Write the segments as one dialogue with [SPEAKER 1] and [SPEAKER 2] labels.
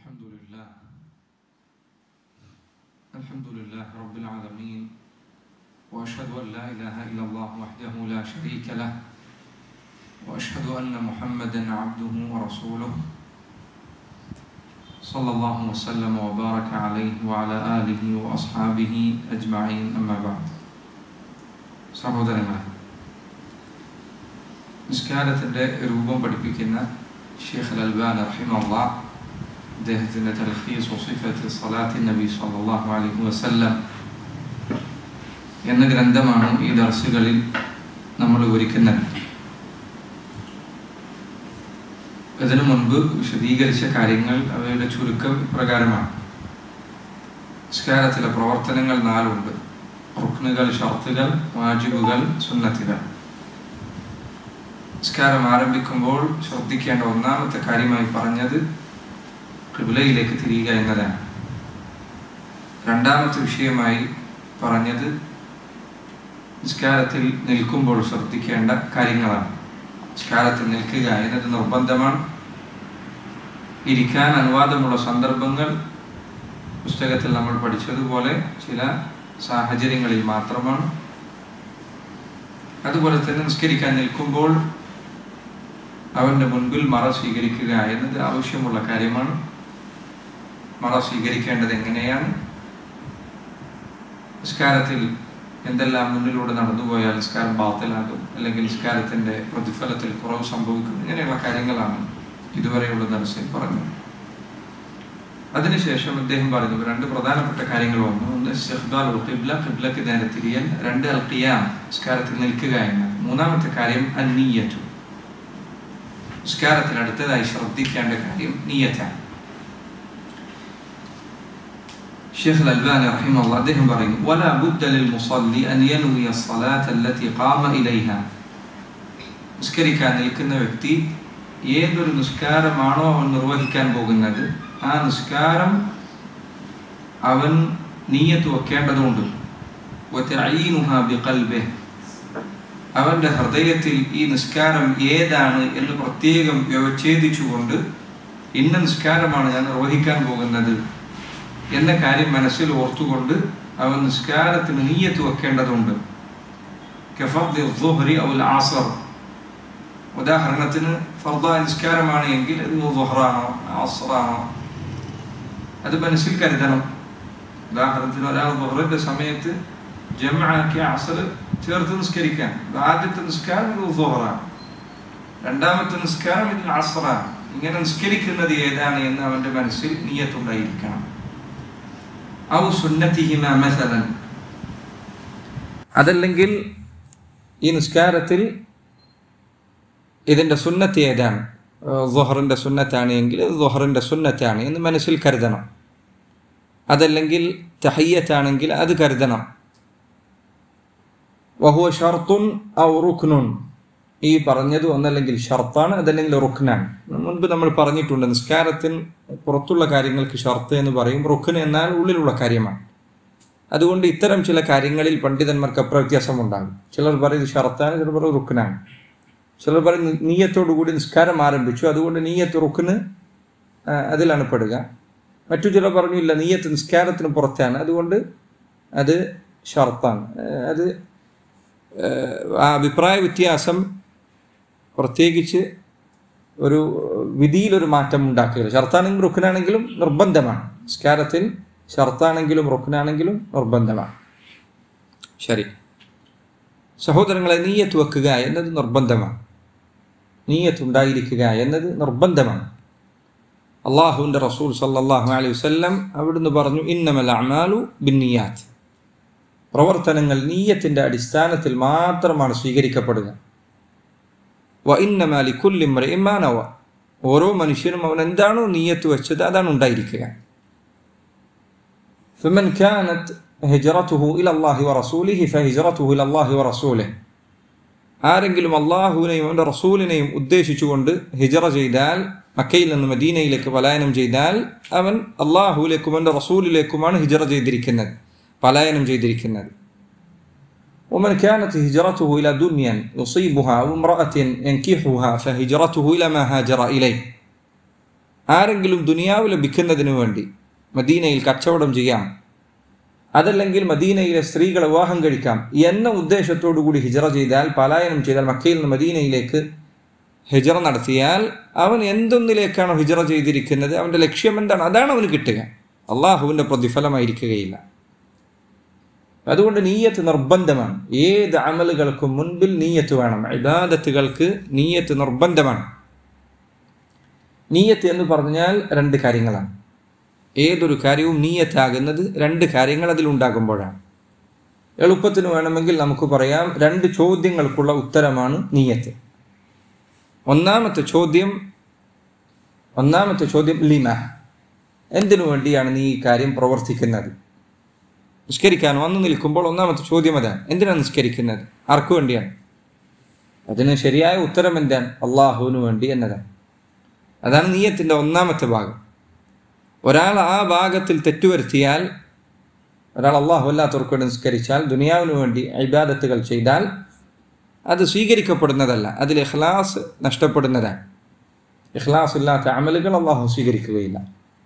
[SPEAKER 1] الحمد لله الحمد لله رب العالمين واشهد ان لا اله الا الله وحده لا شريك له واشهد ان محمدا عبده ورسوله صلى الله وسلم وبارك عليه وعلى اله واصحابه اجمعين اما بعد സഹോദരങ്ങളെ നിസ്കാരത്തിൻ്റെ രൂപം പഠിപ്പിക്കുന്ന ഷെയ്ഖ് അൽ അൽബാൻ റഹിമുള്ള അദ്ദേഹത്തിൻ്റെ തൽഖീസ് വസിഫത്ത് സലാത്തി നബി സല്ലല്ലാഹു അലൈഹി വസല്ലം എന്ന ഗ്രന്ഥമാണ് ഈ ദർസുകളിൽ നമ്മൾ വിവരിക്കുന്നത് ഇതിനു മുൻപ് വിശദീകരിച്ച കാര്യങ്ങൾ അവയുടെ ചുരുക്കം പ്രകാരമാണ് നിസ്കാരത്തിലെ പ്രവർത്തനങ്ങൾ നാലുണ്ട് റുക്നുകൾ ഷർത്തുകൾ വാജിബുകൾ സുന്നത്തുകൾ നിസ്കാരം ആരംഭിക്കുമ്പോൾ ശ്രദ്ധിക്കേണ്ട ഒന്നാമത്തെ കാര്യമായി പറഞ്ഞത് കിബിലയിലേക്ക് തിരിയുക എന്നതാണ് രണ്ടാമത്തെ വിഷയമായി പറഞ്ഞത് നിസ്കാരത്തിൽ നിൽക്കുമ്പോൾ ശ്രദ്ധിക്കേണ്ട കാര്യങ്ങളാണ് നിസ്കാരത്തിൽ നിൽക്കുക എന്നത് നിർബന്ധമാണ് ഇരിക്കാൻ അനുവാദമുള്ള സന്ദർഭങ്ങൾ പുസ്തകത്തിൽ നമ്മൾ പഠിച്ചതുപോലെ ചില സാഹചര്യങ്ങളിൽ മാത്രമാണ് അതുപോലെ തന്നെ നിസ്കരിക്കാൻ നിൽക്കുമ്പോൾ അവന്റെ മുൻപിൽ മറ സ്വീകരിക്കുക എന്നത് ആവശ്യമുള്ള കാര്യമാണ് മറ സ്വീകരിക്കേണ്ടത് എങ്ങനെയാണ് നിസ്കാരത്തിൽ എന്തെല്ലാം മുന്നിലൂടെ നടന്നുപോയാൽ നിസ്കാരം ബാത്തിലാകും അല്ലെങ്കിൽ നിസ്കാരത്തിന്റെ പ്രതിഫലത്തിൽ കുറവ് സംഭവിക്കും ഇങ്ങനെയുള്ള കാര്യങ്ങളാണ് ഇതുവരെയുള്ള ദർശനം പറഞ്ഞത് അതിനുശേഷം അദ്ദേഹം പറയുന്നു രണ്ട് പ്രധാനപ്പെട്ട കാര്യങ്ങൾ വന്നു ഒന്ന് ഷെഹ്ബാൽ ഖിബ്ല ഖിബ്ലക്ക് നേരെ തിരിയൽ രണ്ട് അൽ ഖിയാം നിസ്കാരത്തിൽ നിൽക്കുക എന്നത് മൂന്നാമത്തെ കാര്യം അന്നീയറ്റു നിസ്കാരത്തിൽ അടുത്തതായി ശ്രദ്ധിക്കേണ്ട കാര്യം നീയത്താണ് ഷെയ്ഖ് അൽബാനി റഹിമഹുള്ള അദ്ദേഹം പറയുന്നു ولا بد للمصلي ان ينوي الصلاه التي قام اليها നിസ്കരിക്കാൻ നിൽക്കുന്ന വ്യക്തി ഏതൊരു നിസ്കാരമാണോ അവൻ നിർവഹിക്കാൻ പോകുന്നത് ആ നിസ്കാരം അവൻ നീയത്ത് വെക്കേണ്ടതുണ്ട് അവന്റെ ഹൃദയത്തിൽ ഈ നിസ്കാരം ഏതാണ് എന്ന് പ്രത്യേകം വ്യവച്ഛേദിച്ചുകൊണ്ട് ഇന്ന നിസ്കാരമാണ് ഞാൻ നിർവഹിക്കാൻ പോകുന്നത് എന്ന കാര്യം മനസ്സിൽ ഓർത്തുകൊണ്ട് അവൻ നിസ്കാരത്തിന് നീയത്ത് വെക്കേണ്ടതുണ്ട് ഉദാഹരണത്തിന് ഫർദായ നിസ്കാരമാണ് എങ്കിൽ അത് ലുഹറാണോ അസറാണോ അത് മനസ്സിൽ കരുതണം ഉദാഹരണത്തിന് ഒരാൾ ലുഹറിന്റെ സമയത്ത് ജമാക്കി അസർ ചേർത്ത് നിസ്കരിക്കാൻ ആദ്യത്തെ നിസ്കാരം ഇത് ലുഹറാണ് രണ്ടാമത്തെ നിസ്കാരം ഇത് അസറാണ് ഇങ്ങനെ നിസ്കരിക്കുന്നത് ഏതാണ് എന്ന് അവന്റെ മനസ്സിൽ നീയത്തുണ്ടായിരിക്കണം ഔ സുന്നത്തിഹിമ മസലൻ അതല്ലെങ്കിൽ ഈ നിസ്കാരത്തിൽ ഇതിൻ്റെ സുന്നത്ത് ഏതാണ് ദുഹറിൻ്റെ സുന്നത്താണ് എങ്കിൽ ദുഹറിൻ്റെ സുന്നത്താണ് എന്ന് മനസ്സിൽ കരുതണം അതല്ലെങ്കിൽ തഹയ്യത്താണെങ്കിൽ അത് കരുതണം വഹുവ ഷർത്തുൻ ഔ റുക്നുൻ ഈ പറഞ്ഞത് ഒന്നല്ലെങ്കിൽ ഷർത്താണ് അതല്ലെങ്കിൽ റുക്നാണ് മുൻപ് നമ്മൾ പറഞ്ഞിട്ടുണ്ട് നിസ്കാരത്തിന് പുറത്തുള്ള കാര്യങ്ങൾക്ക് ഷർത്ത് എന്ന് പറയും റുഖ്ന് എന്നാൽ ഉള്ളിലുള്ള കാര്യമാണ് അതുകൊണ്ട് ഇത്തരം ചില കാര്യങ്ങളിൽ പണ്ഡിതന്മാർക്ക് അപ്രവ്യത്യാസമുണ്ടാകും ചിലർ പറയും ഷർത്താണ് ചിലർ പറയും റുഖ്നാണ് ചിലർ പറയും നീയത്തോടു കൂടി നിസ്കാരം ആരംഭിച്ചു അതുകൊണ്ട് നീയത്ത് റുക്കിന് അതിലാണ് പെടുക മറ്റു ചിലർ പറഞ്ഞു ഇല്ല നീയത്ത് നിസ്കാരത്തിന് പുറത്താണ് അതുകൊണ്ട് അത് ഷർത്താണ് അത് ആ അഭിപ്രായ വ്യത്യാസം പ്രത്യേകിച്ച് ഒരു വിധിയിലൊരു മാറ്റം ഉണ്ടാക്കുകയില്ല ഷർത്താണെങ്കിലും റുഖനാണെങ്കിലും നിർബന്ധമാണ് നിസ്കാരത്തിൽ ഷർത്താണെങ്കിലും റുഖനാണെങ്കിലും നിർബന്ധമാണ് ശരി സഹോദരങ്ങളെ നീയത്ത് വെക്കുക എന്നത് നിർബന്ധമാണ് നീയത്ത് ഉണ്ടായിരിക്കുക എന്നത് നിർബന്ധമാണ് അള്ളാഹുവിൻ്റെ റസൂൽ സല്ലാഹു അലൈഹി വസ്ല്ലം അവിടുന്ന് പറഞ്ഞു ഇന്നമൽ അമാലു ബിന്നിയാത്ത് പ്രവർത്തനങ്ങൾ നീയത്തിൻ്റെ അടിസ്ഥാനത്തിൽ മാത്രമാണ് സ്വീകരിക്കപ്പെടുക വ ഇന്നമാലി കുല്ലിമ്ര ഇമാനവ ഓരോ മനുഷ്യനും അവൻ എന്താണോ നീയത്ത് വെച്ചത് അതാണ് ഉണ്ടായിരിക്കുക فمن كانت هجرته إلى الله ورسوله فهجرته إلى الله ورسوله ആരെങ്കിലും അള്ളാഹുവിനെയും അവൻ്റെ റസൂലിനെയും ഉദ്ദേശിച്ചുകൊണ്ട് ഹിജറ ചെയ്താൽ മക്കയിൽ നിന്ന് മദീനയിലേക്ക് പലായനം ചെയ്താൽ അവൻ അള്ളാഹുവിലേക്കും അവൻ്റെ റസൂലിലേക്കുമാണ് ഹിജറ ചെയ്തിരിക്കുന്നത് പലായനം ചെയ്തിരിക്കുന്നത് ومن كانت هجرته إلى دنيا يصيبها أو امرأة ينكحها فهجرته إلى ما هاجر إليه ആരെങ്കിലും ദുനിയാവ് ലഭിക്കുന്നതിന് വേണ്ടി മദീനയിൽ കച്ചവടം ചെയ്യാം അതല്ലെങ്കിൽ മദീനയിലെ സ്ത്രീകളെ വിവാഹം കഴിക്കാം എന്ന ഉദ്ദേശത്തോടു കൂടി ഹിജറ ചെയ്താൽ പലായനം ചെയ്താൽ മക്കയിൽ നിന്ന് മദീനയിലേക്ക് ഹിജറ നടത്തിയാൽ അവൻ എന്തൊന്നിലേക്കാണോ ഹിജറ ചെയ്തിരിക്കുന്നത് അവൻ്റെ ലക്ഷ്യം എന്താണ് അതാണ് അവന് കിട്ടുക അള്ളാഹുവിൻ്റെ പ്രതിഫലമായിരിക്കുകയില്ല അതുകൊണ്ട് നീയത്ത് നിർബന്ധമാണ് ഏത് അമലുകൾക്കും മുൻപിൽ നീയത്ത് വേണം ഇബാദത്തുകൾക്ക് നീയത്ത് നിർബന്ധമാണ് നീയത്ത് എന്ന് പറഞ്ഞാൽ രണ്ട് കാര്യങ്ങളാണ് ഏതൊരു കാര്യവും നീയത്താകുന്നത് രണ്ട് കാര്യങ്ങൾ അതിലുണ്ടാകുമ്പോഴാണ് എളുപ്പത്തിന് വേണമെങ്കിൽ നമുക്ക് പറയാം രണ്ട് ചോദ്യങ്ങൾക്കുള്ള ഉത്തരമാണ് നീയത്ത് ഒന്നാമത്തെ ചോദ്യം ഒന്നാമത്തെ ചോദ്യം ലിമ എന്തിനു വേണ്ടിയാണ് നീ ഈ കാര്യം പ്രവർത്തിക്കുന്നത് നിസ്കരിക്കാൻ വന്നു നിൽക്കുമ്പോൾ ഒന്നാമത്തെ ചോദ്യം അതാണ് എന്തിനാണ് നിസ്കരിക്കുന്നത് ആർക്കു വേണ്ടിയാണ് അതിന് ശരിയായ ഉത്തരം എന്താണ് അള്ളാഹുവിന് വേണ്ടി എന്നതാണ് അതാണ് നീയത്തിൻ്റെ ഒന്നാമത്തെ ഭാഗം ഒരാൾ ആ ഭാഗത്തിൽ തെറ്റുവരുത്തിയാൽ ഒരാൾ അള്ളാഹു അല്ലാത്തവർക്ക് വേണ്ടി നിസ്കരിച്ചാൽ ദുനിയാവിന് വേണ്ടി ഇബാദത്തുകൾ ചെയ്താൽ അത് സ്വീകരിക്കപ്പെടുന്നതല്ല അതിൽ ഇഖ്ലാസ് നഷ്ടപ്പെടുന്നതാണ് ഇഖ്ലാസ് ഇല്ലാത്ത അമലുകൾ അള്ളാഹു സ്വീകരിക്കുകയില്ല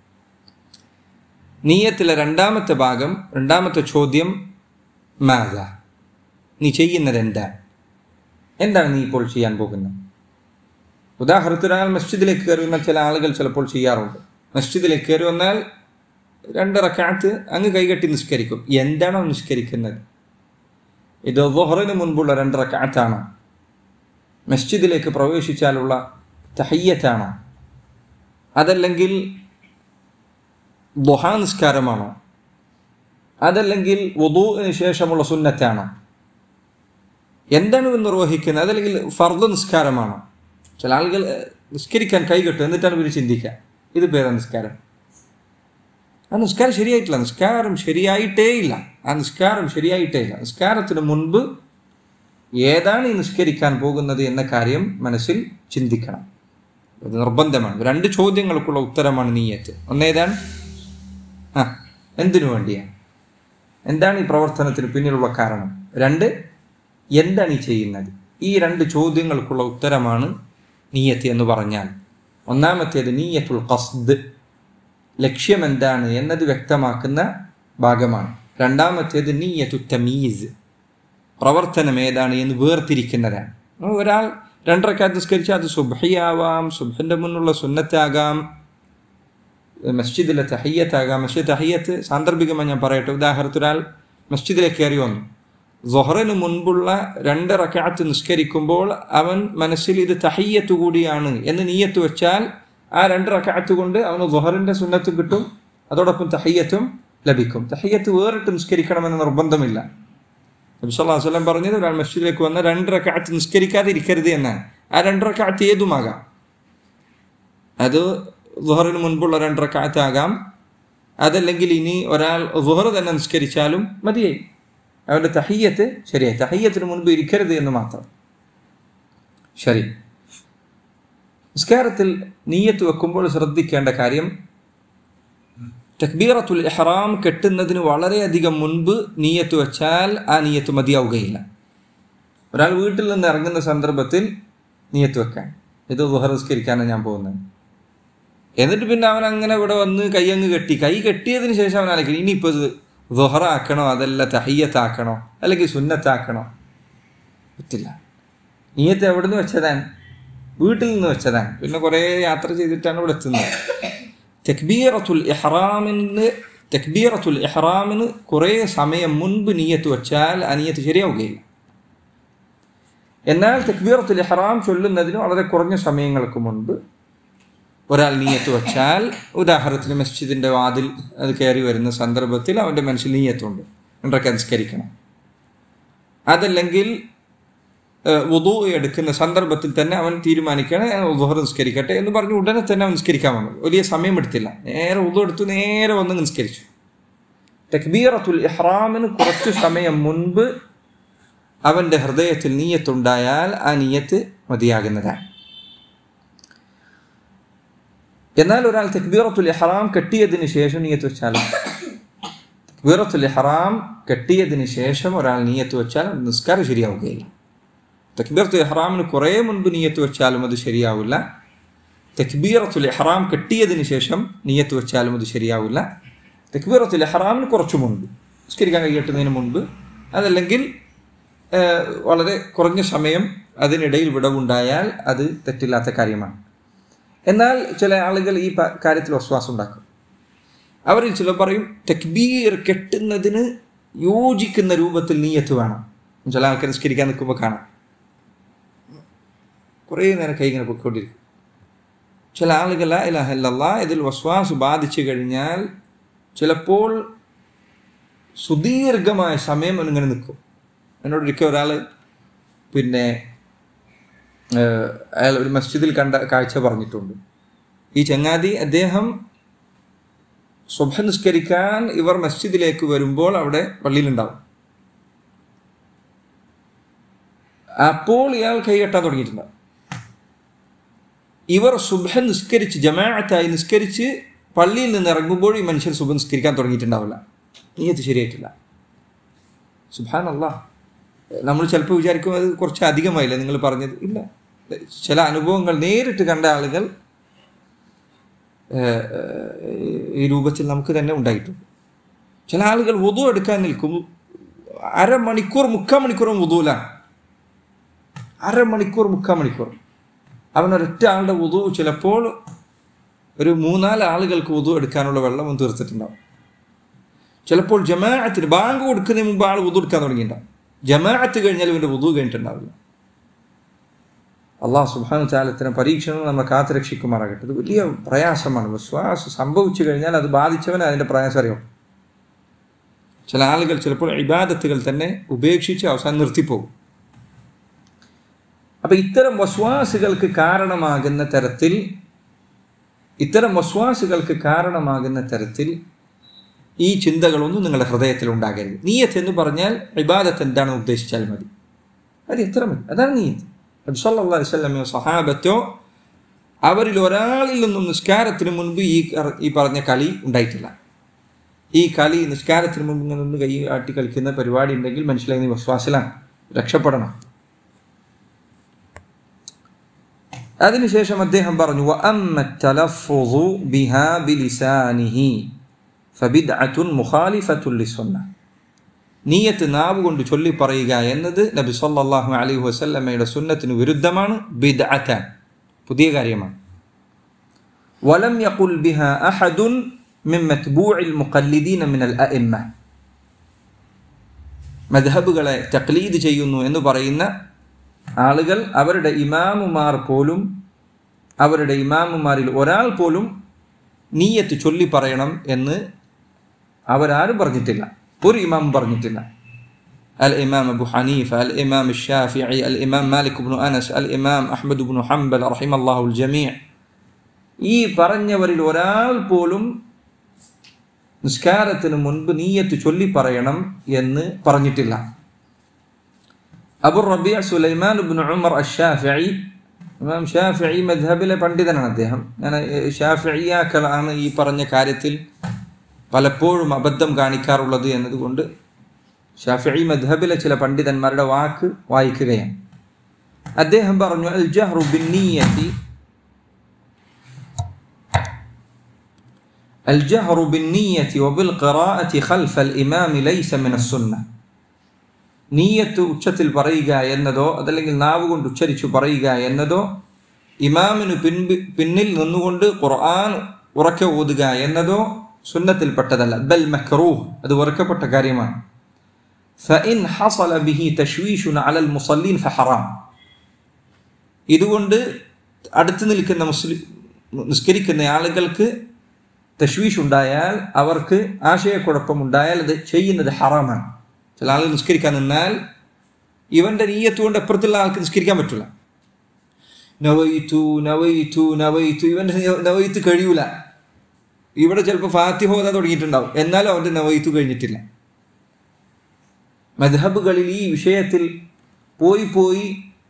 [SPEAKER 1] നീയത്തിലെ രണ്ടാമത്തെ ഭാഗം രണ്ടാമത്തെ ചോദ്യം മാത നീ ചെയ്യുന്നത് എന്താണ് എന്താണ് നീ ഇപ്പോൾ ചെയ്യാൻ പോകുന്നത് ഉദാഹരണത്തിന് ഒരാൾ മസ്ജിദിലേക്ക് കയറി വന്നാൽ ചില ആളുകൾ ചിലപ്പോൾ ചെയ്യാറുണ്ട് മസ്ജിദിലേക്ക് കയറി വന്നാൽ രണ്ട് റക്കാത്ത് അങ്ങ് കൈകെട്ടി നിസ്കരിക്കും എന്താണോ നിസ്കരിക്കുന്നത് ഇത് ദൊഹറിന് മുൻപുള്ള രണ്ട് റക്കാത്താണോ മസ്ജിദിലേക്ക് പ്രവേശിച്ചാലുള്ള തഹയ്യത്താണോ അതല്ലെങ്കിൽ ദുഹാ നിസ്കാരമാണോ അതല്ലെങ്കിൽ വുദൂന് ശേഷമുള്ള സുന്നത്താണോ എന്താണ് ഇവൻ നിർവഹിക്കുന്നത് അതല്ലെങ്കിൽ ഫർദ് നിസ്കാരമാണോ ചില ആളുകൾ നിസ്കരിക്കാൻ കൈകെട്ടും എന്നിട്ടാണ് ഇവർ ചിന്തിക്കുക ഇത് പേരാ നിസ്കാരം ആ നിസ്കാരം ശരിയായിട്ടില്ല നിസ്കാരം ശരിയായിട്ടേ ഇല്ല ആ നിസ്കാരം ശരിയായിട്ടേ ഇല്ല നിസ്കാരത്തിന് മുൻപ് ഏതാണ് ഈ നിസ്കരിക്കാൻ പോകുന്നത് എന്ന കാര്യം മനസ്സിൽ ചിന്തിക്കണം അത് നിർബന്ധമാണ് രണ്ട് ചോദ്യങ്ങൾക്കുള്ള ഉത്തരമാണ് നീയത്ത് ഒന്നേതാണ് ആ എന്തിനു വേണ്ടിയാണ് എന്താണ് ഈ പ്രവർത്തനത്തിന് പിന്നിലുള്ള കാരണം രണ്ട് എന്താണ് ഈ ചെയ്യുന്നത് ഈ രണ്ട് ചോദ്യങ്ങൾക്കുള്ള ഉത്തരമാണ് നീയത്ത് എന്ന് പറഞ്ഞാൽ ഒന്നാമത്തേത് നീയത്തുൽ ഖസ്ദ് ലക്ഷ്യം എന്താണ് എന്നത് വ്യക്തമാക്കുന്ന ഭാഗമാണ് രണ്ടാമത്തേത് നീയത്തു തമീസ് പ്രവർത്തനം ഏതാണ് എന്ന് വേർതിരിക്കുന്നതാണ് ഒരാൾ രണ്ടരക്കാലത്ത് നിസ്കരിച്ചാൽ അത് സുബഹിയാവാം സുബഹിൻ്റെ മുന്നുള്ള സുന്നത്താകാം മസ്ജിദിലെ തഹയ്യത്താകാം മസ്ജിദ് തഹയ്യത്ത് സാന്ദർഭികമായി ഞാൻ പറയട്ടെ ഉദാഹരണത്തിന് ഒരാൾ മസ്ജിദിലേക്ക് കയറി വന്നു സൊഹറിന് മുൻപുള്ള രണ്ട് റക്കാത്ത് നിസ്കരിക്കുമ്പോൾ അവൻ മനസ്സിൽ ഇത് തഹയ്യത്ത് കൂടിയാണ് എന്ന് നീയത്ത് വെച്ചാൽ ആ രണ്ട് റക്കാത്ത് കൊണ്ട് അവന് സൊഹറിൻ്റെ സുന്നത്ത് കിട്ടും അതോടൊപ്പം തഹയ്യത്തും ലഭിക്കും തഹയ്യത്ത് വേറിട്ട് നിസ്കരിക്കണമെന്ന് നിർബന്ധമില്ല നബി സല്ലല്ലാഹു അലൈഹി വസല്ലം പറഞ്ഞത് ഒരാൾ മസ്ജിദിലേക്ക് വന്ന രണ്ട് റക്കാത്ത് നിസ്കരിക്കാതെ ഇരിക്കരുത് എന്നാണ് ആ രണ്ട് റക്കാത്ത് ഏതുമാകാം അത് ലുഹറിന് മുൻപുള്ള രണ്ട് റക്കാത്താകാം അതല്ലെങ്കിൽ ഇനി ഒരാൾ ലുഹർ തന്നെ നിസ്കരിച്ചാലും മതിയായി അവൻ്റെ തഹയ്യത്ത് ശരിയായി തഹയ്യത്തിന് മുൻപ് ഇരിക്കരുത് എന്ന് മാത്രം ശരി നിസ്കാരത്തിൽ നീയത്ത് വെക്കുമ്പോൾ ശ്രദ്ധിക്കേണ്ട കാര്യം തക്ബീറത്തുൽ ഇഹ്റാം കെട്ടുന്നതിന് വളരെയധികം മുൻപ് നീയത്ത് വെച്ചാൽ ആ നീയത്ത് മതിയാവുകയില്ല ഒരാൾ വീട്ടിൽ നിന്ന് ഇറങ്ങുന്ന സന്ദർഭത്തിൽ നീയത്ത് വെക്കാൻ ഇത് ദുഹറസ്കരിക്കാനാണ് ഞാൻ പോകുന്നത് എന്നിട്ട് പിന്നെ അവൻ അങ്ങനെ ഇവിടെ വന്ന് കൈയങ്ങ് കെട്ടി കൈ കെട്ടിയതിന് ശേഷം അവൻ ആലോചിക്കും ഇനിയിപ്പോൾ ഇത് ദുഹറാക്കണോ അതല്ല തഹയ്യത്താക്കണോ അല്ലെങ്കിൽ സുന്നത്താക്കണോ പറ്റില്ല നീയത്ത് എവിടെ നിന്ന് വെച്ചതാണ് വീട്ടിൽ നിന്ന് വെച്ചതാണ് പിന്നെ കുറേ യാത്ര ചെയ്തിട്ടാണ് ഇവിടെ എത്തുന്നത് തെക്ബീറത്തുൽ ഇഹ്റാമിന് തെക്ബീറത്തുൽ ഇഹ്റാമിന് കുറേ സമയം മുൻപ് നീയത്ത് വെച്ചാൽ ആ നീയത്ത് ശരിയാവുകയില്ല എന്നാൽ തെക്ബീറത്തുൽ ഇഹ്റാം ചൊല്ലുന്നതിന് വളരെ കുറഞ്ഞ സമയങ്ങൾക്ക് മുൻപ് ഒരാൾ നീയത്ത് വെച്ചാൽ ഉദാഹരണത്തിന് മസ്ജിദിൻ്റെ വാതിൽ അത് കയറി വരുന്ന സന്ദർഭത്തിൽ അവൻ്റെ മനസ്സിൽ നീയത്തുണ്ട് രണ്ടൊക്കെ അനുസ്കരിക്കണം അതല്ലെങ്കിൽ വുദു എടുക്കുന്ന സന്ദർഭത്തിൽ തന്നെ അവൻ തീരുമാനിക്കുകയാണ് വുഹർ നിസ്കരിക്കട്ടെ എന്ന് പറഞ്ഞ് ഉടനെ തന്നെ അവൻ നിസ്കരിക്കാൻ വന്നു വലിയ സമയം എടുത്തില്ല നേരെ വുദു എടുത്തു നേരെ വന്ന് നിസ്കരിച്ചു തക്ബീറത്തുൽ ഇഹ്റാമിന് കുറച്ചു സമയം മുൻപ് അവൻ്റെ ഹൃദയത്തിൽ നീയത്തുണ്ടായാൽ ആ നീയത്ത് മതിയാകുന്നതാണ് എന്നാൽ ഒരാൾ തക്ബീറത്തുൽ ഇഹ്റാം കെട്ടിയതിന് ശേഷം നീയത്ത് വെച്ചാൽ തക്ബീറത്തുൽ ഇഹ്റാം കെട്ടിയതിന് ശേഷം ഒരാൾ നീയത്ത് വെച്ചാൽ നിസ്കാരം ശരിയാവുകയില്ല തക്ബീറത്തുൽ ഇഹ്റാമിന് കുറേ മുൻപ് നീയത്ത് വെച്ചാലും അത് ശരിയാവില്ല തെക്ബീറത്തുൽ ഇഹ്റാം കെട്ടിയതിന് ശേഷം നീയത്ത് വെച്ചാലും അത് ശരിയാവില്ല തെക്ബീറത്തുൽ ഇഹ്റാമിന് കുറച്ച് മുൻപ് നിസ്കരിക്കാൻ കൈകെട്ടുന്നതിന് മുൻപ് അതല്ലെങ്കിൽ ഏഹ്, വളരെ കുറഞ്ഞ സമയം അതിനിടയിൽ വിടവുണ്ടായാൽ അത് തെറ്റില്ലാത്ത കാര്യമാണ് എന്നാൽ ചില ആളുകൾ ഈ പ- കാര്യത്തിൽ വസ്വാസം ഉണ്ടാക്കും അവരിൽ ചിലർ പറയും തക്ബീർ കെട്ടുന്നതിന് യോജിക്കുന്ന രൂപത്തിൽ നീയത്ത് വേണം ചില ആൾക്കാർ നിസ്കരിക്കാൻ നിൽക്കുമ്പോൾ കാണാം കുറേ നേരം കൈ ഇങ്ങനെ പൊയ്ക്കൊണ്ടിരിക്കും ചില ആളുകൾ ലാ ഇലാഹ ഇല്ലല്ലാ ഇതിൽ വസ്വാസ് ബാധിച്ചു കഴിഞ്ഞാൽ ചിലപ്പോൾ സുദീർഘമായ സമയം അവനിങ്ങനെ നിൽക്കും എന്നോട് ഒരിക്കൽ ഒരാൾ പിന്നെ ഏഹ്, അയാൾ ഒരു മസ്ജിദിൽ കണ്ട കാഴ്ച പറഞ്ഞിട്ടുണ്ട് ഈ ചങ്ങാതി അദ്ദേഹം സുബഹ നിസ്കരിക്കാൻ ഇവർ മസ്ജിദിലേക്ക് വരുമ്പോൾ അവിടെ പള്ളിയിലുണ്ടാവും അപ്പോൾ ഇയാൾ കൈകെട്ടാൻ തുടങ്ങിയിട്ടുണ്ടാവും ഇവർ സുബഹ നിസ്കരിച്ച് ജമാഅത്തായി നിസ്കരിച്ച് പള്ളിയിൽ നിന്ന് ഇറങ്ങുമ്പോൾ ഈ മനുഷ്യൻ സുബഹ നിസ്കരിക്കാൻ തുടങ്ങിയിട്ടുണ്ടാവില്ല നീയത്ത് ശരിയായിട്ടില്ല സുബാൻ അല്ലാ നമ്മൾ ചിലപ്പോൾ വിചാരിക്കും അത് കുറച്ച് അധികമായില്ല നിങ്ങൾ പറഞ്ഞത് ഇല്ല ചില അനുഭവങ്ങൾ നേരിട്ട് കണ്ട ആളുകൾ ഏഹ്, ഈ രൂപത്തിൽ നമുക്ക് തന്നെ ഉണ്ടായിട്ടുണ്ട് ചില ആളുകൾ വധു എടുക്കാൻ നിൽക്കും അരമണിക്കൂർ മുക്കാൽ മണിക്കൂറും വധുവിലാണ് അരമണിക്കൂർ മുക്കാൽ മണിക്കൂർ അവൻ ഒരൊറ്റ ആളുടെ വധു ചിലപ്പോൾ ഒരു മൂന്നാല് ആളുകൾക്ക് വധു എടുക്കാനുള്ള വെള്ളം അവൻ തീർത്തിട്ടുണ്ടാവും ചിലപ്പോൾ ജമാഅത്തിന് ബാങ്ക് കൊടുക്കുന്നതിന് മുമ്പ് ആൾ വുതു എടുക്കാൻ തുടങ്ങിയിട്ടുണ്ടാവും ജമാഅത്ത് കഴിഞ്ഞാൽ ഇവൻ്റെ വുതു കഴിഞ്ഞിട്ടുണ്ടാവില്ല അള്ളാഹു സുബാനു താലത്തിന് പരീക്ഷണം നമ്മൾ കാത്തുരക്ഷിക്കുമാറാകട്ടെ ഇത് വലിയ പ്രയാസമാണ് വിശ്വാസം സംഭവിച്ചു കഴിഞ്ഞാൽ അത് ബാധിച്ചവന് അതിൻ്റെ പ്രയാസം അറിയാം ചില ആളുകൾ ചിലപ്പോൾ ഇബാദത്തുകൾ തന്നെ ഉപേക്ഷിച്ച് അവസാനം നിർത്തിപ്പോകും അപ്പൊ ഇത്തരം വസ്വാസുകൾക്ക് കാരണമാകുന്ന തരത്തിൽ ഇത്തരം വസ്വാസുകൾക്ക് കാരണമാകുന്ന തരത്തിൽ ഈ ചിന്തകളൊന്നും നിങ്ങളുടെ ഹൃദയത്തിൽ ഉണ്ടാകരുത് നീയത്ത് എന്ന് പറഞ്ഞാൽ ഇബാദത്ത് എന്താണെന്ന് ഉദ്ദേശിച്ചാൽ മതി അത് എത്ര മതി അതാണ് നീയത്ത് നബി സല്ലല്ലാഹു അലൈഹി വസല്ലമയോ സഹാബത്തോ അവരിൽ ഒരാളിൽ നിന്നും നിസ്കാരത്തിന് മുൻപ് ഈ കർ- ഈ പറഞ്ഞ കളി ഉണ്ടായിട്ടില്ല ഈ കളി നിസ്കാരത്തിന് മുമ്പ് ഇങ്ങനെ ഒന്ന് കൈ ആട്ടി കളിക്കുന്ന പരിപാടി ഉണ്ടെങ്കിൽ മനസ്സിലായി നീ വിശ്വാസിലാണ് രക്ഷപ്പെടണം അതിനുശേഷം അദ്ദേഹം പറഞ്ഞു وأما التلفظ بها بلسانه فبدعة مخالفة للسنة നീയത്ത് നാവ് കൊണ്ട് ചൊല്ലി പറയുക എന്നത് നബി സല്ലല്ലാഹു അലൈഹി വസല്ലമയുടെ സുന്നത്തിന് വിരുദ്ധമാണ് ബിദ്അത്താൻ പുതിയ കാര്യമാണ് ولم يقل بها أحد من متبوع المقلدين من الأئمة മദ്ഹബുകളെ തക്ലീദ് ചെയ്യുന്നു എന്ന് പറയുന്ന ആളുകൾ അവരുടെ ഇമാമുമാർ പോലും അവരുടെ ഇമാമുമാരിൽ ഒരാൾ പോലും നീയത്ത് ചൊല്ലി പറയണം എന്ന് അവരാരും പറഞ്ഞിട്ടില്ല ഒരു ഇമാം പറഞ്ഞിട്ടില്ല അൽ ഇമാം അബു ഹനീഫ അൽ ഇമാം ഷാഫിഇ അൽ ഇമാം Malik bin Anas al Imam Ahmad bin Hanbal റഹിമല്ലാഹുൽ ജമീ ഈ പറഞ്ഞവരിൽ ഒരാൾ പോലും നിസ്കാരത്തിന് മുൻപ് നീയത്ത് ചൊല്ലി പറയണം എന്ന് പറഞ്ഞിട്ടില്ല Abu Rabia Sulaiman bin Umar Ashafi'i Imam Shafi'i മദ്ഹബിലെ പണ്ഡിതനാണ് അദ്ദേഹം ഞാൻ ഷാഫിഇയാക്കളാണ് ഈ പറഞ്ഞ കാര്യത്തിൽ പലപ്പോഴും അബദ്ധം കാണിക്കാറുള്ളത് എന്നതുകൊണ്ട് ഷാഫിഇ മദ്ഹബിലെ ചില പണ്ഡിതന്മാരുടെ വാക്ക് വായിക്കുകയാണ് അദ്ദേഹം പറഞ്ഞു അൽ ജഹ്റു ബിൻ നീയത്തി الجهر بالنية وبالقراءة خلف الإمام ليس من السنة നീയത്ത് ഉച്ചത്തിൽ പറയുക എന്നതോ അതല്ലെങ്കിൽ നാവ് കൊണ്ട് ഉച്ചരിച്ചു പറയുക എന്നതോ ഇമാമിന് പിൻപി പിന്നിൽ നിന്നുകൊണ്ട് ഖുർആൻ ഉറക്കെ ഓതുക എന്നതോ സുന്നത്തിൽപ്പെട്ടതല്ല ബൽ മക്രൂഹ് അത് ഉറക്കപ്പെട്ട കാര്യമാണ് فإن حصل به تشويش على المصلين فحرام ഇതുകൊണ്ട് അടുത്ത് നിൽക്കുന്ന മുസ്ലിം നിസ്കരിക്കുന്ന ആളുകൾക്ക് തശ്വീഷ് ഉണ്ടായാൽ അവർക്ക് ആശയക്കുഴപ്പം ഉണ്ടായാൽ അത് ചെയ്യുന്നത് ഹറാമാണ് ചില ആളുകൾ നിസ്കരിക്കാൻ നിന്നാൽ ഇവന്റെ നീയത്ത് കൊണ്ട് അപ്പുറത്തുള്ള ആൾക്ക് നിസ്കരിക്കാൻ പറ്റില്ല നവയിത്തു നവയിത്തു നവയിത്തു ഇവന്റെ നവയിത്ത് കഴിയൂല ഇവിടെ ചിലപ്പോൾ ഫാത്തിഹ ഓതാൻ തുടങ്ങിയിട്ടുണ്ടാവും എന്നാലും അവന്റെ നവയിത്തു കഴിഞ്ഞിട്ടില്ല മദ്ഹബുകളിൽ ഈ വിഷയത്തിൽ പോയി പോയി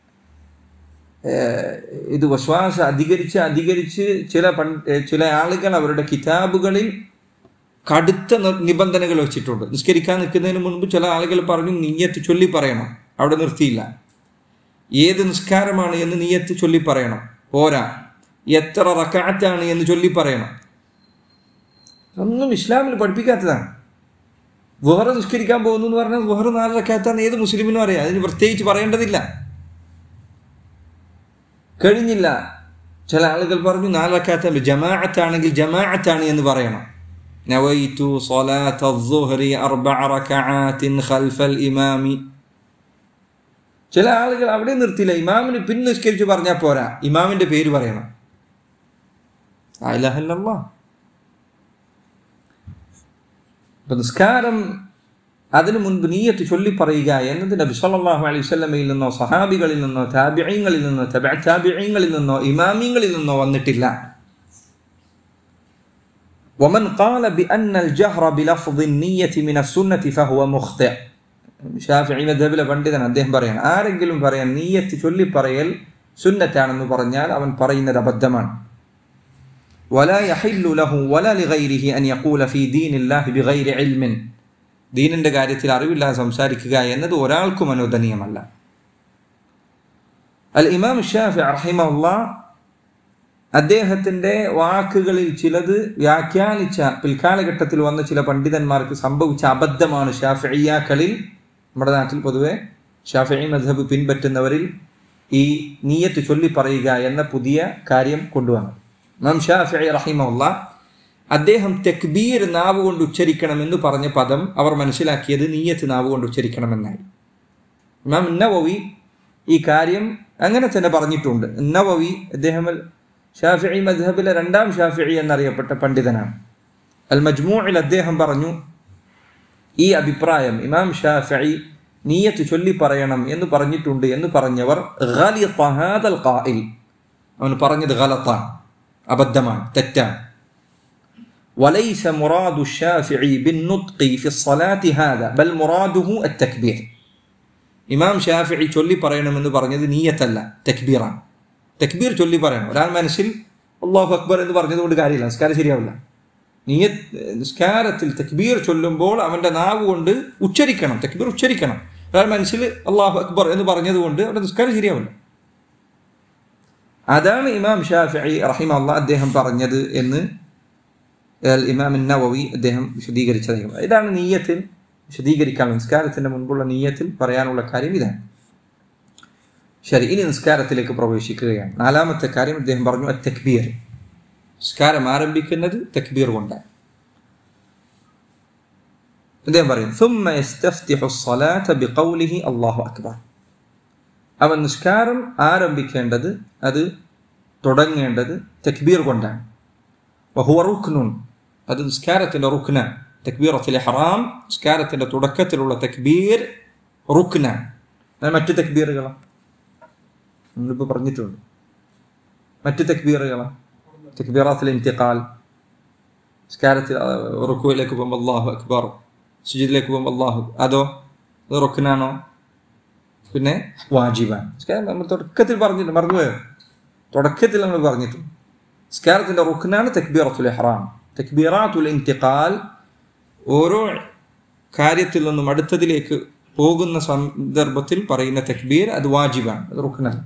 [SPEAKER 1] ഏഹ്, ഇത് വിശ്വാസം അധികരിച്ച് അധികരിച്ച് ചില പൺ- ഏഹ്, ചില ആളുകൾ അവരുടെ കിതാബുകളിൽ കടുത്ത നി- നിബന്ധനകൾ വെച്ചിട്ടുണ്ട് നിസ്കരിക്കാൻ നിൽക്കുന്നതിന് മുൻപ് ചില ആളുകൾ പറഞ്ഞു നീയത്ത് ചൊല്ലി പറയണം അവിടെ നിർത്തിയില്ല ഏത് നിസ്കാരമാണ് എന്ന് നീയത്ത് ചൊല്ലി പറയണം പോരാ എത്ര റക്കാറ്റാണ് എന്ന് ചൊല്ലി പറയണം ഒന്നും ഇസ്ലാമിൽ പഠിപ്പിക്കാത്തതാണ് വുഹർ നിഷ്കരിക്കാൻ പോകുന്നു എന്ന് പറഞ്ഞാൽ വുഹർ നാല് റക്കാത്താണ് ഏത് മുസ്ലിമിനും അറിയാം അതിന് പ്രത്യേകിച്ച് പറയേണ്ടതില്ല കഴിഞ്ഞില്ല ചില ആളുകൾ പറഞ്ഞു നാല് റക്കാത്തല്ല ജമാഅത്താണെങ്കിൽ ജമാഅത്താണ് എന്ന് പറയണം നവൈതു സ്വലാത്ത الظهر أربع ركعات خلف الإمام ചില ആളുകൾ അവിടെ നിർത്തിയില്ല ഇമാമിന് പിൻ നിഷ്കരിച്ച് പറഞ്ഞാൽ പോരാ ഇമാമിന്റെ പേര് പറയണം അലഹല്ലാ ഇപ്പൊ നിസ്കാരം അതിനു മുൻപ് നീയത്ത് ചൊല്ലി പറയുക എന്നത് നബി സല്ലല്ലാഹു അലൈഹി വസല്ലമയിൽ നിന്നോ സഹാബികളിൽ നിന്നോ താബിഈങ്ങളിൽ നിന്നോ തബഅ താബിഈങ്ങളിൽ നിന്നോ ഇമാമിങ്ങളിൽ നിന്നോ വന്നിട്ടില്ല ومن قال بأن الجهر بلفظ النية من السنة فهو مخطئ ഷാഫി മദ്ഹബിലെ പണ്ഡിതൻ അദ്ദേഹം പറയാണ് ആരെങ്കിലും പറയാൻ നീയത്ത് ചൊല്ലി പറയൽ സുന്നത്താണെന്ന് പറഞ്ഞാൽ അവൻ പറയുന്നത് അബദ്ധമാണ് ولا يحل له ولا لغيره أن يقول في دين الله بغير علم ദീനിന്റെ കാര്യത്തിൽ അറിവില്ലാതെ സംസാരിക്കുക എന്നത് ഒരാൾക്കും അനുവദനീയമല്ല അൽ ഇമാം ഷാഫി റഹിമല്ല അദ്ദേഹത്തിന്റെ വാക്കുകളിൽ ചിലത് വ്യാഖ്യാനിച്ച പിൽക്കാലഘട്ടത്തിൽ വന്ന ചില പണ്ഡിതന്മാർക്ക് സംഭവിച്ച അബദ്ധമാണ് ഷാഫിയാക്കളിൽ നമ്മുടെ നാട്ടിൽ പൊതുവെ ഷാഫി മധബ് പിൻപറ്റുന്നവരിൽ ഈ നീയത്ത് ചൊല്ലി പറയുക എന്ന പുതിയ കാര്യം കൊണ്ടുവന്നത് ഇമാം ഷാഫി റഹിമുള്ള അദ്ദേഹം തെക്ബീർ നാവ് കൊണ്ട് ഉച്ചരിക്കണമെന്ന് പറഞ്ഞ പദം അവർ മനസ്സിലാക്കിയത് നീയത്ത് നാവ് കൊണ്ട് ഉച്ചരിക്കണമെന്നായി ഇമാം നവവി ഈ കാര്യം അങ്ങനെ തന്നെ പറഞ്ഞിട്ടുണ്ട് നവവി അദ്ദേഹം ഷാഫി മദ്ഹബിലെ രണ്ടാം ഷാഫി എന്നറിയപ്പെട്ട പണ്ഡിതനാണ് അൽ മജ്മൂഇൽ അദ്ദേഹം പറഞ്ഞു ഈ അഭിപ്രായം ഇമാം ഷാഫി നീയത്ത് ചൊല്ലി പറയണം എന്ന് പറഞ്ഞിട്ടുണ്ട് എന്ന് പറഞ്ഞവർ അവൻ പറഞ്ഞത് ഗലത്താണ് അബദ്ധമാണ് തെറ്റാണ് وليس مراد الشافعي بالنطق في الصلاة هذا بل مراده التكبير ഇമാം ഷാഫി ചൊല്ലി പറയണമെന്ന് പറഞ്ഞത് നീയത്തല്ല തക്ബീറാണ് തക്ബീർ ചൊല്ലി പറയണം ഒരാൾ മനസ്സിൽ അള്ളാഹു അക്ബർ എന്ന് പറഞ്ഞതുകൊണ്ട് കാര്യമില്ല നിസ്കാരം ശരിയാവില്ല നീയ നിസ്കാരത്തിൽ തക്ബീർ ചൊല്ലുമ്പോൾ അവന്റെ നാവ് കൊണ്ട് ഉച്ചരിക്കണം തക്ബീർ ഉച്ചരിക്കണം ഒരാൾ മനസ്സിൽ അള്ളാഹു അക്ബർ എന്ന് പറഞ്ഞതുകൊണ്ട് അവിടെ നിസ്കാരം ശരിയാവില്ല അതാണ് ഇമാം ഷാഫി റഹിമ അള്ളാഹ് അദ്ദേഹം പറഞ്ഞത് എന്ന് ഇമാം നവവി അദ്ദേഹം വിശദീകരിച്ചത് ഇതാണ് നീയത്തിൽ വിശദീകരിക്കാൻ നിസ്കാരത്തിന്റെ മുൻപുള്ള നീയത്തിൽ പറയാനുള്ള കാര്യം ഇതാണ് ശരി ഇനി നിസ്കാരത്തിലേക്ക് പ്രവേശിക്കുകയാണ് നാലാമത്തെ കാര്യം അദ്ദേഹം പറഞ്ഞു തക്ബീർ നിസ്കാരം ആരംഭിക്കുന്നത് തക്ബീർ കൊണ്ടാണ് അദ്ദേഹം പറയും ثم يستفتح الصلاة بقوله الله أكبر അവൻ നിസ്കാരം ആരംഭിക്കേണ്ടത് അത് തുടങ്ങേണ്ടത് തക്ബീർ കൊണ്ടാണ് വഹുവ റുക്നുൻ അത് നിസ്കാരത്തിന്റെ റുക്നാണ് തക്ബീറത്തിലെ ഹറാം നിസ്കാരത്തിന്റെ തുടക്കത്തിലുള്ള തക്ബീർ റുക്നാണ് മറ്റു തക്ബീറുകളാണ് നമ്മളിപ്പോൾ പറഞ്ഞിട്ടുണ്ട് മറ്റു തക്ബീറുകളാണ് തക്ബീറാത്തിൽ ഇന്തിഖാൽ നിസ്കാരത്തിൽ റുക്കുവിലേക്ക് പോകുമ്പോൾ അള്ളാഹു അക്ബർ സുജിദിലേക്ക് പോകുമ്പോൾ അള്ളാഹു അതോ അത് റുക്നാണോ പിന്നെ വാജിബാണ് നിസ്കാരം നമ്മൾ തുടക്കത്തിൽ പറഞ്ഞിട്ടുണ്ട് മറന്നുപോയോ തുടക്കത്തിൽ നമ്മൾ പറഞ്ഞിട്ടുണ്ട് നിസ്കാരത്തിന്റെ റുക്നാണ് തക്ബീറത്തുൽ ഇഹ്റാം തക്ബീറാത്തുൽ ഇന്തിഖാൽ ഓരോ കാര്യത്തിൽ നിന്നും അടുത്തതിലേക്ക് പോകുന്ന സന്ദർഭത്തിൽ പറയുന്ന തക്ബീർ അത് വാജിബാണ് അത് റുക്നാണ്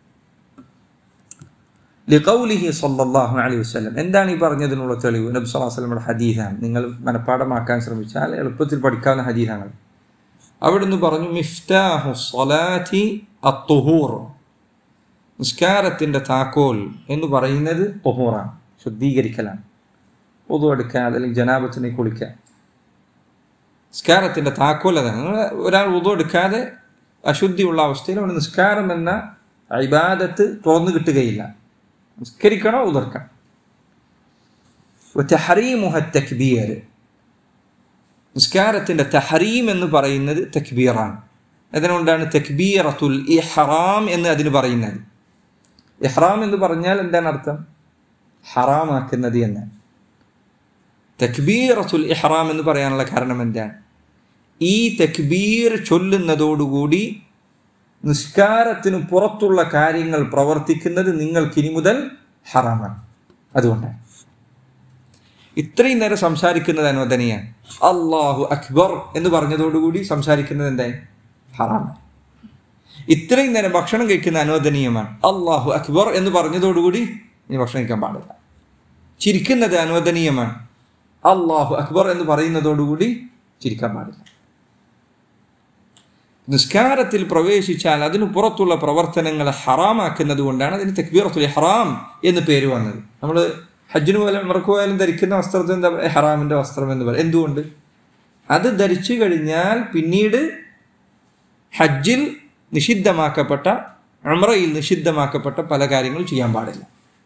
[SPEAKER 1] ലിഖൗലിഹി സല്ലല്ലാഹു അലൈഹി വസല്ലം എന്താണ് ഈ പറഞ്ഞതിനുള്ള തെളിവ് നബി സല്ലല്ലാഹു അലൈഹി വസല്ലമയുടെ ഹദീസാണ് നിങ്ങൾ മനഃപ്പാടമാക്കാൻ ശ്രമിച്ചാൽ എളുപ്പത്തിൽ പഠിക്കാവുന്ന ഹദീസാണ് അവിടുന്ന് പറഞ്ഞു മിഫ്താഹു സ്വലാത്തി അത്തുഹൂർ നിസ്കാരത്തിന്റെ താക്കോൽ എന്ന് പറയുന്നത് തൊഹൂറാണ് ശുദ്ധീകരിക്കലാണ് ഒതു എടുക്കുക അല്ലെങ്കിൽ ജനാബത്തിനെ കുളിക്കുക നിസ്കാരത്തിന്റെ താക്കോൽ അതാണ് ഒരാൾ ഉതു എടുക്കാതെ അശുദ്ധിയുള്ള അവസ്ഥയിൽ അവന് നിസ്കാരം എന്ന ഇബാദത്ത് തുറന്നു കിട്ടുകയില്ല നിസ്കരിക്കണോ ഉതിർക്കണം തക്ബീർ നിസ്കാരത്തിന്റെ തഹരീം എന്ന് പറയുന്നത് തക്ബീറാണ് അതുകൊണ്ടാണ് തക്ബീറത്തുൽ ഇഹ്റാം എന്ന് അതിന് പറയുന്നത് ഇഹ്റാം എന്ന് പറഞ്ഞാൽ എന്താണ് അർത്ഥം ഹറാമാക്കുന്നത് എന്ന് തക്ബീറത്തുൽ ഇഹ്റാം എന്ന് പറയാനുള്ള കാരണം എന്താണ് ഈ തക്ബീർ ചൊല്ലുന്നതോടുകൂടി നിസ്കാരത്തിന് പുറത്തുള്ള കാര്യങ്ങൾ പ്രവർത്തിക്കുന്നത് നിങ്ങൾക്ക് ഇനി മുതൽ ഹറാമാണ് അതുകൊണ്ടാണ് ഇത്രയും നേരം സംസാരിക്കുന്നത് അനുവദനീയാണ് അള്ളാഹു അക്ബർ എന്ന് പറഞ്ഞതോടുകൂടി സംസാരിക്കുന്നത് എന്തായി ഹറാമാണ് ഇത്രയും നേരം ഭക്ഷണം കഴിക്കുന്ന അനുവദനീയമാണ് അള്ളാഹു അക്ബർ എന്ന് പറഞ്ഞതോടുകൂടി ഇനി ഭക്ഷണം കഴിക്കാൻ പാടില്ല ചിരിക്കുന്നത് അനുവദനീയമാണ് അള്ളാഹു അക്ബർ എന്ന് പറയുന്നതോടുകൂടി ചിരിക്കാൻ പാടില്ല നിസ്കാരത്തിൽ പ്രവേശിച്ചാൽ അതിനു പുറത്തുള്ള പ്രവർത്തനങ്ങളെ ഹറാമാക്കുന്നത് കൊണ്ടാണ് അതിന് തക്ബീറത്തുൽ ഹറാം എന്ന് പേര് വന്നത് നമ്മൾ ഹജ്ജിന് പോലും ഉമർക്ക് പോയാലും ധരിക്കുന്ന വസ്ത്രത്തിന് എന്താ പറയുക ഹറാമിന്റെ വസ്ത്രം എന്ന് പറയും എന്തുകൊണ്ട് അത് ധരിച്ചു കഴിഞ്ഞാൽ പിന്നീട് ഹജ്ജിൽ നിഷിദ്ധമാക്കപ്പെട്ട ഉംറയിൽ നിഷിദ്ധമാക്കപ്പെട്ട പല കാര്യങ്ങളും ചെയ്യാൻ പാടില്ല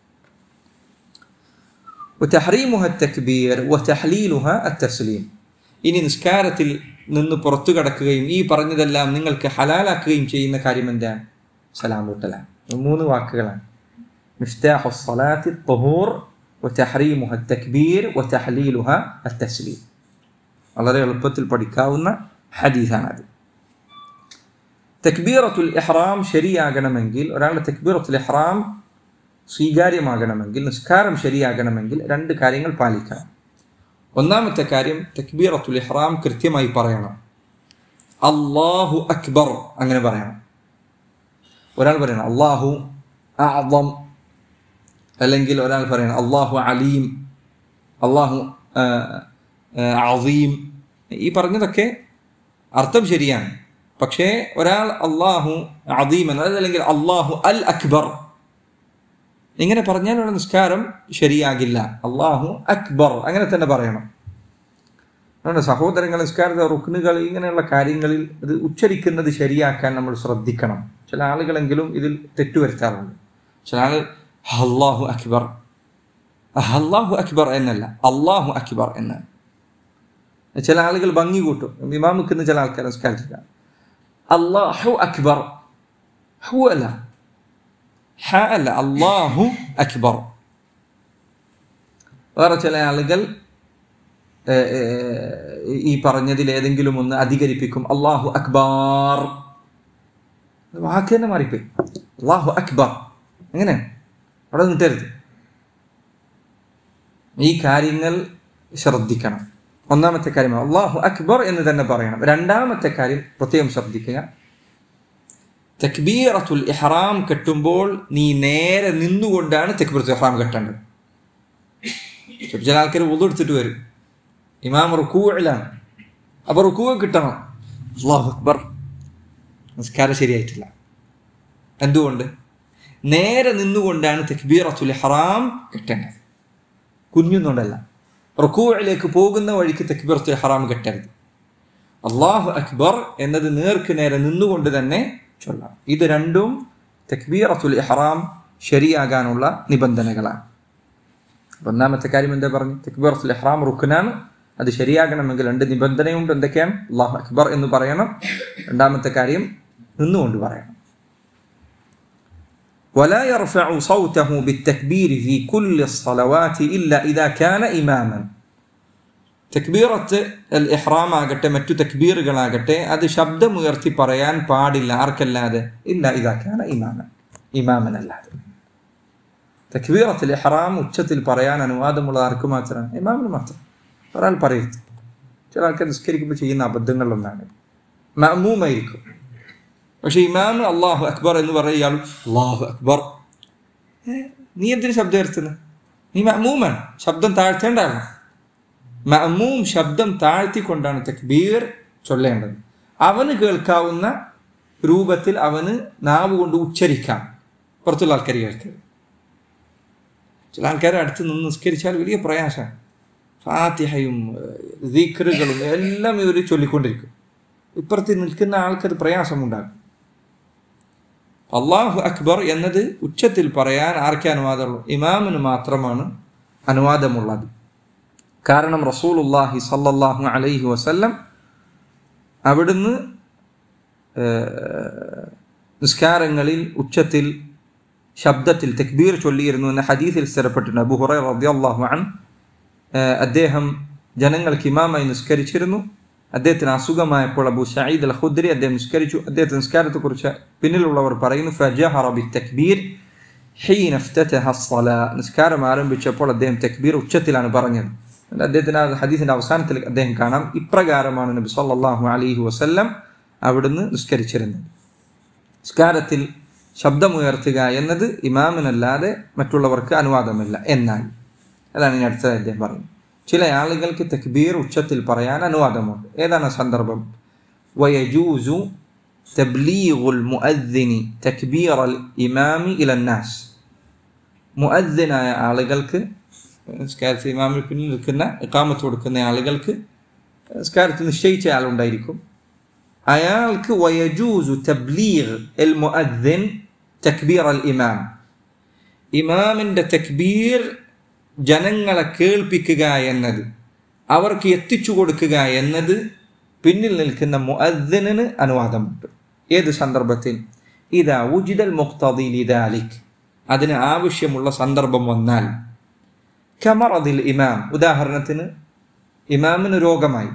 [SPEAKER 1] وتحريمها التكبير وتحليلها التسليم ഇനി നിസ്കാരത്തിൽ നിന്ന് പുറത്തു കടക്കുകയും ഈ പറഞ്ഞതെല്ലാം നിങ്ങൾക്ക് ഹലാലാക്കുകയും ചെയ്യുന്ന കാര്യം എന്താണ് സലാം വീട്ടലാണ് മൂന്ന് വാക്കുകളാണ് മിഫ്താഹു സ്വലാത്തി ത്വഹൂർ وتحريمها التكبير وتحليلها التسليم വളരെ എളുപ്പത്തിൽ പഠിക്കാവുന്ന ഹദീസാണത് തക്ബീറത്തുൽ ഇഹ്റാം ശരിയാകണമെങ്കിൽ ഒരാളുടെ തക്ബീറത്തുൽ ഇഹ്റാം സ്വീകാര്യമാകണമെങ്കിൽ നിസ്കാരം ശരിയാകണമെങ്കിൽ രണ്ട് കാര്യങ്ങൾ പാലിക്കണം ഒന്നാമത്തെ കാര്യം തക്ബീറത്തുൽ ഇഹ്റാം കൃത്യമായി പറയണം അള്ളാഹു അക്ബർ അങ്ങനെ പറയണം ഒരാൾ പറയണം അള്ളാഹു അഅദം അല്ലെങ്കിൽ ഒരാൾ പറയണം അള്ളാഹു അലീം അള്ളാഹു അസീം ഈ പറഞ്ഞതൊക്കെ അർത്ഥം ശരിയാണ് പക്ഷേ ഒരാൾ അള്ളാഹു അദീം എന്ന് അല്ലെങ്കിൽ അള്ളാഹു അൽ അക്ബർ ഇങ്ങനെ പറഞ്ഞാലുള്ള നിസ്കാരം ശരിയാകില്ല അള്ളാഹു അക്ബർ അങ്ങനെ തന്നെ പറയണം അതുകൊണ്ട് സഹോദരങ്ങൾ നിസ്കാരത്തെ റുക്നുകൾ ഇങ്ങനെയുള്ള കാര്യങ്ങളിൽ ഇത് ഉച്ചരിക്കുന്നത് ശരിയാക്കാൻ നമ്മൾ ശ്രദ്ധിക്കണം ചില ആളുകളെങ്കിലും ഇതിൽ തെറ്റുവരുത്താറുണ്ട് ചില ആൾ അള്ളാഹു അക്ബർ അള്ളാഹു അക്ബർ എന്നല്ല അള്ളാഹു അക്ബർ എന്നാണ് ചില ആളുകൾ ഭംഗി കൂട്ടും ഇമാം നിൽക്കുന്ന ചില ആൾക്കാർ നിസ്കാരത്തില്ല അള്ളാഹു അക്ബർ ഹു അല്ല ഹ അല്ല അള്ളാഹു അക്ബർ വേറെ ചില ആളുകൾ ഈ പറഞ്ഞതിൽ ഏതെങ്കിലും ഒന്ന് അധികരിപ്പിക്കും അള്ളാഹു അക്ബാർ വാക്ക് തന്നെ മാറിപ്പോയി അള്ളാഹു അക്ബർ എങ്ങനെ അവിടെ നിട്ടരുത് ഈ കാര്യങ്ങൾ ശ്രദ്ധിക്കണം ഒന്നാമത്തെ കാര്യം അള്ളാഹു അക്ബർ എന്ന് തന്നെ പറയണം രണ്ടാമത്തെ കാര്യം പ്രത്യേകം ശ്രദ്ധിക്കുക തക്ബീറത്തുൽ ഇഹ്റാം കെട്ടുമ്പോൾ നീ നേരെ നിന്നുകൊണ്ടാണ് തക്ബീറത്തുൽ ഇഹ്റാം കെട്ടേണ്ടത് ചില ആൾക്കാർ ഉതെടുത്തിട്ട് വരും ഇമാം റുക്കൂലാണ് അപ്പൊ റുക്കൂ കിട്ടണം അള്ളാഹു അക്ബർ നിസ്കാരം ശരിയായിട്ടില്ല എന്തുകൊണ്ട് നേരെ നിന്നുകൊണ്ടാണ് തക്ബീറത്തുൽ ഇഹ്റാം കെട്ടേണ്ടത് കുഞ്ഞുന്നുണ്ടല്ല റുക്കൂഴിലേക്ക് പോകുന്ന വഴിക്ക് തക്ബീറത്തുൽ ഹറാം കെട്ടരുത് അള്ളാഹു അക്ബർ എന്നത് നേർക്ക് നേരെ നിന്നുകൊണ്ട് തന്നെ ചൊല്ലാം ഇത് രണ്ടും തക്ബീറത്തുൽ ഇഹ്റാം ശരിയാകാനുള്ള നിബന്ധനകളാണ് ഒന്നാമത്തെ കാര്യം എന്താ പറഞ്ഞു തക്ബീറത്തുൽ ഇഹ്റാം റുക്കനാണ് അത് ശരിയാകണമെങ്കിൽ രണ്ട് നിബന്ധനയുണ്ട് എന്തൊക്കെയാണ് അള്ളാഹു അക്ബർ എന്ന് പറയണം രണ്ടാമത്തെ കാര്യം നിന്നുകൊണ്ട് പറയണം ولا يرفع صوته بالتكبير في كل الصلوات إلا إذا كان إماما തക്ബീറത്ത് അൽ ഇഹ്റാം ആകട്ടെ മറ്റു തക്ബീറുകളാകട്ടെ അത് ശബ്ദമുയർത്തി പറയാൻ പാടില്ല ആർക്കല്ലാതെ ഇല്ല ഇതാക്കാണ് ഇമാമൻ ഇമാമനല്ലാതെ തക്ബീറത്തിൽ ഇഹ്റാം ഉച്ചത്തിൽ പറയാൻ അനുവാദമുള്ള ആർക്ക് മാത്രമാണ് ഇമാമിന് മാത്രം ഒരാൾ പറയരുത് ചില ആൾക്കാർ നിസ്കരിക്കുമ്പോൾ ചെയ്യുന്ന അബദ്ധങ്ങളിലൊന്നാണ് മഅമൂമായിരിക്കും പക്ഷെ ഇമാം അള്ളാഹു അക്ബർ എന്ന് പറയുന്ന ഇയാൾ അള്ളാഹു അക്ബർ നീ എന്തിനു ശബ്ദം ഉയർത്തുന്നത് നീ മഅമൂമൻ ശബ്ദം താഴ്ത്തേണ്ട ആളാണ് മഅമൂം ശബ്ദം താഴ്ത്തിക്കൊണ്ടാണ് തക്ബീർ ചൊല്ലേണ്ടത് അവന് കേൾക്കാവുന്ന രൂപത്തിൽ അവന് നാവ് കൊണ്ട് ഉച്ചരിക്കാം പുറത്തുള്ള ആൾക്കാർ കേൾക്കരുത് ചില ആൾക്കാർ അടുത്ത് നിന്ന് നിസ്കരിച്ചാൽ വലിയ പ്രയാസമാണ് ഫാത്തിഹയും ദീഖറുകളും എല്ലാം ഇവർ ചൊല്ലിക്കൊണ്ടിരിക്കും ഇപ്പുറത്ത് നിൽക്കുന്ന ആൾക്കത് പ്രയാസമുണ്ടാകും അള്ളാഹു അക്ബർ എന്നത് ഉച്ചത്തിൽ പറയാൻ ആർക്കേ അനുവാദമുള്ളൂ ഇമാമിന് മാത്രമാണ് അനുവാദമുള്ളത് കാരണം റസൂലുല്ലാഹി സല്ലല്ലാഹു അലൈഹി വസല്ലം അവിടുന്ന് നിസ്കാരങ്ങളിൽ ഉച്ചത്തിൽ ശബ്ദത്തിൽ തക്ബീർ ചൊല്ലിയിരുന്നു എന്ന ഹദീസിൽ സ്ഥിരപ്പെട്ടിട്ടുണ്ട് അബു ഹുറൈ റളിയല്ലാഹു അൻ അദ്ദേഹം ജനങ്ങൾക്ക് ഇമാമായി നിസ്കരിച്ചിരുന്നു അദ്ദേഹത്തിന് അസുഖമായപ്പോൾ അബു സയ്യിദ് അൽ ഖുദ്രി അദ്ദേഹം നിസ്കരിച്ചു അദ്ദേഹത്തെ നിസ്കാരത്തെക്കുറിച്ച് പിന്നിലുള്ളവർ പറയുന്നു ഫജഹറ ബി തക്ബീർ ഹീന ഇഫ്തതഹ الصلاة നിസ്കാരം ആരംഭിച്ചപ്പോൾ അദ്ദേഹം തക്ബീർ ഉച്ചത്തിലാണ് പറഞ്ഞത് അദ്ദേഹത്തിന് ഹദീസിന്റെ അവസാനത്തിൽ അദ്ദേഹം കാണാം ഇപ്രകാരമാണ് നബി സല്ലല്ലാഹു അലൈഹി വസല്ലം അവിടുന്ന് നിസ്കരിച്ചിരുന്നത് നിസ്കാരത്തിൽ ശബ്ദമുയർത്തുക എന്നത് ഇമാമിനല്ലാതെ മറ്റുള്ളവർക്ക് അനുവാദമില്ല എന്നാൽ അതാണ് ഇനി അടുത്ത അദ്ദേഹം പറയുന്നത് ചില ആളുകൾക്ക് തക്ബീർ ഉച്ചത്തിൽ പറയാൻ അനുവാദമുണ്ട് ഏതാണ് ആ സന്ദർഭം വയജൂസു തബ്ലീഗുൽ മുഅദ്ദിനി തക്ബീർ അൽ ഇമാമി ഇലന്നാസ് മുഅദ്ദിനായ ആളുകൾക്ക് സ്കാരത്തിൽ ഇമാമിൽ പിന്നിൽ നിൽക്കുന്ന ഇക്കാമത്ത് കൊടുക്കുന്ന ആളുകൾക്ക് സ്കാരത്തിൽ നിശ്ചയിച്ച ആളുണ്ടായിരിക്കും അയാൾക്ക് വയജൂസു തബ്ലീഗ് എൽ മുഅദ്ദിൻ തക്ബീർ അൽ ഇമാം ഇമാമിൻ്റെ തക്ബീർ ജനങ്ങളെ കേൾപ്പിക്കുക എന്നത് അവർക്ക് എത്തിച്ചു കൊടുക്കുക എന്നത് പിന്നിൽ നിൽക്കുന്ന മുഅദ്ദിനിന് അനുവാദമുണ്ട് ഏത് സന്ദർഭത്തിൽ ഇതാ ഉജിതൽ മുക്തദി ലിദാലിക് അതിന് ആവശ്യമുള്ള സന്ദർഭം വന്നാൽ കമറദിൽ ഇമാം ഉദാഹരണത്തിന് ഇമാമിന് രോഗമായി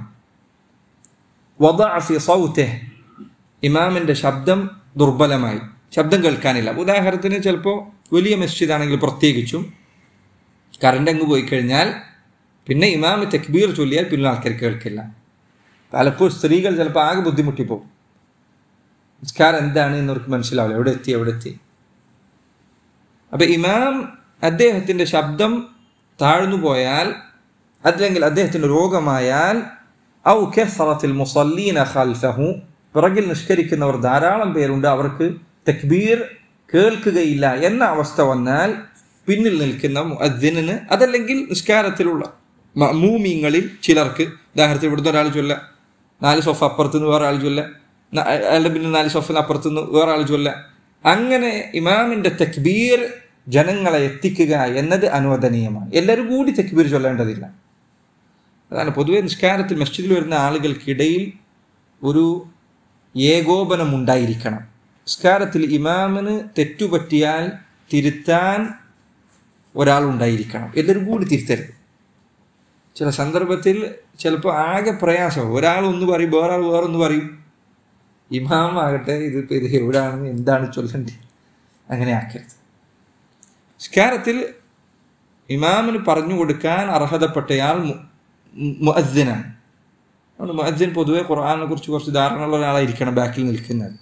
[SPEAKER 1] വദഅഫി സൗതിഹ് ഇമാമിൻ്റെ ശബ്ദം ദുർബലമായി ശബ്ദം കേൾക്കാനില്ല ഉദാഹരണത്തിന് ചിലപ്പോൾ വലിയ മസ്ജിദ് ആണെങ്കിൽ പ്രത്യേകിച്ചും കറണ്ട് അങ്ങ് പോയി കഴിഞ്ഞാൽ പിന്നെ ഇമാമ് തക്ബീർ ചൊല്ലിയാൽ പിന്നെ ആൾക്കാർ കേൾക്കില്ല പലപ്പോഴും സ്ത്രീകൾ ചിലപ്പോൾ ആകെ ബുദ്ധിമുട്ടിപ്പോകും നിസ്കാരം എന്താണ് എന്നവർക്ക് മനസ്സിലാവില്ല എവിടെ എത്തി എവിടെ എത്തി അപ്പം ഇമാം അദ്ദേഹത്തിൻ്റെ ശബ്ദം താഴ്ന്നു പോയാൽ അല്ലെങ്കിൽ അദ്ദേഹത്തിന് രോഗമായാൽ ഔ കെഫറത്തിൽ മുസല്ലീന ഖൽഫഹു പിറകിൽ നിഷ്കരിക്കുന്നവർ ധാരാളം പേരുണ്ട് അവർക്ക് തക്ബീർ കേൾക്കുകയില്ല എന്ന അവസ്ഥ വന്നാൽ പിന്നിൽ നിൽക്കുന്ന മുഅദ്ദിനിന് അതല്ലെങ്കിൽ നിസ്കാരത്തിലുള്ള മൂമിങ്ങളിൽ ചിലർക്ക് ഉദാഹരണത്തിന് ഇവിടുന്ന് ഒരാൾ ചൊല്ല നാല് സോഫ അപ്പുറത്ത് നിന്ന് വേറെ ആൾ ചൊല്ല അയാളുടെ പിന്നെ നാല് സോഫിന് അപ്പുറത്ത് നിന്ന് വേറെ ആൾ ചൊല്ല അങ്ങനെ ഇമാമിൻ്റെ തക്ബീർ ജനങ്ങളെ എത്തിക്കുക എന്നത് അനുവദനീയമാണ് എല്ലാവരും കൂടി തക്ബീർ ചൊല്ലേണ്ടതില്ല അതാണ് പൊതുവെ നിസ്കാരത്തിൽ മസ്ജിദിൽ വരുന്ന ആളുകൾക്കിടയിൽ ഒരു ഏകോപനം ഉണ്ടായിരിക്കണം നിസ്കാരത്തിൽ ഇമാമിന് തെറ്റുപറ്റിയാൽ തിരുത്താൻ ഒരാളുണ്ടായിരിക്കണം എല്ലാവരും കൂടി തിരുത്തരുത് ചില സന്ദർഭത്തിൽ ചിലപ്പോൾ ആകെ പ്രയാസം ഒരാൾ ഒന്ന് പറയും വേറൊരാൾ വേറൊന്ന് പറയും ഇമാം ആകട്ടെ ഇതിപ്പോൾ ഇത് എവിടെയാണ് എന്താണ് ചൊല്ലേണ്ടത് അങ്ങനെ ആക്കരുത് സ്കാരത്തിൽ ഇമാമിന് പറഞ്ഞു കൊടുക്കാൻ അർഹതപ്പെട്ടയാൾ മുഅദ്ദിനാണ് അതുകൊണ്ട് മുഅദ്ദിൻ പൊതുവെ ഖുർആാനെ കുറിച്ച് കുറച്ച് ധാരണയുള്ള ഒരാളായിരിക്കണം ബാക്കിൽ നിൽക്കുന്നത്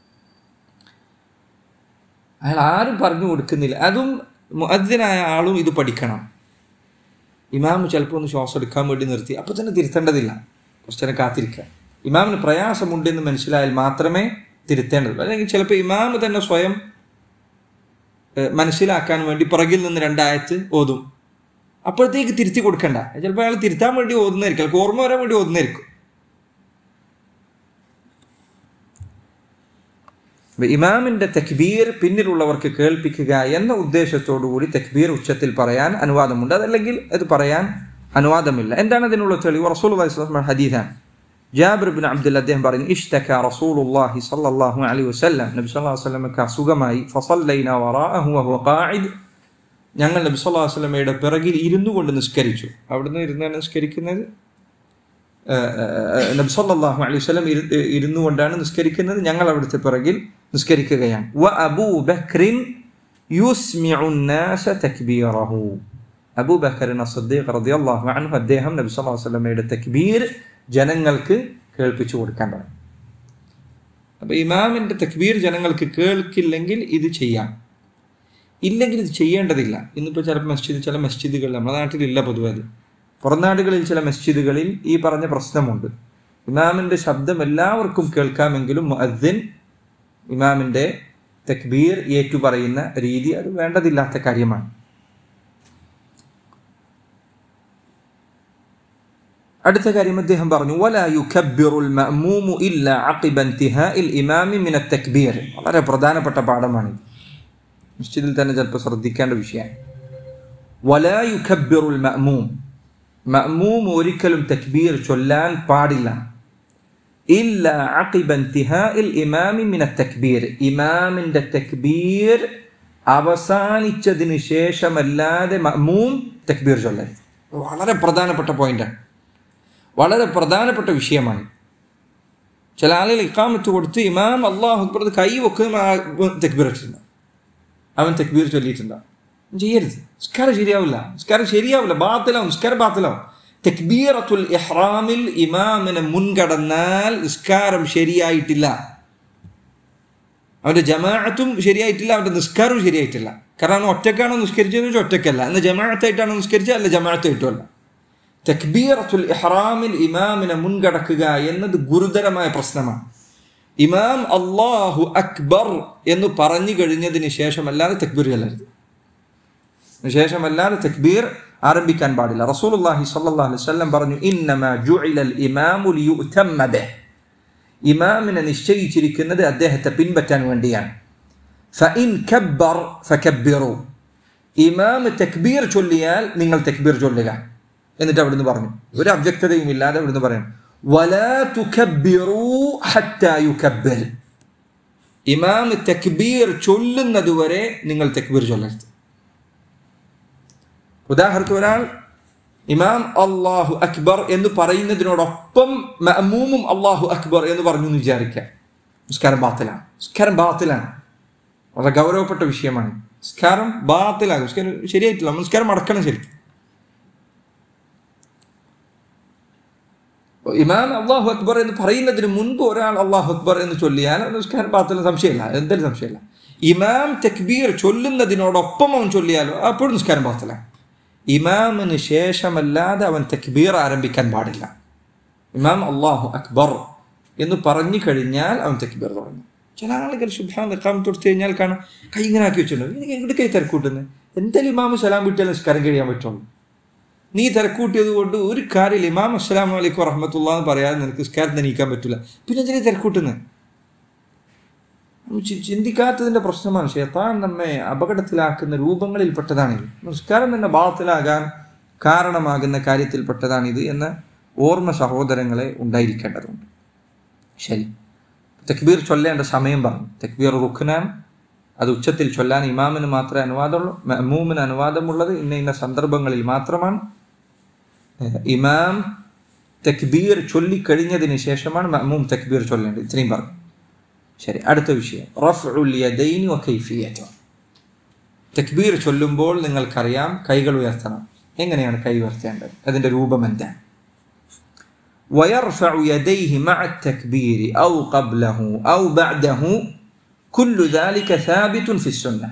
[SPEAKER 1] അയാൾ ആരും പറഞ്ഞു കൊടുക്കുന്നില്ല അതും മുഅദ്ദിനായ ആളും ഇത് പഠിക്കണം ഇമാം ചിലപ്പോൾ ഒന്ന് ശ്വാസം എടുക്കാൻ വേണ്ടി നിർത്തി അപ്പോൾ തന്നെ തിരുത്തേണ്ടതില്ല കുറച്ച് നേരം കാത്തിരിക്കുക ഇമാമിന് പ്രയാസമുണ്ടെന്ന് മനസ്സിലായാൽ മാത്രമേ തിരുത്തേണ്ടതുള്ളൂ അല്ലെങ്കിൽ ചിലപ്പോൾ ഇമാം തന്നെ സ്വയം മനസ്സിലാക്കാൻ വേണ്ടി പുറകിൽ നിന്ന് രണ്ടായത്ത് ഓതും അപ്പോഴത്തേക്ക് തിരുത്തി കൊടുക്കണ്ട ചിലപ്പോൾ അയാൾ തിരുത്താൻ വേണ്ടി ഓതുന്നതായിരിക്കും അയാൾക്ക് ഓർമ്മ വരാൻ വേണ്ടി ഓതുന്നതായിരിക്കും ഇമാമിന്റെ തക്ബീർ പിന്നിലുള്ളവർക്ക് കേൾപ്പിക്കുക എന്ന ഉദ്ദേശത്തോടുകൂടി തക്ബീർ ഉച്ചത്തിൽ പറയാൻ അനുവാദമുണ്ട് അതല്ലെങ്കിൽ അത് പറയാൻ അനുവാദമില്ല എന്താണ് അതിനുള്ള തെളിവ് റസൂൽ ഹദീദാണ് ജാബിർ ബിൻ അബ്ദുൽ അദ്ദേഹം പറഞ്ഞു ഇഷ്തക റസൂലുള്ളാഹി സ്വല്ലല്ലാഹു അലൈഹി വസല്ലം നബി സല്ലല്ലാഹു അലൈഹി വസല്ലമക്ക് അസുഖമായി ഫസല്ലൈന വറാഅഹു വഹുവ ഖാഇദ് ഞങ്ങൾ നബി സല്ലല്ലാഹു അലൈഹി വസല്ലമയുടെ പിറകിൽ ഇരുന്നു കൊണ്ട് നിസ്കരിച്ചു അവിടുന്ന് ഇരുന്നാണ് നിസ്കരിക്കുന്നത് നബി സല്ലല്ലാഹു അലൈഹി വസല്ലം ഇരുന്നു കൊണ്ടാണ് നിസ്കരിക്കുന്നത് ഞങ്ങൾ അവിടുത്തെ പിറകിൽ നിസ്കരിക്കുകയാണ് വ അബൂ ബക്രിൻ യുസ്മിഉ الناس തക്ബീറഹു അബൂ ബക്കറിൻ അസ്സദ്ദീഖ് റളിയല്ലാഹു അൻഹു അദ്ദേഹം നബി സല്ലല്ലാഹു അലൈഹി വസല്ലമയുടെ തക്ബീർ ജനങ്ങൾക്ക് കേൾപ്പിച്ചു കൊടുക്കാൻ പറയും അപ്പോൾ ഇമാമിൻ്റെ തക്ബീർ ജനങ്ങൾക്ക് കേൾക്കില്ലെങ്കിൽ ഇത് ചെയ്യാം ഇല്ലെങ്കിൽ ഇത് ചെയ്യേണ്ടതില്ല ഇന്നിപ്പോൾ ചില മസ്ജിദ് ചില മസ്ജിദുകൾ നമ്മുടെ നാട്ടിലില്ല പൊതുവെ അത് പുറം നാടുകളിൽ ചില മസ്ജിദുകളിൽ ഈ പറഞ്ഞ പ്രശ്നമുണ്ട് ഇമാമിൻ്റെ ശബ്ദം എല്ലാവർക്കും കേൾക്കാമെങ്കിലും മുഅദ്ദിൻ ഇമാമിൻ്റെ തക്ബീർ ഏറ്റുപറയുന്ന രീതി അത് വേണ്ടതില്ലാത്ത കാര്യമാണ് അടുത്ത കാര്യം അദ്ദേഹം പറഞ്ഞു വല യുഖബ്ബിറുൽ മഅ്മൂമു ഇല്ല അഖിബ ഇന്തിഹാഇൽ ഇമാമി മിന തക്ബീർ വളരെ പ്രധാനപ്പെട്ട പാഠമാണ് മസ്ജിദിൽ തന്നെ ചിലപ്പോൾ ശ്രദ്ധിക്കേണ്ട വിഷയമാണ് വല യുഖബ്ബിറുൽ മഅ്മൂം മഅ്മൂം ഒരിക്കലും തക്ബീർ ചൊല്ലാൻ പാടില്ല ഇല്ല അഖിബ ഇന്തിഹാഇൽ ഇമാമി മിന തക്ബീർ ഇമാമിന്റെ തക്ബീർ അവസാനിച്ചതിന് ശേഷമല്ലാതെ മഅ്മൂം തക്ബീർ ചൊല്ലരുത് വളരെ പ്രധാനപ്പെട്ട പോയിന്റാണ് വളരെ പ്രധാനപ്പെട്ട വിഷയമാണ് ചില ആളുകൾ ഇക്കാമത്ത് കൊടുത്ത് ഇമാം അള്ളാഹു അക്ബർ കൈ വെക്കുന്ന തെക്ബീർ ഇട്ടിട്ടുണ്ട് അവൻ തെക്ബീർ ചൊല്ലിയിട്ടുണ്ടാവും ചെയ്യരുത് നിസ്കാരം ശരിയാവില്ല നിസ്കാരം ശരിയാവില്ല ബാത്തിലാവും നിസ്കാരം ബാത്തിലാവും തെക്ബീറത്തുൽ ഇഹ്റാമിൽ ഇമാമിനെ മുൻകടന്നാൽ നിസ്കാരം ശരിയായിട്ടില്ല അവൻ്റെ ജമാഅത്തും ശരിയായിട്ടില്ല അവൻ്റെ നിസ്കാരവും ശരിയായിട്ടില്ല കാരണം അവൻ ഒറ്റക്കാണോ നിസ്കരിച്ചതെന്ന് വെച്ചാൽ ഒറ്റക്കല്ല എന്നാൽ ജമാഅത്തായിട്ടാണോ നിസ്കരിച്ചത് അല്ല ജമാഅത്തായിട്ടും അല്ല തക്ബീറത്തുൽ ഇഹ്റാമിൽ ഇമാമിനെ മുൻകടക്കുക എന്നത് ഗുരുതരമായ പ്രശ്നമാണ് ഇമാം അള്ളാഹു അക്ബർ എന്ന് പറഞ്ഞു കഴിഞ്ഞതിന് ശേഷമല്ലാതെ തക്ബീർ ചെല്ലരുത് ശേഷമല്ലാതെ തക്ബീർ ആരംഭിക്കാൻ പാടില്ല റസൂലുള്ളാഹി സ്വല്ലല്ലാഹു അലൈഹി വസല്ലം പറഞ്ഞു ഇന്നമാ ജുഇലൽ ഇമാമു ലിയുതമ്മ ബിഹ് ഇമാമിനെ നിശ്ചയിച്ചിരിക്കുന്നത് അദ്ദേഹത്തെ പിൻപറ്റാൻ വേണ്ടിയാണ് ഫഇൻ കബ്ബർ ഫകബ്ബിറു ഇമാം തക്ബീർ ചൊല്ലിയാൽ നിങ്ങൾ തക്ബീർ ചൊല്ലുക എന്നിട്ട് അവിടുന്ന് പറഞ്ഞു ഒരു അവ്യക്തതയും ഇല്ലാതെ അവിടുന്ന് പറയണം വലാ തുകബ്ബിറു ഹത്താ യുകബ്ബിർ ഇമാം തക്ബീർ ചൊല്ലുന്നത് വരെ നിങ്ങൾ തക്ബീർ ചൊല്ലരുത് ഉദാഹരണത്തിന് ഒരാൾ ഇമാം അള്ളാഹു അക്ബർ എന്ന് പറയുന്നതിനോടൊപ്പം മഅമൂമും അള്ളാഹു അക്ബർ എന്ന് പറഞ്ഞു എന്ന് വിചാരിക്കാം നിസ്കാരം ബാത്തിലാണ് നിസ്കാരം ബാത്തിലാണ് വളരെ ഗൗരവപ്പെട്ട വിഷയമാണ് നിസ്കാരം ബാത്തിലാകും നിസ്കാരം ശരിയായിട്ടില്ല നിസ്കാരം അടക്കണം ശരിക്കും ഇമാം അള്ളാഹു അക്ബർ എന്ന് പറയുന്നതിന് മുൻപ് ഒരാൾ അള്ളാഹു അക്ബർ എന്ന് ചൊല്ലിയാൽ നിസ്കാരം ബാത്തിൽ സംശയമില്ല എന്തായാലും സംശയമില്ല ഇമാം തക്ബീർ ചൊല്ലുന്നതിനോടൊപ്പം അവൻ ചൊല്ലിയാലോ അപ്പോഴും നിസ്കാരം ബാത്തിലാണ് ഇമാമിന് ശേഷമല്ലാതെ അവൻ തക്ബീർ ആരംഭിക്കാൻ പാടില്ല ഇമാം അള്ളാഹു അക്ബർ എന്ന് പറഞ്ഞു കഴിഞ്ഞാൽ അവൻ തക്ബീർ തുടങ്ങും ചില ആളുകൾ ശുഭാൻ നിൽക്കാൻ തൊടുത്തു കഴിഞ്ഞാൽ കാണാം കൈ ഇങ്ങനെ ആക്കി വെച്ചിട്ടുണ്ട് ഇനി എവിടെ കൈ തിരക്കൂട്ടുന്നത് എന്തായാലും ഇമാമ് സലാം വിട്ടാൽ നിസ്കാരം കഴിയാൻ പറ്റുള്ളൂ നീ തിരക്കൂട്ടിയത് കൊണ്ട് ഒരു കാര്യമില്ല ഇമാം അസ്സലാം വലൈക്കും വറഹമത്തുള്ള എന്ന് പറയാതെ നിനക്ക് നിസ്കാരത്തിന് നീക്കാൻ പറ്റില്ല പിന്നെ എന്തിനാ തിരക്കൂട്ടുന്നത് ചിന്തിക്കാത്തതിന്റെ പ്രശ്നമാണ് ഷെയ്ത്താൻ നമ്മെ അപകടത്തിലാക്കുന്ന രൂപങ്ങളിൽപ്പെട്ടതാണ് നിസ്കാരം തന്നെ ബാത്തിലാകാൻ കാരണമാകുന്ന കാര്യത്തിൽപ്പെട്ടതാണിത് എന്ന ഓർമ്മ സഹോദരങ്ങളെ ഉണ്ടായിരിക്കേണ്ടതുണ്ട് ശരി തക്ബീർ ചൊല്ലേണ്ട സമയം പറഞ്ഞു തക്ബീർ റുഖ്നാൻ അത് ഉച്ചത്തിൽ ചൊല്ലാൻ ഇമാമിന് മാത്രമേ അനുവാദമുള്ളൂ മഅമൂമിന് അനുവാദമുള്ളത് ഇന്ന ഇന്ന സന്ദർഭങ്ങളിൽ മാത്രമാണ് ഇമാം തക്ബീർ ചൊല്ലിക്കഴിഞ്ഞതിന് ശേഷമാണ് മഅമൂം തക്ബീർ ചൊല്ലേണ്ടത് ഇത്രയും പറഞ്ഞു ശരി അടുത്ത വിഷയം റഫ്ഉൽ യദൈനി വകൈഫിയത്തു തക്ബീർ ചൊല്ലുമ്പോൾ നിങ്ങൾക്കറിയാം കൈകൾ ഉയർത്തണം എങ്ങനെയാണ് കൈ ഉയർത്തേണ്ടത് അതിന്റെ രൂപം എന്താണ് ويرفع يديه مع التكبير أو قبله أو بعده كل ذلك ثابت في السنة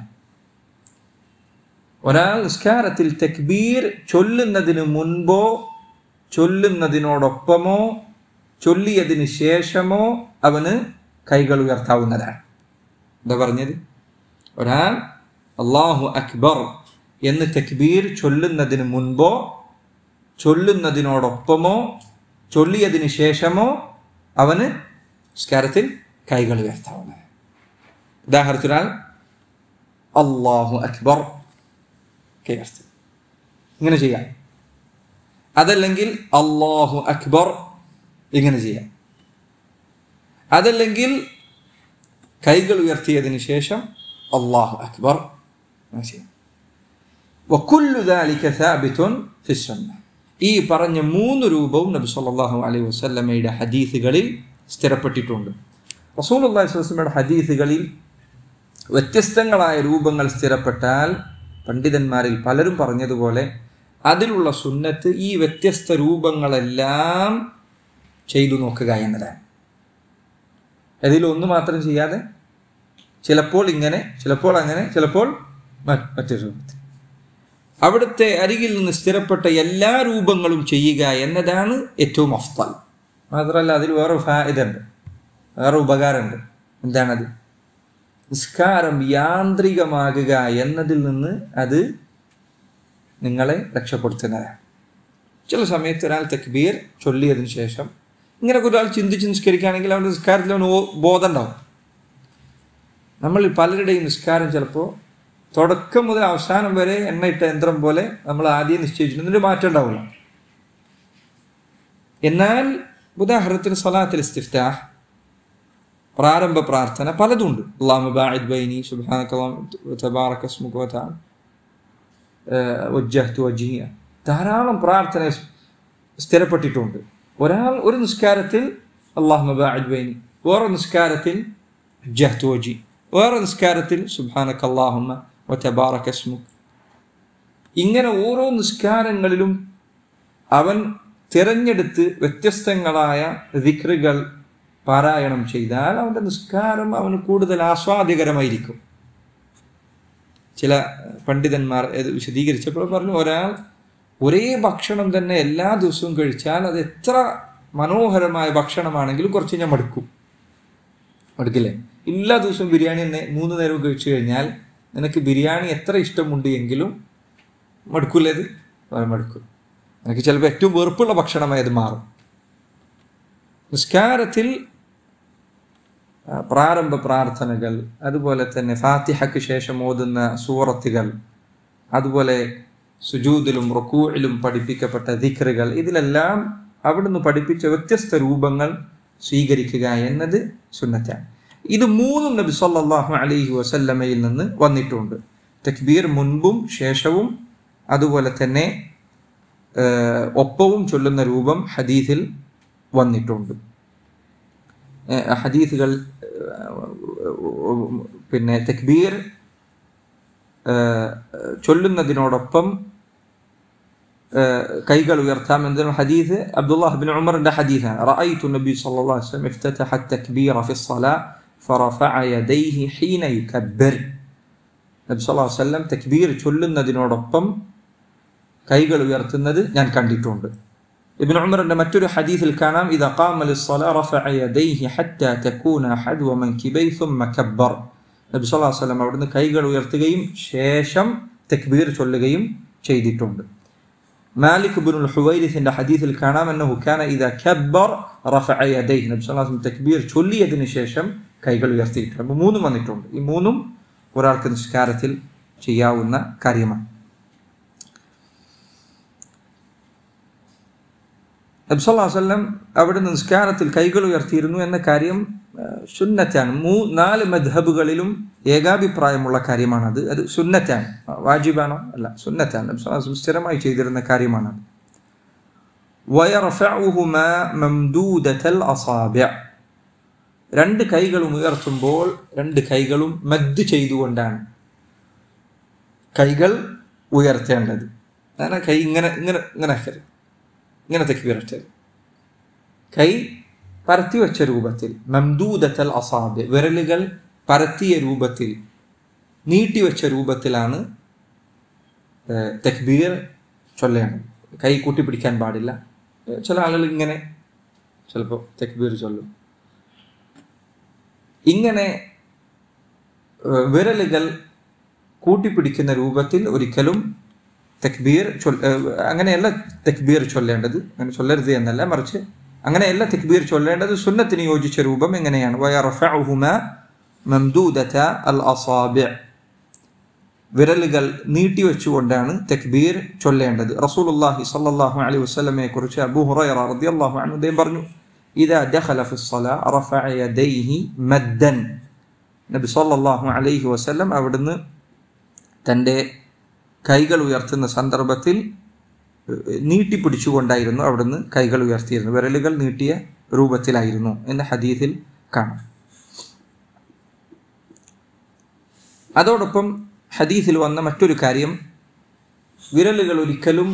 [SPEAKER 1] ഒരാൾ നിസ്കാരത്തിൽ തക്ബീർ ചൊല്ലുന്നതിന് മുൻപോ ചൊല്ലുന്നതിനോടൊപ്പമോ ചൊല്ലിയതിന് ശേഷമോ അവന് കൈകൾ ഉയർത്താവുന്നതാണ് എന്താ പറഞ്ഞത് ഒരാൾ അള്ളാഹു അക്ബർ എന്ന് തക്ബീർ ചൊല്ലുന്നതിന് മുൻപോ ചൊല്ലുന്നതിനോടൊപ്പമോ ചൊല്ലിയതിന് ശേഷമോ അവന് നിസ്കാരത്തിൽ കൈകൾ ഉയർത്താവുന്നത് ഉദാഹരണത്തിനാൽ അള്ളാഹു അക്ബർ കൈയർത്തി ഇങ്ങനെ ചെയ്യാം അതല്ലെങ്കിൽ അള്ളാഹു അക്ബർ ഇങ്ങനെ ചെയ്യാം അതല്ലെങ്കിൽ കൈകൾ ഉയർത്തിയതിന് ശേഷം അള്ളാഹു അക്ബർ ചെയ്യാം വക്കുല്ലു ദാലിക സാബിത്തുൻ ഫിസ്സന്ന ഈ പറഞ്ഞ മൂന്ന് രൂപവും നബി സല്ലല്ലാഹു അലൈഹി വസല്ലമയുടെ ഹദീസുകളിൽ സ്ഥിരപ്പെട്ടിട്ടുണ്ട് റസൂലുള്ളാഹി സ്വലമയുടെ ഹദീസുകളിൽ വ്യത്യസ്തങ്ങളായ രൂപങ്ങൾ സ്ഥിരപ്പെട്ടാൽ പണ്ഡിതന്മാരിൽ പലരും പറഞ്ഞതുപോലെ അതിലുള്ള സുന്നത്ത് ഈ വ്യത്യസ്ത രൂപങ്ങളെല്ലാം ചെയ്തു നോക്കുക എന്നതാണ് അതിലൊന്ന് മാത്രം ചെയ്യാതെ ചിലപ്പോൾ ഇങ്ങനെ ചിലപ്പോൾ അങ്ങനെ ചിലപ്പോൾ മറ്റൊരു രൂപത്തിൽ അവിടുത്തെ അരികിൽ നിന്ന് സ്ഥിരപ്പെട്ട എല്ലാ രൂപങ്ങളും ചെയ്യുക എന്നതാണ് ഏറ്റവും അഫ്തൽ മാത്രമല്ല അതിൽ വേറെ ഫായിദ ഉണ്ട് വേറെ ഉപകാരമുണ്ട് എന്താണത് നിസ്കാരം യാന്ത്രികമാകുക എന്നതിൽ നിന്ന് അത് നിങ്ങളെ രക്ഷപ്പെടുത്തുന്നതാണ് ചില സമയത്ത് ഒരാൾ തക്ബീർ ചൊല്ലിയതിനു ശേഷം ഇങ്ങനെ ഒരാൾ ചിന്തിച്ച് നിസ്കരിക്കുകയാണെങ്കിൽ അവൻ്റെ നിസ്കാരത്തിൽ അവന് ബോധം ഉണ്ടാവും നമ്മൾ പലരുടെയും നിസ്കാരം ചിലപ്പോൾ തുടക്കം മുതൽ അവസാനം വരെ എണ്ണയിട്ട യന്ത്രം പോലെ നമ്മൾ ആദ്യം നിശ്ചയിച്ചിട്ടുണ്ട് ഒരു മാറ്റം ഉണ്ടാവില്ല എന്നാൽ ഉദാഹരണത്തിന് സലാത്തിൽ ഇസ്തിഫ്താഹ് പ്രാരംഭ പ്രാർത്ഥന പലതുണ്ട് അള്ളാഹു ബാഇദ് ബൈനി സുബ്ഹാനക സ്മുക വതആല വജ്ജഹ്തു വജ്ഹിയ ധാരാളം പ്രാർത്ഥന സ്ഥിരപ്പെട്ടിട്ടുണ്ട് ഒരാൾ ഒരു നിസ്കാരത്തിൽ അള്ളാഹു ബാഇദ് ബൈനി വേറെ നിസ്കാരത്തിൽ ജഹ്തു വജി വേറെ നിസ്കാരത്തിൽ സുബ്ഹാനക അല്ലാഹുമ്മ വതബാറക സ്മുക് ഇങ്ങനെ ഓരോ നിസ്കാരങ്ങളിലും അവൻ തിരഞ്ഞെടുത്ത് വ്യത്യസ്തങ്ങളായ ദിക്റുകൾ പാരായണം ചെയ്താൽ അവൻ്റെ നിസ്കാരം അവന് കൂടുതൽ ആസ്വാദ്യകരമായിരിക്കും ചില പണ്ഡിതന്മാർ ഇത് വിശദീകരിച്ചപ്പോൾ പറഞ്ഞു ഒരാൾ ഒരേ ഭക്ഷണം തന്നെ എല്ലാ ദിവസവും കഴിച്ചാൽ അത് എത്ര മനോഹരമായ ഭക്ഷണമാണെങ്കിലും കുറച്ച് ഞാൻ മടുക്കും മടുക്കില്ലേ എല്ലാ ദിവസവും ബിരിയാണി തന്നെ മൂന്ന് നേരവും കഴിച്ചു കഴിഞ്ഞാൽ നിനക്ക് ബിരിയാണി എത്ര ഇഷ്ടമുണ്ട് എങ്കിലും മടുക്കൂലേ ഇത് മടുക്കും എനിക്ക് ചിലപ്പോൾ ഏറ്റവും വെറുപ്പുള്ള ഭക്ഷണമായി അത് മാറും നിസ്കാരത്തിൽ പ്രാരംഭ പ്രാർത്ഥനകൾ അതുപോലെ തന്നെ ഫാത്തിഹയ്ക്ക് ശേഷം ഓതുന്ന സൂറത്തുകൾ അതുപോലെ സുജൂദിലും റുക്കൂയിലും പഠിപ്പിക്കപ്പെട്ട ദിക്റുകൾ ഇതിലെല്ലാം അവിടുന്ന് പഠിപ്പിച്ച വ്യത്യസ്ത രൂപങ്ങൾ സ്വീകരിക്കുക എന്നത് സുന്നത്താണ് ഇത് മൂന്നും നബി സല്ലല്ലാഹു അലൈഹി വസല്ലമയിൽ നിന്ന് വന്നിട്ടുണ്ട് തക്ബീർ മുൻപും ശേഷവും അതുപോലെ തന്നെ ഒപ്പവും ചൊല്ലുന്ന രൂപം ഹദീസിൽ വന്നിട്ടുണ്ട് ഹദീസുകൾ പിന്നെ തക്ബീർ ചൊല്ലുന്നതിനോടൊപ്പം കൈകൾ ഉയർത്താം എന്നതിന് ഹദീസ് അബ്ദുല്ലാഹ് ബിൻ ഉമറിന്റെ ഹദീസാണ് റഅയ്തു നബി സല്ലല്ലാഹു അലൈഹി വസല്ലം ഇഫ്തതഹ التكبير في الصلاة فرفع يديه حين يكبر നബി സല്ലല്ലാഹു അലൈഹി വസല്ലം തക്ബീർ ചൊല്ലുന്നതിനോടൊപ്പം കൈകൾ ഉയർത്തുന്നത് ഞാൻ കണ്ടിട്ടുണ്ട് ഇബ്നു ഉമറിന്റെ മറ്റൊരു ഹദീസിൽ കാണാം ഇദാ ഖാമ ലിസ്സലാ റഫഅ യദൈഹി ഹത്താ തകൂന ഹദ്വ മൻകിബൈ ثم കബ്ബർ നബി സല്ലല്ലാഹു അലൈഹി വസല്ലം അവിടുന്ന് കൈകൾ ഉയർത്തുകയും ശേഷം തക്ബീർ ചൊല്ലുകയും ചെയ്തിട്ടുണ്ട് മാലിക് ബിനുൽ ഹുവൈരിസിന്റെ ഹദീസിൽ കാണാം അന്നഹു കാന ഇദാ കബ്ബർ റഫഅ യദൈഹി നബി സല്ലല്ലാഹു അലൈഹി വസല്ലം തക്ബീർ ചൊല്ലിയതിനു ശേഷം കൈകൾ ഉയർത്തിയിട്ടുണ്ട് അപ്പോൾ മൂന്നും വന്നിട്ടുണ്ട് ഈ മൂന്നും ഒരാൾക്ക് നിസ്കാരത്തിൽ ചെയ്യാവുന്ന കാര്യമാണ് നബ്സല്ലാസ്ലം അവിടെ നിസ്കാരത്തിൽ കൈകൾ ഉയർത്തിയിരുന്നു എന്ന കാര്യം സുന്നറ്റാണ് മൂ നാല് മദ്ഹബുകളിലും ഏകാഭിപ്രായമുള്ള കാര്യമാണത് അത് സുന്നറ്റാണ് വാജിബാണോ അല്ല സുന്നറ്റാണ് നബ്സല്ലാസ്ലം സ്ഥിരമായി ചെയ്തിരുന്ന കാര്യമാണത് രണ്ട് കൈകളും ഉയർത്തുമ്പോൾ രണ്ട് കൈകളും മദ് ചെയ്തുകൊണ്ടാണ് കൈകൾ ഉയർത്തേണ്ടത് അങ്ങനെ കൈ ഇങ്ങനെ ഇങ്ങനെ ഇങ്ങനെ ആക്കരുത് ഇങ്ങനെ തെക്കുവിരട്ടൽ കൈ പരത്തി വെച്ച രൂപത്തിൽ മംദൂദത്തൽ അസാബ് വിരലുകൾ പരത്തിയ രൂപത്തിൽ നീട്ടിവെച്ച രൂപത്തിലാണ് തെക്ബീർ ചൊല്ലേണ്ടത് കൈ കൂട്ടിപ്പിടിക്കാൻ പാടില്ല ചില ആളുകൾ ഇങ്ങനെ ചിലപ്പോൾ തെക്ബീർ ചൊല്ലും ഇങ്ങനെ വിരലുകൾ കൂട്ടിപ്പിടിക്കുന്ന രൂപത്തിൽ ഒരിക്കലും തെക്ബീർ അങ്ങനെയല്ല തെക്ബീർ ചൊല്ലേണ്ടത് അങ്ങനെ ചൊല്ലരുത് എന്നല്ല മറിച്ച് അങ്ങനെയല്ല തെക്ബീർ ചൊല്ലേണ്ടത് സുന്നത്തിന് യോജിച്ച രൂപം എങ്ങനെയാണ് അൽ അസാബിഅ വിരലുകൾ നീട്ടിവെച്ചുകൊണ്ടാണ് തെക്ബീർ ചൊല്ലേണ്ടത് റസൂലുള്ളാഹി സ്വല്ലല്ലാഹു അലൈഹി വസല്ലമയെ കുറിച്ച് അബൂ ഹുറൈറ റളിയല്ലാഹു അൻഹു അദ്ദേഹം പറഞ്ഞു ഇദാ ദഖല ഫി الصلاة رفع يديه مدا നബി സല്ലല്ലാഹു അലൈഹി വസല്ലം അവിടുന്ന് തൻ്റെ കൈകൾ ഉയർത്തുന്ന സന്ദർഭത്തിൽ നീട്ടിപ്പിടിച്ചുകൊണ്ടായിരുന്നു അവിടുന്ന് കൈകൾ ഉയർത്തിയിരുന്നു വിരലുകൾ നീട്ടിയ രൂപത്തിലായിരുന്നു എന്ന ഹദീസിൽ കാണാം അതോടൊപ്പം ഹദീസിൽ വന്ന മറ്റൊരു കാര്യം വിരലുകൾ ഒരിക്കലും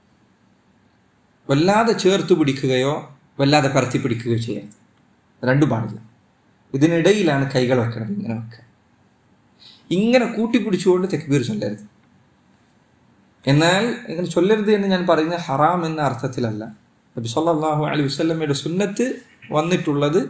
[SPEAKER 1] വല്ലാതെ ചേർത്ത് പിടിക്കുകയോ വല്ലാതെ പരത്തി പിടിക്കുകയോ ചെയ്യാം രണ്ടു പാടില്ല ഇതിനിടയിലാണ് കൈകൾ വെക്കുന്നത് ഇങ്ങനെ വെക്കുക ഇങ്ങനെ കൂട്ടിപ്പിടിച്ചുകൊണ്ട് തെക്കുബീർ ചൊല്ലരുത് എന്നാൽ ഇങ്ങനെ ചൊല്ലരുത് എന്ന് ഞാൻ പറയുന്നത് ഹറാം എന്ന അർത്ഥത്തിലല്ല നബി സല്ലല്ലാഹു അലൈഹി വസല്ലമയുടെ സുന്നത്ത് വന്നിട്ടുള്ളത്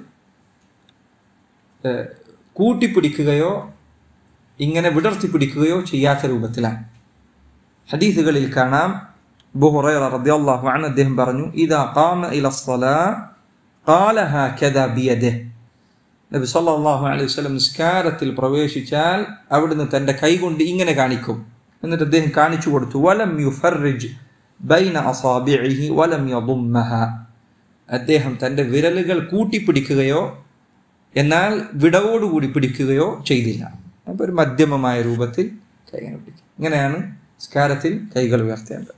[SPEAKER 1] കൂട്ടിപ്പിടിക്കുകയോ ഇങ്ങനെ വിടർത്തി പിടിക്കുകയോ ചെയ്യാത്ത രൂപത്തിലാണ് ഹദീസുകളിൽ കാണാം ബുഹുറൈറ റളിയല്ലാഹു അൻഹു അദ്ദേഹം പറഞ്ഞു ഇദാ ഖാമ ഇല الصلاة قال هكذا بيده നബി സല്ലല്ലാഹു അലൈഹി വസല്ലം നിസ്കാരത്തിൽ പ്രവേശിച്ചാൽ അവിടുന്ന് തന്റെ കൈ കൊണ്ട് ഇങ്ങനെ കാണിക്കും എന്നിട്ട് അദ്ദേഹം കാണിച്ചു കൊടുത്തു വലം യുഫർറിജ് ബൈന അസാബിഇഹി വലം യദുമ്മഹ അദ്ദേഹം തന്റെ വിരലുകൾ കൂട്ടിപ്പിടിക്കുകയോ എന്നാൽ വിടവോടുകൂടി പിടിക്കുകയോ ചെയ്തില്ല അപ്പോൾ ഒരു മധ്യമമായ രൂപത്തിൽ കൈകൾ പിടിക്കും ഇങ്ങനെയാണ് സ്കാരത്തിൽ കൈകൾ ഉയർത്തേണ്ടത്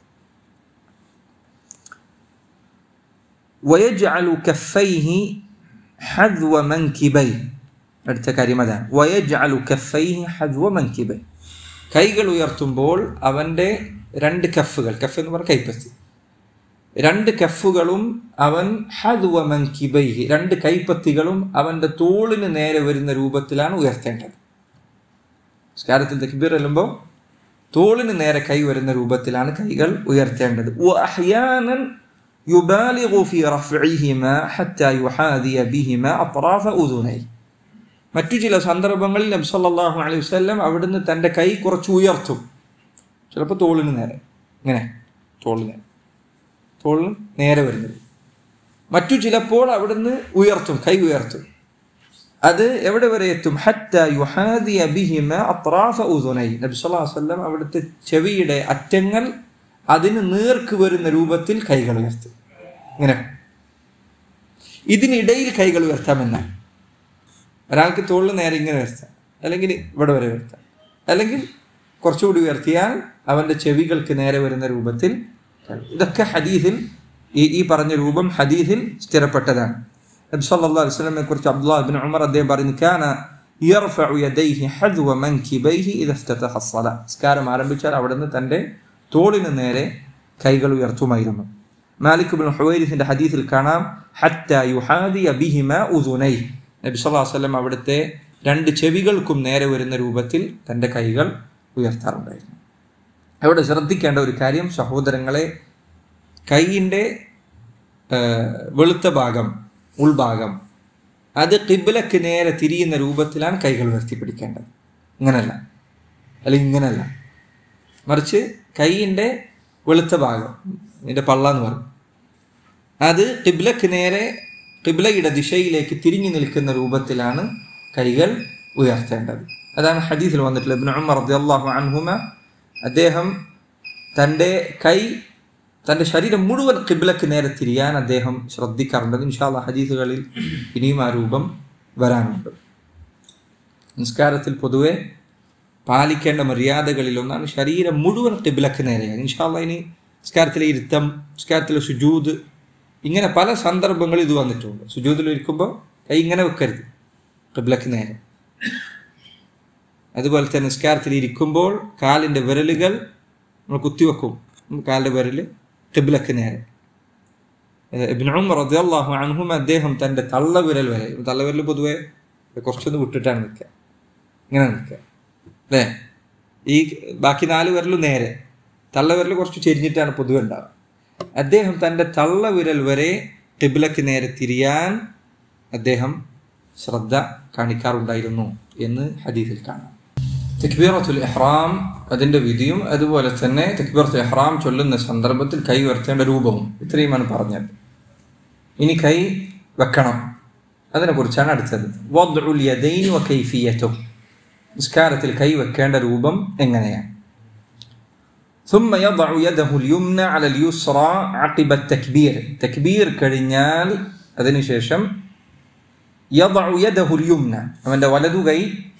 [SPEAKER 1] ويجعل كفيه حذو منكبيه അടുത്ത കാര്യം അതാണ് വയജഅലു കഫൈഹി ഹദ്വ മൻകിബൈ കൈകൾ ഉയർത്തുമ്പോൾ അവൻ്റെ രണ്ട് കഫുകൾ കഫ് എന്ന് പറഞ്ഞാൽ കൈപ്പത്തി രണ്ട് കഫുകളും അവൻ ഹദ്വ മൻകിബൈഹി രണ്ട് കൈപ്പത്തികളും അവന്റെ തോളിന് നേരെ വരുന്ന രൂപത്തിലാണ് ഉയർത്തേണ്ടത് സ്കാരത്തിൽ തക്ബീർ ചെല്ലുമ്പോൾ തോളിന് നേരെ കൈ വരുന്ന രൂപത്തിലാണ് കൈകൾ ഉയർത്തേണ്ടത് وأحيانا يبالغ في رفعهما حتى يحاذي بهما أطراف أذنيه മറ്റു ചില സന്ദർഭങ്ങളിൽ നബി സല്ലല്ലാഹു അലൈഹി വസല്ലം അവിടുന്ന് തൻ്റെ കൈ കുറച്ച് ഉയർത്തും ചിലപ്പോൾ തോളിന് നേരെ ഇങ്ങനെ തോളിന് നേരെ തോളിന് നേരെ വരുന്നത് മറ്റു ചിലപ്പോൾ അവിടുന്ന് ഉയർത്തും കൈ ഉയർത്തും അത് എവിടെ വരെ എത്തും ഹത്ത യുഹാദിയ ബിഹിമ അത്രാഫ ഉദുനൈ നബി സല്ലല്ലാഹു അലൈഹി വസല്ലം അവിടുത്തെ ചെവിയുടെ അറ്റങ്ങൾ അതിന് നേർക്ക് വരുന്ന രൂപത്തിൽ കൈകൾ ഉയർത്തും ഇങ്ങനെ ഇതിനിടയിൽ കൈകൾ ഉയർത്താമെന്നാണ് ഒരാൾക്ക് തോളിൽ നേരെ ഇങ്ങനെ ഉയർത്താം അല്ലെങ്കിൽ ഇവിടെ വരെ ഉയർത്താം അല്ലെങ്കിൽ കുറച്ചുകൂടി ഉയർത്തിയാൽ അവൻ്റെ ചെവികൾക്ക് നേരെ വരുന്ന രൂപത്തിൽ ഇതൊക്കെ ഹദീസിൽ ഈ ഈ പറഞ്ഞ രൂപം ഹദീസിൽ സ്ഥിരപ്പെട്ടതാണ് നബി സല്ലല്ലാഹു അലൈഹി വസല്ലമയെ കുറിച്ച് അബ്ദുല്ലാഹ് ഇബ്നു ഉമർ അദ്ദേഹം പറയുന്നു കാന യർഫഉ യദൈഹി ഹദ്വ മൻകിബൈഹി ഇദ ഇഫ്തതഹ അസ്സലാ നിസ്കാരം ആരംഭിച്ചാൽ അവിടുന്ന് തൻ്റെ തോളിന് നേരെ കൈകൾ ഉയർത്തുമായിരുന്നു മാലിക് ബിൻ ഹുവൈരിസിന്റെ ഹദീസിൽ കാണാം ഹത്ത യുഹാദിയ ബിഹിമ ഉദുനൈ നബി സല്ലല്ലാഹു അലൈഹി വസല്ലം അവിടുത്തെ രണ്ട് ചെവികൾക്കും നേരെ വരുന്ന രൂപത്തിൽ തൻ്റെ കൈകൾ ഉയർത്താറുണ്ടായിരുന്നു അവിടെ ശ്രദ്ധിക്കേണ്ട ഒരു കാര്യം സഹോദരങ്ങളെ കൈയിൻ്റെ വെളുത്ത ഭാഗം ഉൾഭാഗം അത് കിബിലക്ക് നേരെ തിരിയുന്ന രൂപത്തിലാണ് കൈകൾ ഉയർത്തിപ്പിടിക്കേണ്ടത് ഇങ്ങനല്ല അല്ലെങ്കിൽ ഇങ്ങനല്ല മറിച്ച് കൈയിൻ്റെ വെളുത്ത ഭാഗം ഇതിൻ്റെ പള്ള എന്ന് പറയും അത് കിബിലക്ക് നേരെ കിബിലയുടെ ദിശയിലേക്ക് തിരിഞ്ഞു നിൽക്കുന്ന രൂപത്തിലാണ് കൈകൾ ഉയർത്തേണ്ടത് അതാണ് ഹദീസിൽ വന്നിട്ടുള്ളത് ഇബ്നു ഉമർ റളിയല്ലാഹു അൻഹുമ അദ്ദേഹം തൻ്റെ കൈ തൻ്റെ ശരീരം മുഴുവൻ കിബിലക്ക് നേരെ തിരിയാൻ അദ്ദേഹം ശ്രദ്ധിക്കാറുണ്ട് ഇൻഷാല്ല ഹദീസുകളിൽ ഇനിയും ആ രൂപം വരാനുണ്ട് നിസ്കാരത്തിൽ പൊതുവെ പാലിക്കേണ്ട മര്യാദകളിൽ ഒന്നാണ് ശരീരം മുഴുവൻ കിബിലക്ക് നേരെയാണ് ഇൻഷാല്ല ഇനി നിസ്കാരത്തിലെ ഇരുത്തം നിസ്കാരത്തിലെ സുജൂദ് ഇങ്ങനെ പല സന്ദർഭങ്ങളിൽ ഇത് വന്നിട്ടുണ്ട് സുജൂദിൽ ഇരിക്കുമ്പോൾ കൈ ഇങ്ങനെ വെക്കരുത് കിബിലക്ക് നേരെ അതുപോലെ തന്നെ നിസ്കാരത്തിൽ ഇരിക്കുമ്പോൾ കാലിൻ്റെ വിരലുകൾ നമ്മൾ കുത്തിവെക്കും കാലിൻ്റെ വിരൽ കിബിലക്ക് നേരെ ഇബിൻ ഉമർ റളിയല്ലാഹു അൻഹും അദ്ദേഹം തൻ്റെ തള്ളവിരൽ വരെ തള്ളവിരൽ പൊതുവെ കുറച്ചൊന്ന് വിട്ടിട്ടാണ് നിൽക്കുക ഇങ്ങനെ നിൽക്കുക അല്ലേ ഈ ബാക്കി നാല് വിരലും നേരെ തള്ളവിരൽ കുറച്ച് ചെരിഞ്ഞിട്ടാണ് പൊതുവെ ഉണ്ടാവുക അദ്ദേഹം തൻ്റെ തള്ളവിരൽ വരെ കിബിലക്ക് നേരെ തിരിയാൻ അദ്ദേഹം ശ്രദ്ധ കാണിക്കാറുണ്ടായിരുന്നു എന്ന് ഹദീസിൽ കാണാം തക്ബീറത്തുൽ ഇഹ്റാം അതിൻ്റെ വിധിയും അതുപോലെ തന്നെ തക്ബീറത്തുൽ ഇഹ്റാം ചൊല്ലുന്ന സന്ദർഭത്തിൽ കൈ ഉയർത്തേണ്ട രൂപവും ഇത്രയുമാണ് പറഞ്ഞത് ഇനി കൈ വെക്കണം അതിനെക്കുറിച്ചാണ് അടുത്തത് വദ്ഉൽ യദൈനി വ കൈഫിയത്തും നിസ്കാരത്തിൽ കൈ വെക്കേണ്ട രൂപം എങ്ങനെയാണ് ثم يضع يده اليمنى على اليسرى عقب التكبير تكبير കഴിഞ്ഞാൽ അതിനുശേഷം يضع يده اليمنى അവന്റെ വലതു കൈ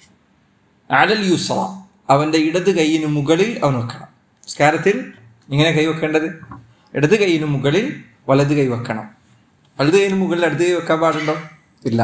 [SPEAKER 1] അലൽ യുസ്ര അവന്റെ ഇടത് കൈയിന് മുകളിൽ അവൻ വെക്കണം നിസ്കാരത്തിൽ ഇങ്ങനെ കൈ വെക്കേണ്ടത് ഇടത് കൈയിന് മുകളിൽ വലത് കൈ വെക്കണം വലത് കൈയിന് മുകളിൽ ഇടത് കൈ വെക്കാൻ പാടുണ്ടോ ഇല്ല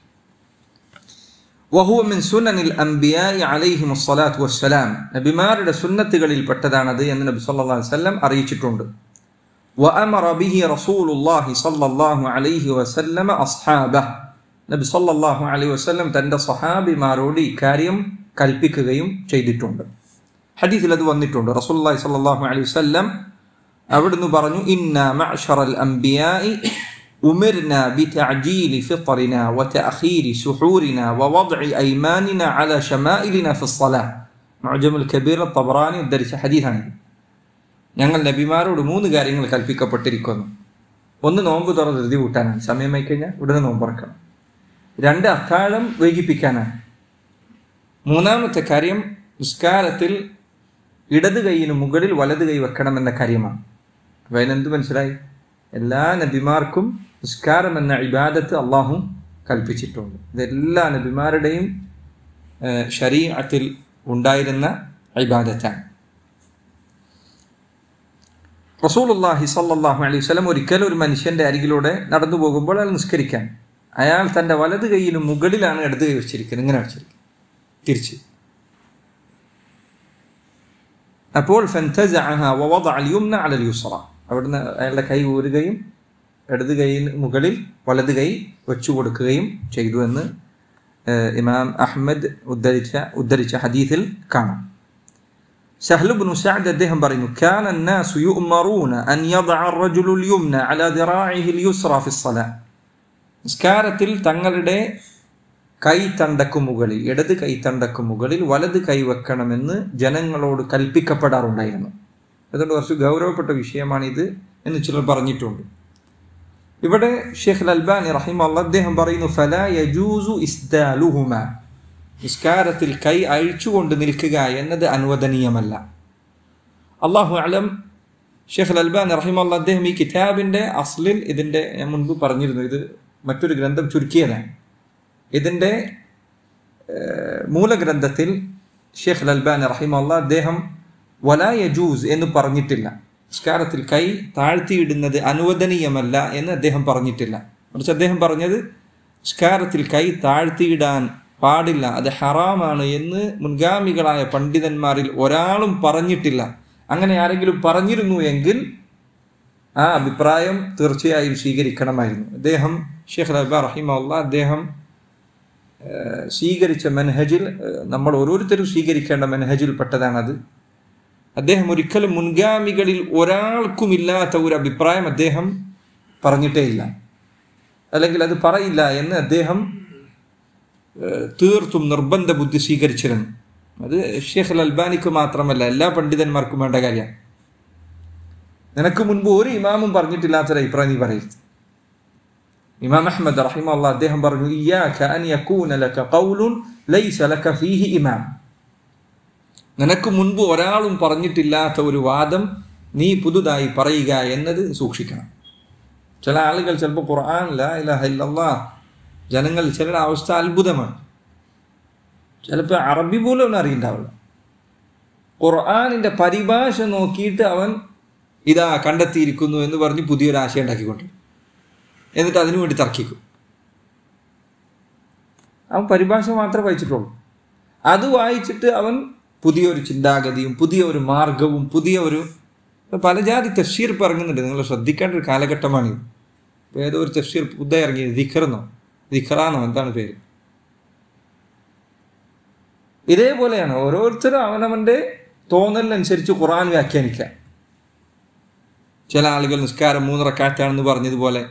[SPEAKER 1] വഹുവ മിൻ സുനനിൽ അംബിയായി അലൈഹിം സ്വലാത്തു വസ്സലാം നബിമാരുടെ സുന്നത്തുകളിൽ പെട്ടതാണത് എന്ന് നബി സല്ലല്ലാഹു അലൈഹി വസല്ലം അറിയിച്ചിട്ടുണ്ട് وأمر به رسول الله صلى الله عليه وسلم أصحابه നബി സല്ലല്ലാഹു അലൈഹി വസല്ലം തൻ്റെ സഹാബിമാരോട് ഇക്കാര്യം കൽപ്പിക്കുകയും ചെയ്തിട്ടുണ്ട് ഹദീസിൽ അത് വന്നിട്ടുണ്ട് റസൂലുള്ളാഹി സ്വല്ലല്ലാഹു അലൈഹി വസല്ലം അവിടുന്ന് പറഞ്ഞു ഇന്ന മഅ്ശറൽ അംബിയാഇ ഉമിർന ബിതഅജീലി ഫിത്റിന വതഅഖീരി സുഹൂരിന വവദ്ഇ അയ്മാനിന അല ശമാഇലിന ഫിസ്സലാ മുഅ്ജമുൽ കബീർ തബറാനി ഉദ്ധരിച്ച ഹദീസാണ് ഞങ്ങൾ നബിമാരോട് മൂന്ന് കാര്യങ്ങൾ കൽപ്പിക്കപ്പെട്ടിരിക്കുന്നു ഒന്ന് നോമ്പ് തുറന്ന് ധൃതി കൂട്ടാനാണ് സമയമായി കഴിഞ്ഞാൽ ഉടനെ നോമ്പ് തുറക്കണം രണ്ട് അത്താഴം വൈകിപ്പിക്കാനാണ് മൂന്നാമത്തെ കാര്യം നിസ്കാരത്തിൽ ഇടത് കൈയിന് മുകളിൽ വലത് കൈ വെക്കണം എന്ന കാര്യമാണ് അപ്പം അതിനെന്ത് മനസ്സിലായി എല്ലാ നബിമാർക്കും നിസ്കാരം എന്ന ഇബാദത്ത് അള്ളാഹു കൽപ്പിച്ചിട്ടുണ്ട് ഇതെല്ലാ നബിമാരുടെയും ശരീരത്തിൽ ഉണ്ടായിരുന്ന ഇബാദത്താണ് റസൂലുള്ളാഹി സല്ലല്ലാഹു അലൈഹി വസല്ലം ഒരിക്കൽ ഒരു മനുഷ്യന്റെ അരികിലൂടെ നടന്നു പോകുമ്പോൾ അയാൾ നിസ്കരിക്കാൻ അയാൾ തൻ്റെ വലത് കൈയിന് മുകളിലാണ് ഇടത് കൈ വെച്ചിരിക്കുന്നത് ഇങ്ങനെ വെച്ചിരിക്കുന്നത് തിരിച്ച് അപ്പോൾ فانتزعها ووضع اليمنى على اليسرى അവിടുന്ന് അയാളുടെ കൈ ഊരുകയും ഇടത് കൈയിൽ മുകളിൽ വലത് കൈ വെച്ചു കൊടുക്കുകയും ചെയ്തു എന്ന് ഏഹ്, ഇമാം അഹ്മദ് ഉദ്ധരിച്ച ഉദ്ധരിച്ച ഹദീസിൽ കാണാം سهل بن سعد അദ്ദേഹം പറയുന്നു كان الناس يؤمرون أن يضع الرجل اليمنى على ذراعه اليسرى في الصلاة നിസ്കാരത്തിൽ തങ്ങളുടെ കൈത്തണ്ടക്കു മുകളിൽ ഇടത് കൈത്തണ്ടക്കു മുകളിൽ വലത് കൈ വെക്കണമെന്ന് ജനങ്ങളോട് കൽപ്പിക്കപ്പെടാറുണ്ടായിരുന്നു അതുകൊണ്ട് കുറച്ച് ഗൗരവപ്പെട്ട വിഷയമാണിത് എന്ന് ചിലർ പറഞ്ഞിട്ടുണ്ട് ഇവിടെ ഷെയ്ഖ് അൽബാനി റഹിമല്ല അദ്ദേഹം പറയുന്നു ഫല യജൂസു ഇസ്ദാലുഹുമ നിസ്കാരത്തിൽ കൈ അഴിച്ചുകൊണ്ട് നിൽക്കുക എന്നത് അനുവദനീയമല്ല അള്ളാഹു അലം ഷെയ്ഖ് അൽബാനി റഹിമല്ല അദ്ദേഹം ഈ കിതാബിന്റെ അസ്ലിൽ ഇതിന്റെ ഞാൻ മുൻപ് പറഞ്ഞിരുന്നു ഇത് മറ്റൊരു ഗ്രന്ഥം ചുരുക്കിയതാണ് ഇതിന്റെ ഏഹ്, മൂലഗ്രന്ഥത്തിൽ ഷെയ്ഖ് അൽബാനി റഹിമല്ല അദ്ദേഹം വലാ യജൂസ് എന്ന് പറഞ്ഞിട്ടില്ല നിസ്കാരത്തിൽ കൈ താഴ്ത്തിയിടുന്നത് അനുവദനീയമല്ല എന്ന് അദ്ദേഹം പറഞ്ഞിട്ടില്ല മറിച്ച് അദ്ദേഹം പറഞ്ഞത് നിസ്കാരത്തിൽ കൈ താഴ്ത്തിയിടാൻ പാടില്ല അത് ഹറാമാണ് എന്ന് മുൻഗാമികളായ പണ്ഡിതന്മാരിൽ ഒരാളും പറഞ്ഞിട്ടില്ല അങ്ങനെ ആരെങ്കിലും പറഞ്ഞിരുന്നു എങ്കിൽ ആ അഭിപ്രായം തീർച്ചയായും സ്വീകരിക്കണമായിരുന്നു അദ്ദേഹം ഷെയ്ഖ് അൽബ റഹിമല്ല അദ്ദേഹം ഏഹ്, സ്വീകരിച്ച മെൻഹജിൽ ഏഹ്, നമ്മൾ ഓരോരുത്തരും സ്വീകരിക്കേണ്ട മെൻഹജിൽ പെട്ടതാണത് അദ്ദേഹം ഒരിക്കലും മുൻഗാമികളിൽ ഒരാൾക്കുമില്ലാത്ത ഒരു അഭിപ്രായം അദ്ദേഹം പറഞ്ഞിട്ടേ ഇല്ല അല്ലെങ്കിൽ അത് പറയില്ല എന്ന് അദ്ദേഹം ഏഹ്, തീർത്തും നിർബന്ധ ബുദ്ധി സ്വീകരിച്ചിരുന്നു അത് ഷെയ്ഖ് അൽ അൽബാനിക്ക് മാത്രമല്ല എല്ലാ പണ്ഡിതന്മാർക്കും വേണ്ട കാര്യമാണ് നിനക്ക് മുൻപ് ഒരു ഇമാമും പറഞ്ഞിട്ടില്ലാത്തൊരു അഭിപ്രായം നീ പറയരുത് ഇമാം അഹ്മദ് റഹിമല്ല അദ്ദേഹം പറഞ്ഞു ഇയ്യാക അൻ യകൂന ലക ഖൗലുൻ ലൈസ ലക ഫീഹി ഇമാം നിനക്ക് മുൻപ് ഒരാളും പറഞ്ഞിട്ടില്ലാത്ത ഒരു വാദം നീ പുതുതായി പറയുക എന്നത് സൂക്ഷിക്കണം ചില ആളുകൾ ചിലപ്പോൾ ഖുർആൻ ലാ ഇലാഹ ഇല്ലല്ലാഹ് ജനങ്ങൾ ചിലരുടെ അവസ്ഥ അത്ഭുതമാണ് ചിലപ്പോൾ അറബി പോലും അവൻ അറിയണ്ടാവില്ല ഖുർആാനിന്റെ പരിഭാഷ നോക്കിയിട്ട് അവൻ ഇതാ കണ്ടെത്തിയിരിക്കുന്നു എന്ന് പറഞ്ഞ് പുതിയൊരു ആശയം ഉണ്ടാക്കിക്കൊണ്ട് എന്നിട്ട് അതിനു വേണ്ടി തർക്കിക്കും അവൻ പരിഭാഷ മാത്രമേ വായിച്ചിട്ടുള്ളൂ അത് വായിച്ചിട്ട് അവൻ പുതിയൊരു ചിന്താഗതിയും പുതിയ ഒരു മാർഗവും പുതിയ ഒരു പല ജാതി തഫ്സീർ ഇപ്പം ഇറങ്ങുന്നുണ്ട് നിങ്ങൾ ശ്രദ്ധിക്കേണ്ട ഒരു കാലഘട്ടമാണിത് ഇപ്പൊ ഏതോ ഒരു തഫ്സീർ പുതിയ ഇറങ്ങി ദിഖറെന്നോ ദിഖറാന്നോ എന്താണ് പേര് ഇതേപോലെയാണ് ഓരോരുത്തരും അവനവൻ്റെ തോന്നലിനനുസരിച്ച് ഖുറാൻ വ്യാഖ്യാനിക്കുക ചില ആളുകൾ നിസ്കാരം മൂന്നിറക്കാറ്റാണെന്ന് പറഞ്ഞതുപോലെ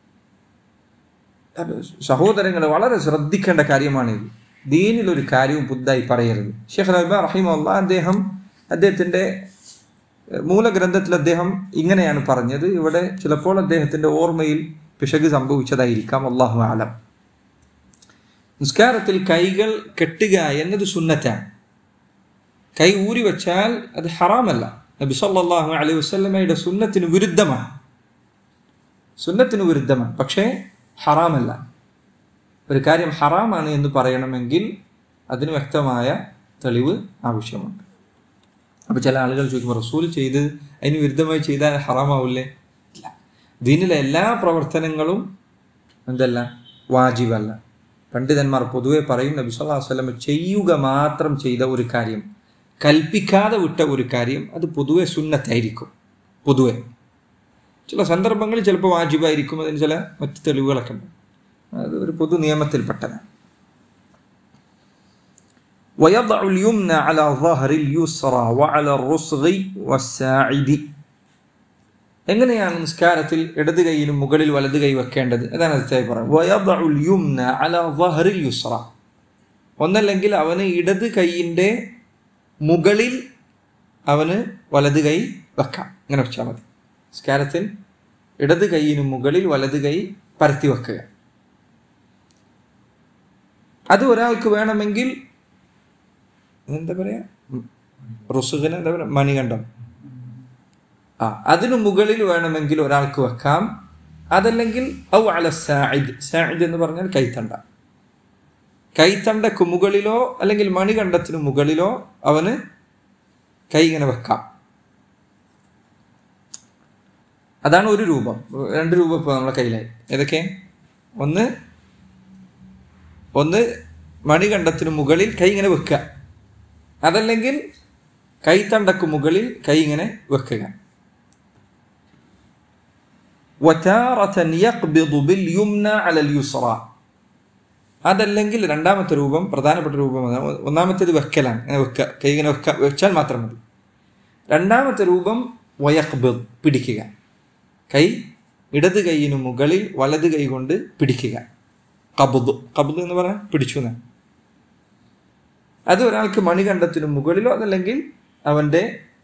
[SPEAKER 1] അത് സഹോദരങ്ങൾ വളരെ ശ്രദ്ധിക്കേണ്ട കാര്യമാണിത് ദീനിൽ ഒരു കാര്യവും പുതുതായി പറയരുത് ഷെയ്ഖ് റഹ്ബ റഹിമല്ല അദ്ദേഹം അദ്ദേഹത്തിൻ്റെ മൂലഗ്രന്ഥത്തിൽ അദ്ദേഹം ഇങ്ങനെയാണ് പറഞ്ഞത് ഇവിടെ ചിലപ്പോൾ അദ്ദേഹത്തിൻ്റെ ഓർമ്മയിൽ പിശക് സംഭവിച്ചതായിരിക്കാം അള്ളാഹു ആലം നിസ്കാരത്തിൽ കൈകൾ കെട്ടുക എന്നത് സുന്നത്താണ് കൈ ഊരി വെച്ചാൽ അത് ഹറാമല്ല നബി സല്ലല്ലാഹു അലൈഹി വസല്ലമയുടെ സുന്നത്തിന് വിരുദ്ധമാണ് സുന്നത്തിന് വിരുദ്ധമാണ് പക്ഷേ ഹറാമല്ല ഒരു കാര്യം ഹറാമാണ് എന്ന് പറയണമെങ്കിൽ അതിന് വ്യക്തമായ തെളിവ് ആവശ്യമുണ്ട് അപ്പോൾ ചില ആളുകൾ ചോദിക്കുമ്പോൾ റസൂൽ ചെയ്ത് അതിന് വിരുദ്ധമായി ചെയ്താൽ ഹറാമാവില്ലേ ഇല്ല ദീനിലെ എല്ലാ പ്രവർത്തനങ്ങളും എന്തല്ല വാജിബല്ല പണ്ഡിതന്മാർ പൊതുവെ പറയും നബി സല്ലല്ലാഹു അലൈഹി വസല്ലം ചെയ്യുക മാത്രം ചെയ്ത ഒരു കാര്യം കൽപ്പിക്കാതെ വിട്ട ഒരു കാര്യം അത് പൊതുവെ സുന്നത്തായിരിക്കും പൊതുവെ ചില സന്ദർഭങ്ങളിൽ ചിലപ്പോൾ വാജിബായിരിക്കും അതിന് ചില മറ്റ് തെളിവുകളൊക്കെ ഉണ്ട് അത് ഒരു പൊതു നിയമത്തിൽപ്പെട്ടതാണ് ويضع اليمنى على ظهر اليسرى وعلى الرسغ والساعد എങ്ങനെയാണ് നിസ്കാരത്തിൽ ഇടത് കൈയിലും മുകളിൽ വലത് കൈ വെക്കേണ്ടത് അതാണ് അടുത്തായി പറയുന്നത് വയദഉൽ യുംന അല ظهرിൽ യുസ്ര ഒന്നല്ലെങ്കിൽ അവന് ഇടത് കൈയിൻ്റെ മുകളിൽ അവന് വലത് കൈ വെക്കാം ഇങ്ങനെ വെച്ചാൽ മതി നിസ്കാരത്തിൽ ഇടത് കൈയിന് മുകളിൽ വലത് കൈ പരത്തി വെക്കുക അത് ഒരാൾക്ക് വേണമെങ്കിൽ എന്താ പറയാ റുസുഖന് എന്താ പറയാ മണികണ്ഠം ആ അതിനു മുകളിൽ വേണമെങ്കിൽ ഒരാൾക്ക് വെക്കാം അതല്ലെങ്കിൽ ഔ അല സായിദ് സായിദ് എന്ന് പറഞ്ഞാൽ കൈത്തണ്ട കൈത്തണ്ടക്ക് മുകളിലോ അല്ലെങ്കിൽ മണികണ്ഠത്തിന് മുകളിലോ അവന് കൈ ഇങ്ങനെ വെക്കാം അതാണ് ഒരു രൂപം രണ്ട് രൂപം ഇപ്പോൾ നമ്മളെ കയ്യിലായി ഏതൊക്കെ ഒന്ന് ഒന്ന് മണികണ്ഠത്തിന് മുകളിൽ കൈ ഇങ്ങനെ വെക്കുക അതല്ലെങ്കിൽ കൈത്തണ്ടക്ക് മുകളിൽ കൈ ഇങ്ങനെ വെക്കുക വതാറതൻ യഖ്ബിദു ബിൽ യുംന അലൽ യുസ്റ അതല്ലെങ്കിൽ രണ്ടാമത്തെ രൂപം പ്രധാനപ്പെട്ട രൂപം അതാണ്. ഒന്നാമത്തേത് വെക്കലാണ് ഇങ്ങനെ വെക്കുക കൈ ഇങ്ങനെ വെക്ക വെച്ചാൽ മാത്രം മതി രണ്ടാമത്തെ രൂപം വയഖ്ബിദ് പിടിക്കുക കൈ ഇടത് കൈയിനു മുകളിൽ വലത് കൈ കൊണ്ട് പിടിക്കുക കബുദ് കബുദ് എന്ന് പറഞ്ഞാൽ പിടിച്ചു എന്നാണ് അത് ഒരാൾക്ക് മണികണ്ഠത്തിനു മുകളിലോ അതല്ലെങ്കിൽ അവൻ്റെ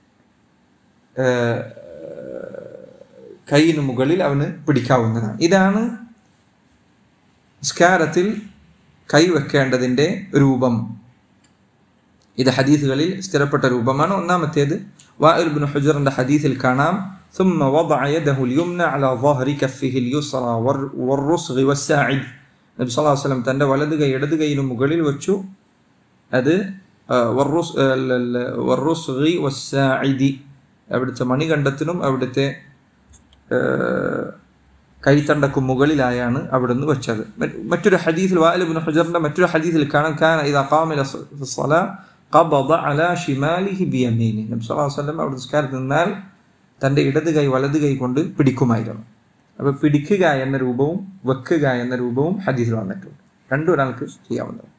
[SPEAKER 1] ഏഹ്, കൈയിനു മുകളിൽ അവന് പിടിക്കാവുന്നതാണ് ഇതാണ് നിസ്കാരത്തിൽ കൈവെക്കേണ്ടതിൻ്റെ രൂപം ഇത് ഹദീസുകളിൽ സ്ഥിരപ്പെട്ട രൂപമാണ് ഒന്നാമത്തേത് വാഇൽ ബിൻ ഹുജറിന്റെ ഹദീസിൽ കാണാം ثم وضع يده اليمنى على ظهر كفه اليسرى والر- والرسغ والساعد നബി സല്ലല്ലാഹു അലൈഹി വസല്ലം തന്റെ വലത് കൈ ഇടത് കൈയിന് മുകളിൽ വെച്ചു അത് ആ, വറുസ്- ആ, ല- ല- വറുസ്ഗി വസ്സാഇദി അവിടുത്തെ മണികണ്ഠത്തിനും അവിടുത്തെ ആ, കൈത്തണ്ടക്കും മുകളിലായാണ് അവിടുന്ന് വെച്ചത് മറ്റ് മറ്റൊരു ഹദീസിൽ വാലിബ് ബിൻ ഹുജറിന്റെ മറ്റൊരു ഹദീസിൽ കാണാം കാന ഇദാ ഖാമ ഇല സ്വ- ഫി സ്വലാ ഖബദ അലാ ഷിമാലിഹി ബിയമീനി നബി സല്ലല്ലാഹു അലൈഹി വസല്ലം അവിടെ നിസ്കാരത്തിൽ നിന്നാൽ തന്റെ ഇടത് കൈ വലത് കൈ കൊണ്ട് പിടിക്കുമായിരുന്നു അപ്പൊ പിടിക്കുക എന്ന രൂപവും വെക്കുക എന്ന രൂപവും ഹദീസിൽ വന്നിട്ടുണ്ട് രണ്ടും ഒരാൾക്ക് ചെയ്യാവുന്നതാണ്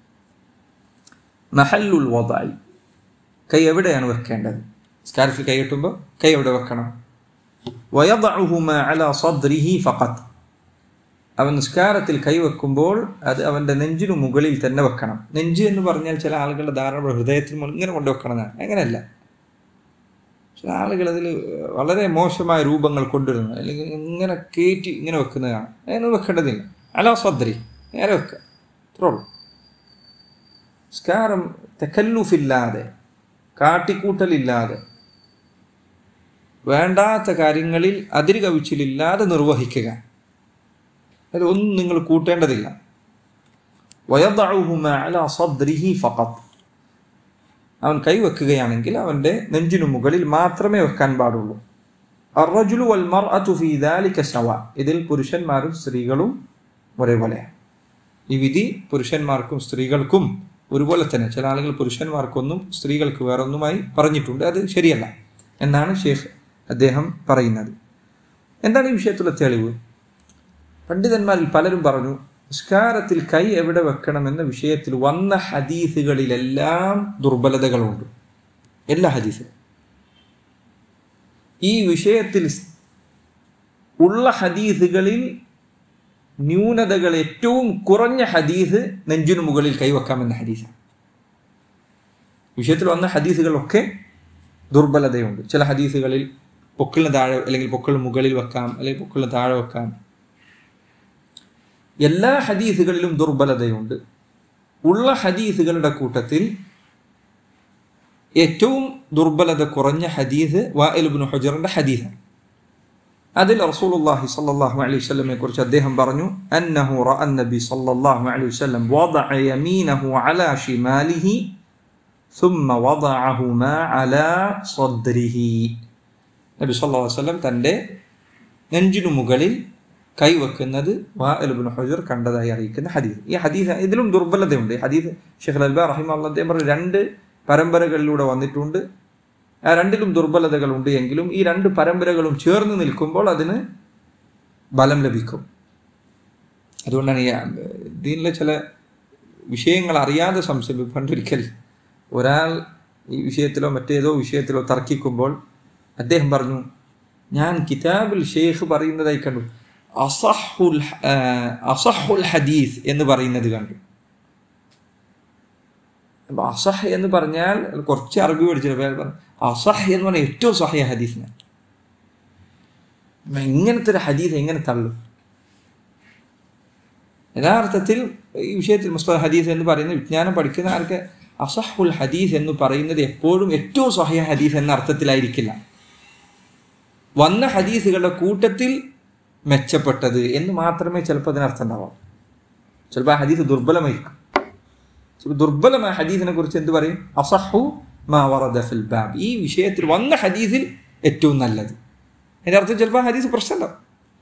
[SPEAKER 1] മഹല്ലുൽ വദായി കൈ എവിടെയാണ് വെക്കേണ്ടത് സ്കാർഫിൽ കൈ കെട്ടുമ്പോൾ കൈ എവിടെ വെക്കണം വയദഅഹുമ അല സദ്രിഹി ഫഖത്ത് അവൻ നിസ്കാരത്തിൽ കൈവെക്കുമ്പോൾ അത് അവന്റെ നെഞ്ചിനു മുകളിൽ തന്നെ വെക്കണം നെഞ്ച് എന്ന് പറഞ്ഞാൽ ചില ആളുകളുടെ ധാരണ ഹൃദയത്തിന് മുകളിൽ ഇങ്ങനെ കൊണ്ടുവെക്കണം എന്നാണ് അങ്ങനെയല്ല ചില ആളുകൾ അതിൽ വളരെ മോശമായ രൂപങ്ങൾ കൊണ്ടുവരുന്നു അല്ലെങ്കിൽ ഇങ്ങനെ കയറ്റി ഇങ്ങനെ വെക്കുന്നതാണ് അങ്ങനെ വെക്കേണ്ടതില്ല അല സദ്രി നേരെ വെക്കുക ഇത്രേ ഉള്ളൂ നിസ്കാരം തെക്കല്ലുഫില്ലാതെ കാട്ടിക്കൂട്ടലില്ലാതെ വേണ്ടാത്ത കാര്യങ്ങളിൽ അതിര് കവിച്ചിലില്ലാതെ നിർവഹിക്കുക അതൊന്നും നിങ്ങൾ കൂട്ടേണ്ടതില്ല വയദഅഹുമ അലാ സദ്രിഹി ഫഖത്ത് അവൻ കൈവെക്കുകയാണെങ്കിൽ അവന്റെ നെഞ്ചിനു മുകളിൽ മാത്രമേ വെക്കാൻ പാടുള്ളൂ അർറജുലു വൽ മർഅതു ഫീ ദാലിക സവ ഇതിൽ പുരുഷന്മാരും സ്ത്രീകളും ഒരേപോലെയാണ് ഈ വിധി പുരുഷന്മാർക്കും സ്ത്രീകൾക്കും ഒരുപോലെ തന്നെ ചില ആളുകൾ പുരുഷന്മാർക്കൊന്നും സ്ത്രീകൾക്ക് വേറൊന്നുമായി പറഞ്ഞിട്ടുണ്ട് അത് ശരിയല്ല എന്നാണ് ഷേഖ് അദ്ദേഹം പറയുന്നത് എന്താണ് ഈ വിഷയത്തിലുള്ള തെളിവ് പണ്ഡിതന്മാരിൽ പലരും പറഞ്ഞു നിസ്കാരത്തിൽ കൈ എവിടെ വെക്കണമെന്ന വിഷയത്തിൽ വന്ന ഹദീസുകളിലെല്ലാം ദുർബലതകളുണ്ട് എല്ലാ ഹദീസിലും ഈ വിഷയത്തിൽ ഉള്ള ഹദീസുകളിൽ ന്യൂനതകൾ ഏറ്റവും കുറഞ്ഞ ഹദീസ് നെഞ്ചിനു മുകളിൽ കൈവെക്കാമെന്ന ഹദീസാണ് വിഷയത്തിൽ വന്ന ഹദീസുകളൊക്കെ ദുർബലതയുണ്ട് ചില ഹദീസുകളിൽ പൊക്കിളിന് താഴെ അല്ലെങ്കിൽ പൊക്കിളിന് മുകളിൽ വെക്കാം അല്ലെങ്കിൽ പൊക്കിളിന് താഴെ വെക്കാം എല്ലാ ഹദീസുകളിലും ദുർബലതയുണ്ട് ഉള്ള ഹദീസുകളുടെ കൂട്ടത്തിൽ ഏറ്റവും ദുർബലത കുറഞ്ഞ ഹദീസ് വാഇലുബിൻ ഹുജറിന്റെ ഹദീസാണ് അതിൽ റസൂലുള്ളാഹി സ്വല്ലല്ലാഹു അലൈഹി വസല്ലമയെ കുറിച്ച് അദ്ദേഹം പറഞ്ഞു അന്നഹു റഅ നബി സ്വല്ലല്ലാഹു അലൈഹി വസല്ലം വദഅ യമീനഹു അലാ ഷിമാലിഹി ثم وضعهما على صدره നബി സല്ലല്ലാഹു അലൈഹി വസല്ലം തൻ്റെ നെഞ്ചിനു മുകളിൽ കൈവെക്കുന്നത് വാഅലുബിൻ ഹുജർ കണ്ടതായി അറിയിക്കുന്ന ഹദീസ് ഈ ഹദീസ് ഇതിലും ദുർബലതയുണ്ട് ഈ ഹദീസ് ഷെഖ് അൽബാ റഹിമ അദ്ദേഹം പറഞ്ഞു രണ്ട് പരമ്പരകളിലൂടെ വന്നിട്ടുണ്ട് ആ രണ്ടിലും ദുർബലതകളുണ്ട് എങ്കിലും ഈ രണ്ട് പരമ്പരകളും ചേർന്ന് നിൽക്കുമ്പോൾ അതിന് ബലം ലഭിക്കും അതുകൊണ്ടാണ് ഈ ഇതിലെ ചില വിഷയങ്ങൾ അറിയാതെ സംശയം പണ്ടൊരിക്കൽ ഒരാൾ ഈ വിഷയത്തിലോ മറ്റേതോ വിഷയത്തിലോ തർക്കിക്കുമ്പോൾ അദ്ദേഹം പറഞ്ഞു ഞാൻ കിതാബിൽ ഷെയ്ഖ് പറയുന്നതായി കണ്ടു അസഹുൽ ആ, അസഹുൽ ഹദീസ് എന്ന് പറയുന്നത് കണ്ടു അപ്പൊ അസഹ് എന്ന് പറഞ്ഞാൽ കുറച്ച് അറബി പഠിച്ചു പറഞ്ഞു അസഹ് എന്ന് പറഞ്ഞാൽ ഏറ്റവും സഹയ ഹദീസിന് അപ്പൊ ഇങ്ങനത്തെ ഒരു ഹദീസ് എങ്ങനെ തള്ളും യഥാർത്ഥത്തിൽ ഈ വിഷയത്തിൽ മുസ്തദ് ഹദീസ് എന്ന് പറയുന്ന വിജ്ഞാനം പഠിക്കുന്ന ആൾക്ക് അസഹുൽ ഹദീസ് എന്ന് പറയുന്നത് എപ്പോഴും ഏറ്റവും സഹയ ഹദീസ് എന്ന അർത്ഥത്തിലായിരിക്കില്ല വന്ന ഹദീസുകളുടെ കൂട്ടത്തിൽ മെച്ചപ്പെട്ടത് എന്ന് മാത്രമേ ചിലപ്പോൾ അതിനർത്ഥം ഉണ്ടാവാം ചിലപ്പോൾ ആ ഹദീസ് ദുർബലമായിരിക്കും ചിലപ്പോൾ ദുർബലമായ ഹദീസിനെ കുറിച്ച് എന്ത് പറയും അസഹു മാ വറദ ഫിൽ ബാബ് ഈ വിഷയത്തിൽ വന്ന ഹദീസിൽ ഏറ്റവും നല്ലത് അതിൻ്റെ അർത്ഥം ചിലപ്പോൾ ആ ഹദീസ് പ്രശ്നമുണ്ടാവും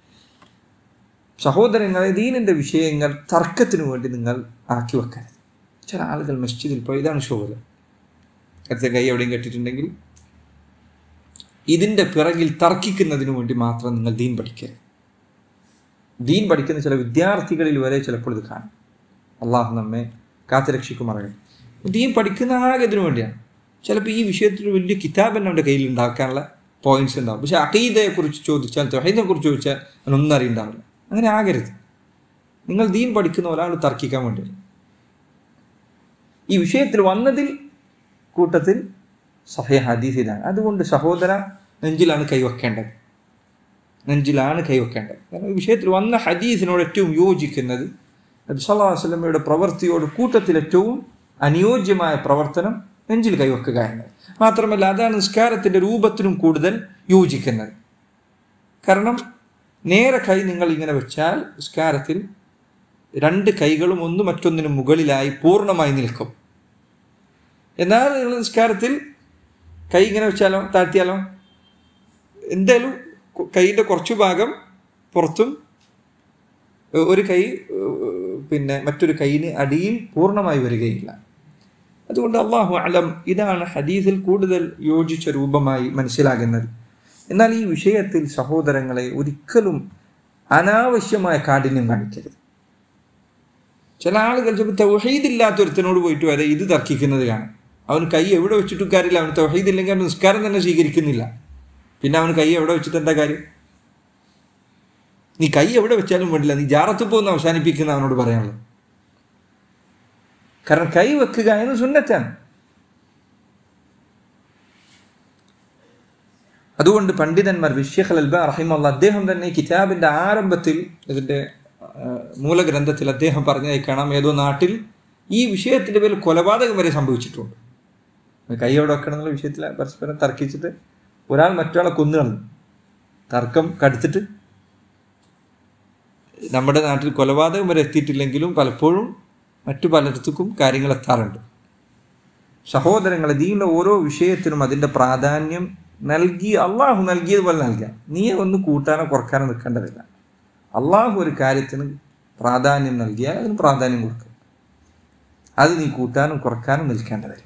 [SPEAKER 1] സഹോദരങ്ങളെ ദീനിന്റെ വിഷയങ്ങൾ തർക്കത്തിനു വേണ്ടി നിങ്ങൾ ആക്കി വെക്കരുത് ചില ആളുകൾ മസ്ജിദിൽ പോയി ഇതാണ് ഷോല് അടുത്ത കൈ എവിടെയും കെട്ടിയിട്ടുണ്ടെങ്കിൽ ഇതിന്റെ പിറകിൽ തർക്കിക്കുന്നതിനു വേണ്ടി മാത്രം നിങ്ങൾ ദീൻ പഠിക്കരുത് ദീൻ പഠിക്കുന്ന ചില വിദ്യാർത്ഥികളിൽ വരെ ചിലപ്പോൾ ഇത് കാണും അള്ളാഹു നമ്മെ കാത്തുരക്ഷിക്കുമാറട്ടെ ദീൻ പഠിക്കുന്ന ആകെ ഇതിനു വേണ്ടിയാണ് ചിലപ്പോൾ ഈ വിഷയത്തിൽ ഒരു വലിയ കിതാബ് തന്നെ അവൻ്റെ കയ്യിൽ ഉണ്ടാക്കാനുള്ള പോയിന്റ്സ് ഉണ്ടാവും പക്ഷെ അഖീദയെ കുറിച്ച് ചോദിച്ചാൽ തൊഹീദിനെ കുറിച്ച് ചോദിച്ചാൽ അവനൊന്നും അറിയണ്ടാവില്ല അങ്ങനെ ആകരുത് നിങ്ങൾ ദീൻ പഠിക്കുന്ന ഒരാൾ തർക്കിക്കാൻ വേണ്ടിയല്ല ഈ വിഷയത്തിൽ വന്നതിൽ കൂട്ടത്തിൽ സഹയ ഹദീസ് ഇതാണ് അതുകൊണ്ട് സഹോദര നെഞ്ചിലാണ് കൈവെക്കേണ്ടത് നെഞ്ചിലാണ് കൈവെക്കേണ്ടത് കാരണം ഈ വിഷയത്തിൽ വന്ന ഹദീസിനോട് ഏറ്റവും യോജിക്കുന്നത് നബി സല്ലല്ലാഹു അലൈഹി വസല്ലമയുടെ പ്രവൃത്തിയോട് കൂട്ടത്തിൽ ഏറ്റവും അനുയോജ്യമായ പ്രവർത്തനം നെഞ്ചിൽ കൈവെക്കുക എന്നത് മാത്രമല്ല അതാണ് നിസ്കാരത്തിൻ്റെ രൂപത്തിനും കൂടുതൽ യോജിക്കുന്നത് കാരണം നേരെ കൈ നിങ്ങൾ ഇങ്ങനെ വെച്ചാൽ നിസ്കാരത്തിൽ രണ്ട് കൈകളും ഒന്ന് മറ്റൊന്നിനും മുകളിലായി പൂർണ്ണമായി നിൽക്കും എന്നാൽ നിങ്ങൾ നിസ്കാരത്തിൽ കൈ ഇങ്ങനെ വെച്ചാലോ താഴ്ത്തിയാലോ എന്തായാലും കൈയിൻ്റെ കുറച്ചു ഭാഗം പുറത്തും ഒരു കൈ പിന്നെ മറ്റൊരു കൈയിന് അടിയിൽ പൂർണ്ണമായി വരികയില്ല അതുകൊണ്ട് അള്ളാഹു അലം ഇതാണ് ഹദീസിൽ കൂടുതൽ യോജിച്ച രൂപമായി മനസ്സിലാകുന്നത് എന്നാൽ ഈ വിഷയത്തിൽ സഹോദരങ്ങളെ ഒരിക്കലും അനാവശ്യമായ കാഠിന്യം കാണിക്കരുത് ചില ആളുകൾ ചിലപ്പോൾ തൗഹീദില്ലാത്ത ഒരുത്തനോട് പോയിട്ട് വരെ ഇത് തർക്കിക്കുന്നത് കാണാം അവൻ കൈ എവിടെ വെച്ചിട്ടും കാര്യമില്ല അവൻ തൗഹീദില്ലെങ്കിൽ അവൻ നിസ്കാരം തന്നെ സ്വീകരിക്കുന്നില്ല പിന്നെ അവൻ കൈ എവിടെ വെച്ചിട്ട് എന്താ കാര്യം നീ കൈ എവിടെ വെച്ചാലും വേണ്ടില്ല നീ ജാറത്ത് പോകുന്ന അവസാനിപ്പിക്കുന്ന അവനോട് പറയാനുള്ളത് കാരണം കൈ വെക്കുക എന്ന് സുന്നറ്റാണ് അതുകൊണ്ട് പണ്ഡിതന്മാർ വിഷയഖൽ അൽബ റഹിമുള്ള അദ്ദേഹം തന്നെ കിതാബിന്റെ ആരംഭത്തിൽ ഇതിന്റെ മൂലഗ്രന്ഥത്തിൽ അദ്ദേഹം പറഞ്ഞതായി കാണാം ഏതോ നാട്ടിൽ ഈ വിഷയത്തിന്റെ പേരിൽ കൊലപാതകം വരെ സംഭവിച്ചിട്ടുണ്ട് കൈ എവിടെ വെക്കണം എന്നുള്ള വിഷയത്തിൽ പരസ്പരം തർക്കിച്ചിട്ട് ഒരാൾ മറ്റൊരാളെ കൊന്നു കളഞ്ഞു തർക്കം കടുത്തിട്ട് നമ്മുടെ നാട്ടിൽ കൊലപാതകം വരെ എത്തിയിട്ടില്ലെങ്കിലും പലപ്പോഴും മറ്റു പലയിടത്തേക്കും കാര്യങ്ങൾ എത്താറുണ്ട് സഹോദരങ്ങളെ ദീനിലെ ഓരോ വിഷയത്തിനും അതിൻ്റെ പ്രാധാന്യം നൽകി അള്ളാഹു നൽകിയതുപോലെ നൽകാം നീ ഒന്ന് കൂട്ടാനോ കുറക്കാനോ നിൽക്കേണ്ടതില്ല അള്ളാഹു ഒരു കാര്യത്തിന് പ്രാധാന്യം നൽകിയാൽ അതിന് പ്രാധാന്യം കൊടുക്കുക അത് നീ കൂട്ടാനും കുറക്കാനും നിൽക്കേണ്ടതില്ല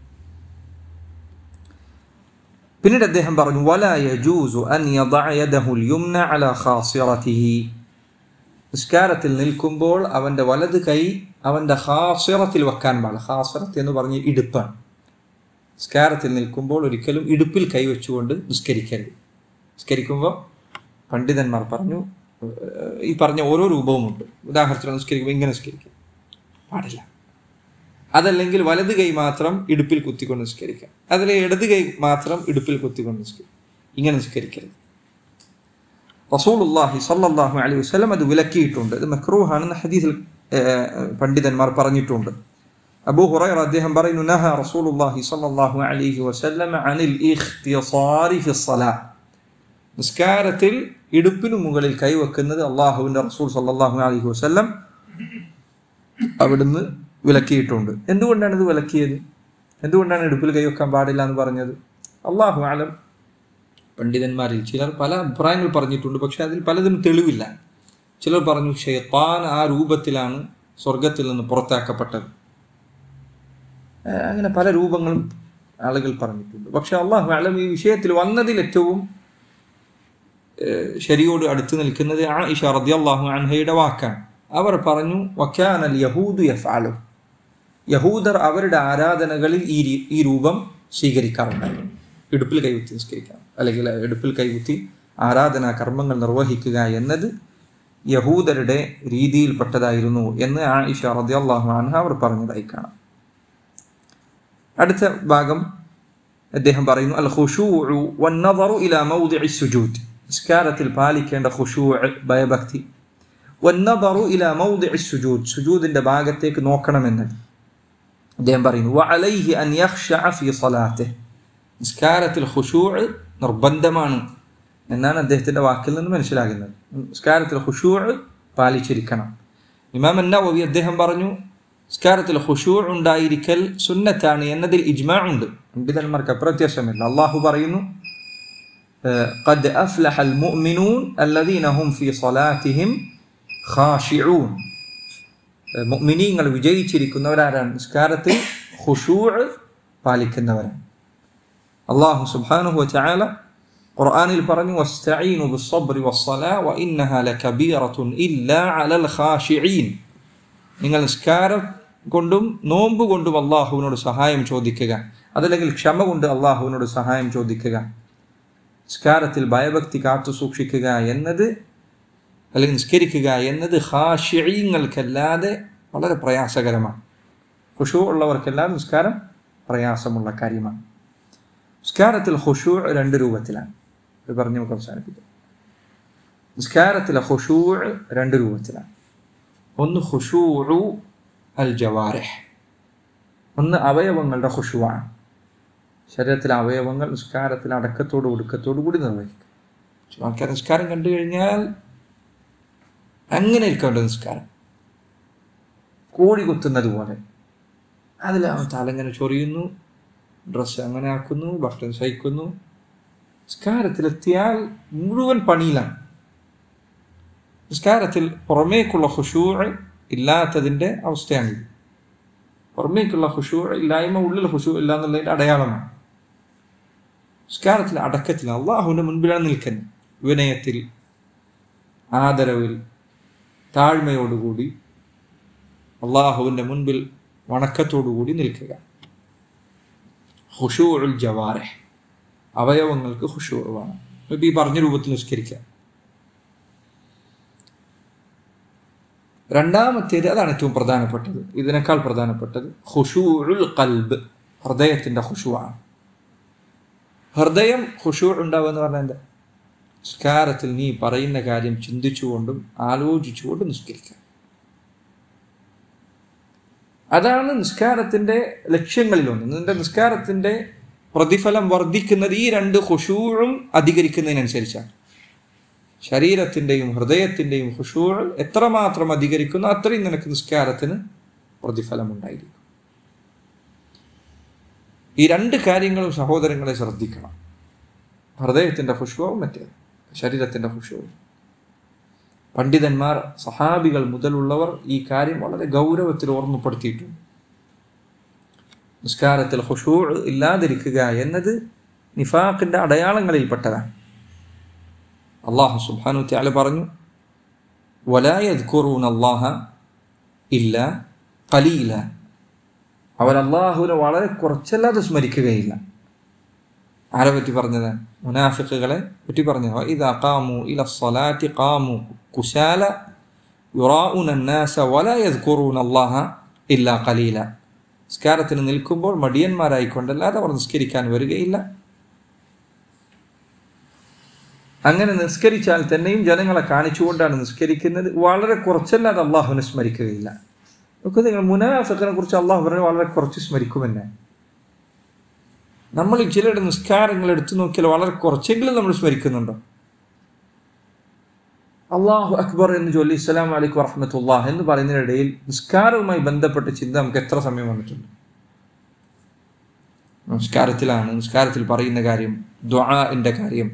[SPEAKER 1] പിന്നീട് അദ്ദേഹം പറഞ്ഞു വല യജൂസു അൻ യദഅ യദഹു യംന അലാ ഖാസിറതിഹി നിസ്കാരത്തിൽ നിൽക്കുമ്പോൾ അവൻ്റെ വലത് കൈ അവൻ്റെ ഹാസിറത്തിൽ വെക്കാൻ പാടില്ല ഹാസിറത്ത് എന്ന് പറഞ്ഞ് ഇടുപ്പാണ് നിസ്കാരത്തിൽ നിൽക്കുമ്പോൾ ഒരിക്കലും ഇടുപ്പിൽ കൈവച്ചുകൊണ്ട് നിസ്കരിക്കരുത് നിസ്കരിക്കുമ്പോൾ പണ്ഡിതന്മാർ പറഞ്ഞു ഈ പറഞ്ഞ ഓരോ രൂപവുമുണ്ട് ഉദാഹരണത്തിന് നിസ്കരിക്കുമ്പോൾ ഇങ്ങനെ നിസ്കരിക്കും പാടില്ല അതല്ലെങ്കിൽ വലത് കൈ മാത്രം ഇടുപ്പിൽ കുത്തിക്കൊണ്ട് നിസ്കരിക്കാം അതിലെ ഇടത് കൈ മാത്രം ഇടുപ്പിൽ കുത്തിക്കൊണ്ട് നിസ്കരിക്കും ഇങ്ങനെ നിസ്കരിക്കരുത് റസൂലുല്ലാഹി സല്ലല്ലാഹു അലൈഹി വസല്ലം അത് വിലക്കിയിട്ടുണ്ട് ഇത് മക്രൂഹാണെന്ന് ഹദീസിൽ പണ്ഡിതന്മാർ പറഞ്ഞിട്ടുണ്ട് അബൂ ഹുറൈറ അദ്ദേഹം പറയുന്നു നഹ റസൂലുല്ലാഹി സല്ലല്ലാഹു അലൈഹി വസല്ലം അനിൽ ഇഖ്തിസാരി ഫി സ്വലാ നിസ്കാരത്തിൽ ഇടുപ്പിനു മുകളിൽ കൈവെക്കുന്നത് അള്ളാഹുവിൻ്റെ റസൂൽ സല്ലല്ലാഹു അലൈഹി വസല്ലം അവിടുന്ന് വിലക്കിയിട്ടുണ്ട് എന്തുകൊണ്ടാണ് ഇത് വിലക്കിയത് എന്തുകൊണ്ടാണ് ഇടുപ്പിൽ കൈവെക്കാൻ പാടില്ല എന്ന് പറഞ്ഞത് അള്ളാഹു ആലം പണ്ഡിതന്മാരിൽ ചിലർ പല അഭിപ്രായങ്ങൾ പറഞ്ഞിട്ടുണ്ട് പക്ഷെ അതിൽ പലതിനും തെളിവില്ല ചിലർ പറഞ്ഞു ഷെയ്ത്താൻ ആ രൂപത്തിലാണ് സ്വർഗത്തിൽ നിന്ന് പുറത്താക്കപ്പെട്ടത് അങ്ങനെ പല രൂപങ്ങളും ആളുകൾ പറഞ്ഞിട്ടുണ്ട് പക്ഷെ അള്ളാഹു ആലം ഈ വിഷയത്തിൽ വന്നതിൽ ഏറ്റവും ശരിയോട് അടുത്ത് നിൽക്കുന്നത് ആയിഷ റതി അള്ളാഹു അൻഹയുടെ വാക്കാണ് അവർ പറഞ്ഞു വക്കാനൽ യഹൂദു യഫാലു യഹൂദർ അവരുടെ ആരാധനകളിൽ ഈ ഈ രൂപം സ്വീകരിക്കാറുണ്ടായിരുന്നു ഇടുപ്പിൽ കൈകുത്തി നിസ്കരിക്കാം അല്ലെങ്കിൽ ഇടുപ്പിൽ കൈകുത്തി ആരാധനാ കർമ്മങ്ങൾ നിർവഹിക്കുക എന്നത് യഹൂദരുടെ രീതിയിൽപ്പെട്ടതായിരുന്നു എന്ന് ആയിഷ റദിയല്ലാഹു അൻഹ അവർ പറഞ്ഞതായി കാണാം അടുത്ത ഭാഗം അദ്ദേഹം പറയുന്നു അൽ ഖുശൂഉ വന്നദറു ഇലാ മൗദിഇ സുജൂദ് നിസ്കാരത്തിൽ പാലിക്കേണ്ട ഖുശൂഅ് ഭയഭക്തി വന്നദറു ഇലാ മൗദിഇ സുജൂദ് സുജൂദിന്റെ ഭാഗത്തേക്ക് നോക്കണമെന്നത് അദ്ദേഹം പറയുന്നു വഅലൈഹി അൻ യഖ്ശഅ ഫീ സ്വലാത്തിഹി നിസ്കാരത്തിൽ ഖുശൂഅ് നിർബന്ധമാണ് എന്നാണ് അദ്ദേഹത്തിന്റെ വാക്കിൽ നിന്ന് മനസ്സിലാകുന്നത് നിസ്കാരത്തിൽ ഖുശൂഅ് പാലിച്ചിരിക്കണം ഇമാം നവവി അദ്ദേഹം പറഞ്ഞു നിസ്കാരത്തിൽ ഖുശൂഅ് ഉണ്ടായിരിക്കൽ സുന്നത്താണ് എന്നതിൽ ഇജ്മാ ഉണ്ട് പണ്ഡിതന്മാർക്ക് അപ്രത്യാശമില്ല അള്ളാഹു പറയുന്നു قد أفلح المؤمنون الذين هم في صلاتهم خاشعون മുഅ്മിനീങ്ങൾ വിജയിച്ചിരിക്കുന്നവരാരാണ് നിസ്കാരത്തിൽ ഖുശൂഅ് പാലിക്കുന്നവരാണ് അള്ളാഹു സുബാനുഹു ചായാല ഖുർആനിൽ പറഞ്ഞു വസ്തഈനു ബിസ്സബ്രി വസ്സലാ വഇന്നഹാ ലകബീറത്തുൻ ഇല്ലാ അലൽ ഖാശിഈൻ നിങ്ങൾ നിസ്കാരം കൊണ്ടും നോമ്പ് കൊണ്ടും അള്ളാഹുവിനോട് സഹായം ചോദിക്കുക അതല്ലെങ്കിൽ ക്ഷമ കൊണ്ട് അള്ളാഹുവിനോട് സഹായം ചോദിക്കുക നിസ്കാരത്തിൽ ഭയഭക്തി കാത്തു സൂക്ഷിക്കുക എന്നത് അല്ലെങ്കിൽ നിസ്കരിക്കുക എന്നത് ഹാഷിയങ്ങൾക്കല്ലാതെ വളരെ പ്രയാസകരമാണ് ഖുഷു ഉള്ളവർക്കെല്ലാം നിസ്കാരം പ്രയാസമുള്ള കാര്യമാണ് നിസ്കാരത്തിൽ ഖുഷു രണ്ട് രൂപത്തിലാണ് ഇത് പറഞ്ഞ് നമുക്ക് അവസാനിപ്പിക്കാം നിസ്കാരത്തിലെ ഖുഷൂ രണ്ട് രൂപത്തിലാണ് ഒന്ന് ഖുഷൂ അൽ ജവാരഹ് ഒന്ന് അവയവങ്ങളുടെ ഖുഷുവാണ് ശരീരത്തിലെ അവയവങ്ങൾ നിസ്കാരത്തിൽ അടക്കത്തോട് ഒടുക്കത്തോടു കൂടി നിർവഹിക്കും ചില ആൾക്കാർ നിസ്കാരം കണ്ടു കഴിഞ്ഞാൽ അങ്ങനെ ഇരിക്കേണ്ട നിസ്കാരം കോഴി കുത്തുന്നത് പോലെ അതിൽ അവൻ തലങ്ങനെ ചൊറിയുന്നു ഡ്രസ്സ് അങ്ങനെ ആക്കുന്നു ഭക്ഷണം സഹിക്കുന്നു നിസ്കാരത്തിലെത്തിയാൽ മുഴുവൻ പണിയിലാണ് നിസ്കാരത്തിൽ പുറമേക്കുള്ള ഖുഷൂ ഇല്ലാത്തതിൻ്റെ അവസ്ഥയാണിത് പുറമേക്കുള്ള ഖുഷൂ ഇല്ലായ്മ ഉള്ളിൽ ഖുഷൂ ഇല്ല എന്നുള്ളതിൻ്റെ അടയാളമാണ് നിസ്കാരത്തിൽ അടക്കത്തിൽ അള്ളാഹുവിൻ്റെ മുൻപിലാണ് നിൽക്കുന്നത് വിനയത്തിൽ ആദരവിൽ താഴ്മയോടുകൂടി അള്ളാഹുവിൻ്റെ മുൻപിൽ വണക്കത്തോടുകൂടി നിൽക്കുക ഹുഷൂഉൽ ജവാറെ അവയവങ്ങൾക്ക് ഹുഷൂ വേണം ഇപ്പം ഈ പറഞ്ഞ രൂപത്തിൽ നിസ്കരിക്കുക രണ്ടാമത്തേത് അതാണ് ഏറ്റവും പ്രധാനപ്പെട്ടത് ഇതിനേക്കാൾ പ്രധാനപ്പെട്ടത് ഹുഷൂഉൽ കൽബ് ഹൃദയത്തിൻ്റെ ഹുഷുവാണ് ഹൃദയം ഹുഷൂ ഉണ്ടാവുക എന്ന് പറഞ്ഞാൽ എന്താ നിസ്കാരത്തിൽ നീ പറയുന്ന കാര്യം ചിന്തിച്ചുകൊണ്ടും ആലോചിച്ചുകൊണ്ടും നിസ്കരിക്കുക അതാണ് നിസ്കാരത്തിൻ്റെ ലക്ഷ്യങ്ങളിലൊന്ന് നിന്റെ നിസ്കാരത്തിൻ്റെ പ്രതിഫലം വർദ്ധിക്കുന്നത് ഈ രണ്ട് ഹുഷൂഴും അധികരിക്കുന്നതിനനുസരിച്ചാണ് ശരീരത്തിൻ്റെയും ഹൃദയത്തിൻ്റെയും ഹുഷൂൾ എത്രമാത്രം അധികരിക്കുന്നു അത്രയും നിനക്ക് നിസ്കാരത്തിന് പ്രതിഫലമുണ്ടായിരിക്കും ഈ രണ്ട് കാര്യങ്ങളും സഹോദരങ്ങളെ ശ്രദ്ധിക്കണം ഹൃദയത്തിൻ്റെ ഹുഷുവും മറ്റേത് ശരീരത്തിൻ്റെ ഹുഷുവും പണ്ഡിതന്മാർ സഹാബികൾ മുതലുള്ളവർ ഈ കാര്യം വളരെ ഗൗരവത്തിൽ ഓർമ്മപ്പെടുത്തിയിട്ടുണ്ട് നിസ്കാരത്തിൽ ഹുഷൂ ഇല്ലാതിരിക്കുക എന്നത് നിഫാഖിൻ്റെ അടയാളങ്ങളിൽപ്പെട്ടതാണ് അള്ളാഹു സുബാനു ത്യാല പറഞ്ഞു വലായദ്ഖുറൂൻ അള്ളാഹ ഇല്ല കലീല അവർ അള്ളാഹുവിനെ വളരെ കുറച്ചല്ലാതെ സ്മരിക്കുകയില്ല ആരെ പറ്റി പറഞ്ഞത് മുനാഫിക്കുകളെ പറ്റി പറഞ്ഞത് ഇതാ കാമു ഇല സ്വലാറ്റി കാമു കുശാല യുറാഉന الناس ولا يذكرون الله ഇല്ല കലീല നിസ്കാരത്തിന് നിൽക്കുമ്പോൾ മടിയന്മാരായിക്കൊണ്ടല്ലാതെ അവർ നിസ്കരിക്കാൻ വരികയില്ല അങ്ങനെ നിസ്കരിച്ചാൽ തന്നെയും ജനങ്ങളെ കാണിച്ചുകൊണ്ടാണ് നിസ്കരിക്കുന്നത് വളരെ കുറച്ചല്ലാതെ അള്ളാഹുവിനെ സ്മരിക്കുകയില്ല നമുക്ക് നിങ്ങൾ മുനാഫിക്കിനെ കുറിച്ച് അള്ളാഹു പറഞ്ഞു വളരെ കുറച്ച് സ്മരിക്കുമെന്നെ നമ്മൾ ചിലരുടെ നിസ്കാരങ്ങൾ എടുത്തു നോക്കിയാൽ വളരെ കുറച്ചെങ്കിലും നമ്മൾ സ്മരിക്കുന്നുണ്ടോ അള്ളാഹു അക്ബർ എന്ന് ചൊല്ലി ഇസ്ലാം അലിഖ് വറഹമത്തുല്ലാഹ് എന്ന് പറയുന്നതിനിടയിൽ നിസ്കാരവുമായി ബന്ധപ്പെട്ട ചിന്ത നമുക്ക് എത്ര സമയം വന്നിട്ടുണ്ട് നിസ്കാരത്തിലാണ് നിസ്കാരത്തിൽ പറയുന്ന കാര്യം ദ്വാന്റെ കാര്യം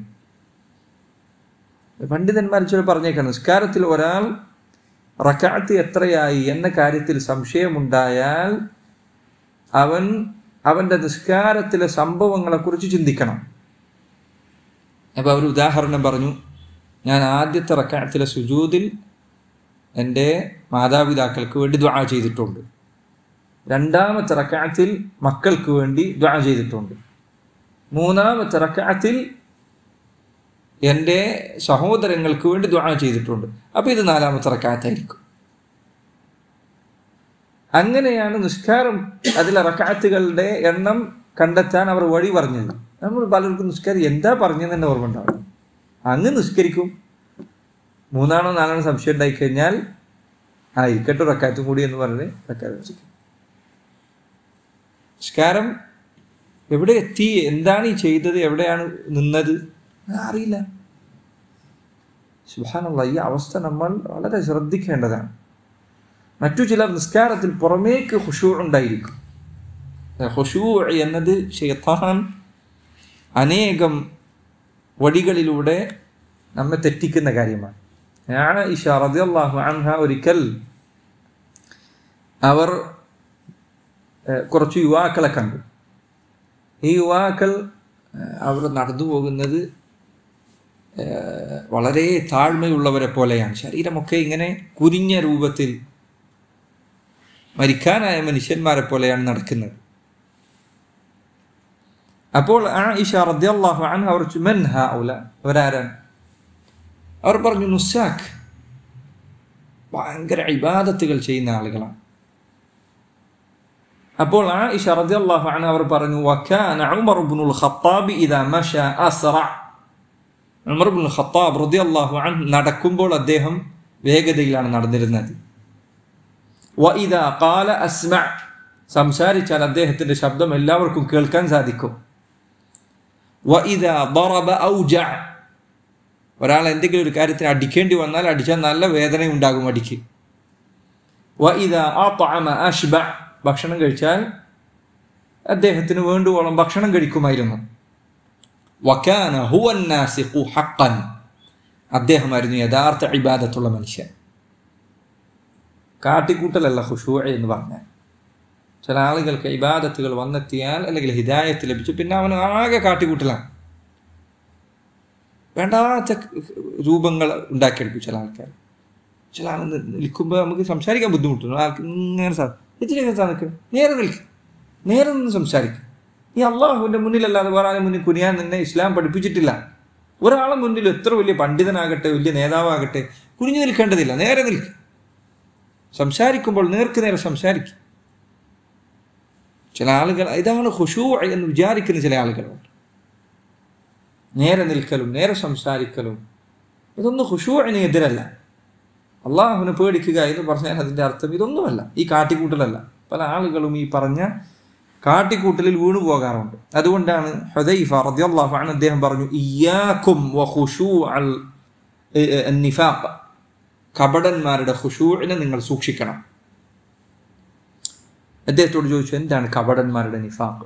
[SPEAKER 1] പണ്ഡിതന്മാർ ചില പറഞ്ഞേക്കാം നിസ്കാരത്തിൽ ഒരാൾ റക്കാത്ത് എത്രയായി എന്ന കാര്യത്തിൽ സംശയമുണ്ടായാൽ അവൻ അവൻ്റെ നിസ്കാരത്തിലെ സംഭവങ്ങളെക്കുറിച്ച് ചിന്തിക്കണം അപ്പോൾ അവർ ഉദാഹരണം പറഞ്ഞു ഞാൻ ആദ്യത്തെ റക്കാത്തിലെ സുജൂതിൽ എൻ്റെ മാതാപിതാക്കൾക്ക് വേണ്ടി ദ്വാ ചെയ്തിട്ടുണ്ട് രണ്ടാമത്തെ റക്കാത്തിൽ മക്കൾക്ക് വേണ്ടി ദ്വാ ചെയ്തിട്ടുണ്ട് മൂന്നാമത്തെ റക്കാത്തിൽ എൻ്റെ സഹോദരങ്ങൾക്ക് വേണ്ടി ദ്വാ ചെയ്തിട്ടുണ്ട് അപ്പോൾ ഇത് നാലാമത്തെ റക്കാത്തായിരിക്കും അങ്ങനെയാണ് നിസ്കാരം അതിലെ റക്കാത്തുകളുടെ എണ്ണം കണ്ടെത്താൻ അവർ വഴി പറഞ്ഞത് നമ്മൾ പലർക്കും നിസ്കാരം എന്താ പറഞ്ഞതെന്ന് തന്നെ ഓർമ്മ ഉണ്ടാവും അങ്ങ് നിസ്കരിക്കും മൂന്നാണോ നാലാണോ സംശയം ഉണ്ടായി കഴിഞ്ഞാൽ ആ ഇരിക്കട്ടെ റക്കാത്തും കൂടി എന്ന് പറഞ്ഞ് റക്കാത്ത് നിസ്കരിക്കും നിസ്കാരം എവിടെ എത്തി എന്താണ് ഈ ചെയ്തത് എവിടെയാണ് നിന്നത് അറിയില്ല സുഹാനുള്ള ഈ അവസ്ഥ നമ്മൾ വളരെ ശ്രദ്ധിക്കേണ്ടതാണ് മറ്റു ചിലർ നിസ്കാരത്തിൽ പുറമേക്ക് ഹുഷൂ ഉണ്ടായിരിക്കും ഹുഷൂ എന്നത് ഷെയ്ത്താൻ അനേകം വടികളിലൂടെ നമ്മെ തെറ്റിക്കുന്ന കാര്യമാണ് ഇഷ റദിയല്ലാഹു അൻഹ ഒരിക്കൽ അവർ കുറച്ച് യുവാക്കളെ കണ്ടു ഈ യുവാക്കൾ അവർ നടന്നു പോകുന്നത് ഏഹ്, വളരെ താഴ്മയുള്ളവരെ പോലെയാണ് ശരീരമൊക്കെ ഇങ്ങനെ കുരിഞ്ഞ രൂപത്തിൽ മരിക്കാനായ മനുഷ്യന്മാരെ പോലെയാണ് നടക്കുന്നത് അപ്പോൾ ആയിഷ റളിയല്ലാഹു അൻഹ അവർ ചോദിച്ചു, "മൻ ഹൗല അവരാരാണ് അവർ പറഞ്ഞു നുസാഖ് ഭയങ്കര ഇബാദത്തുകൾ ചെയ്യുന്ന ആളുകളാണ് അപ്പോൾ ആയിഷ റളിയല്ലാഹു അൻഹ അവർ പറഞ്ഞു വകാന ഉമർ ഇബ്നുൽ ഖത്താബ് ഇദാ മശ അസ്റ ഉമർ ഇബ്നുൽ ഖത്താബ് റളിയല്ലാഹു അൻഹു നടക്കുമ്പോൾ അദ്ദേഹം വേഗതയിലാണ് നടന്നിരുന്നത് വഇദാ ഖാല അസ്മഅ സംസാരിച്ചാൽ അദ്ദേഹത്തിന്റെ ശബ്ദം എല്ലാവർക്കും കേൾക്കാൻ സാധിക്കും വഇദാ ضرب ഔജഅ ഒരാൾ എന്തെങ്കിലും ഒരു കാര്യത്തിന് അടിക്കേണ്ടി വന്നാൽ അടിച്ചാൽ നല്ല വേദന ഉണ്ടാകും അടിക്ക് വഇദാ അത്അമ അഷ്ബഅ ഭക്ഷണം കഴിച്ചാൽ അദ്ദേഹത്തിന് വേണ്ടുവോളം ഭക്ഷണം കഴിക്കുമായിരുന്നു വകാന ഹുവ നാസിഖു ഹഖൻ അദ്ദേഹമായിരുന്നു യഥാർത്ഥ ഇബാദത്തുള്ള മനുഷ്യൻ കാട്ടിക്കൂട്ടലല്ല ഖുശൂ എന്ന് പറഞ്ഞാൽ ചില ആളുകൾക്ക് ഇബാദത്തുകൾ വന്നെത്തിയാൽ അല്ലെങ്കിൽ ഹിദായത്ത് ലഭിച്ചു പിന്നെ അവൻ ആകെ കാട്ടിക്കൂട്ടലാണ് വേണ്ടാത്ത രൂപങ്ങൾ ഉണ്ടാക്കിയെടുക്കും ചില ആൾക്കാർ ചില ആൾ നിൽക്കുമ്പോൾ നമുക്ക് സംസാരിക്കാൻ ബുദ്ധിമുട്ടുണ്ട് ആൾക്ക് ഇങ്ങനെ സാ ഇതിലേക്ക് നിൽക്കുക നേരെ നിൽക്കും നേരെ നിന്ന് സംസാരിക്കും ഈ അള്ളാഹുവിൻ്റെ മുന്നിലല്ലാതെ വേറെ ആരും മുന്നിൽ കുനിയാൻ നിന്നെ ഇസ്ലാം പഠിപ്പിച്ചിട്ടില്ല ഒരാളെ മുന്നിൽ എത്ര വലിയ പണ്ഡിതനാകട്ടെ വലിയ നേതാവാകട്ടെ കുനിഞ്ഞു നിൽക്കേണ്ടതില്ല നേരെ നിൽക്കും സംസാരിക്കുമ്പോൾ നേർക്ക് നേരെ സംസാരിക്കും ചില ആളുകൾ ഇതാണ് ഖുഷൂ എന്ന് വിചാരിക്കുന്ന ചില ആളുകളുണ്ട് നേരെ നിൽക്കലും നേരെ സംസാരിക്കലും ഇതൊന്നും ഖുഷൂവിന് എതിരല്ല അള്ളാഹുവിനെ പേടിക്കുക എന്ന് പറഞ്ഞാൽ അതിൻ്റെ അർത്ഥം ഇതൊന്നുമല്ല ഈ കാട്ടിക്കൂട്ടലല്ല പല ആളുകളും ഈ പറഞ്ഞ കാട്ടിക്കൂട്ടലിൽ വീണു പോകാറുണ്ട് അതുകൊണ്ടാണ് ഹുദൈഫ റളിയല്ലാഹു അൻഹു അദ്ദേഹം പറഞ്ഞു ഇയ്യാക്കും വഖുശൂ അൽ നിഫാഖ് കപടന്മാരുടെ ഖുശൂഇനെ നിങ്ങൾ സൂക്ഷിക്കണം അദ്ദേഹത്തോട് ചോദിച്ചു എന്താണ് കപടന്മാരുടെ നിഫാഖ്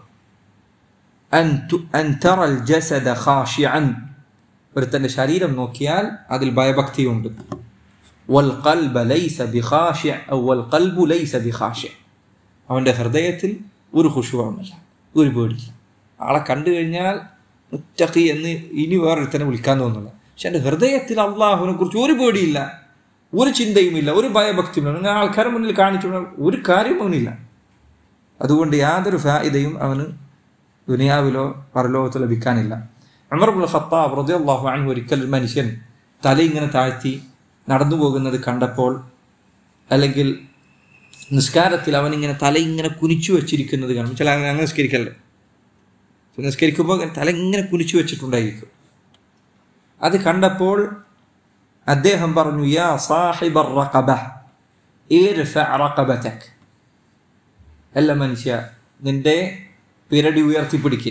[SPEAKER 1] അൻ തു- അൻ തറൽ ജസദ ഖാശിഅൻ ഒരുത്തന്റെ ശരീരം നോക്കിയാൽ അതിൽ ഭയഭക്തിയുണ്ട് വൽ ഖൽബ ലൈസ ബിഖാശിഅ ഔ വൽ ഖൽബു ലൈസ ബിഖാശിഅ അവന്റെ ഹൃദയത്തിൽ ഒരു ഖുശൂവുമില്ല ഒരു പേടിയില്ല ആളെ കണ്ടു കഴിഞ്ഞാൽ മുത്തഖി എന്ന് ഇനി വേറൊരുത്തനെ വിളിക്കാൻ തോന്നുന്നില്ല പക്ഷെ എൻ്റെ ഹൃദയത്തിൽ അള്ളാഹുവിനെ കുറിച്ച് ഒരു പേടിയില്ല ഒരു ചിന്തയുമില്ല ഒരു ഭയഭക്തിയുമില്ല നിങ്ങൾ ആൾക്കാരുടെ മുന്നിൽ കാണിച്ചു ഒരു കാര്യം അവനില്ല അതുകൊണ്ട് യാതൊരു ഫായിദയും അവന് ദുനിയാവിലോ പരലോകത്തോ ലഭിക്കാനില്ല അമർബുൽ ഖത്താബ് റളിയല്ലാഹു അൻഹു ഒരിക്കൽ ഒരു മനുഷ്യൻ തല ഇങ്ങനെ താഴ്ത്തി നടന്നു പോകുന്നത് കണ്ടപ്പോൾ അല്ലെങ്കിൽ നിസ്കാരത്തിൽ അവൻ ഇങ്ങനെ തല ഇങ്ങനെ കുനിച്ചു വെച്ചിരിക്കുന്നത് കാണും ചില ആളുകൾ അങ്ങനെ നിസ്കരിക്കല്ലോ നിസ്കരിക്കുമ്പോൾ ഇങ്ങനെ തല ഇങ്ങനെ കുനിച്ചു വെച്ചിട്ടുണ്ടായിരിക്കും അത് കണ്ടപ്പോൾ അദ്ദേഹം പറഞ്ഞു യാ സാഹിബർ റഖബ ഇർഫഅ റഖബതക് അല്ല മനുഷ്യ നിന്റെ പിരടി ഉയർത്തിപ്പിടിക്കുക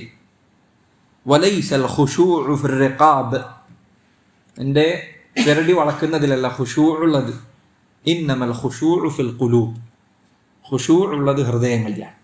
[SPEAKER 1] വലൈസൽ ഖുശൂഉ ഫിർ റിഖാബ് നിന്റെ പിരടി വളക്കുന്നതിലല്ല ഖുശൂ ഉള്ളത് ഇന്നമൽ ഖുശൂഉ ഫിൽ ഖുലൂബ് ഖുശൂ ഉള്ളത് ഹൃദയങ്ങളിലാണ്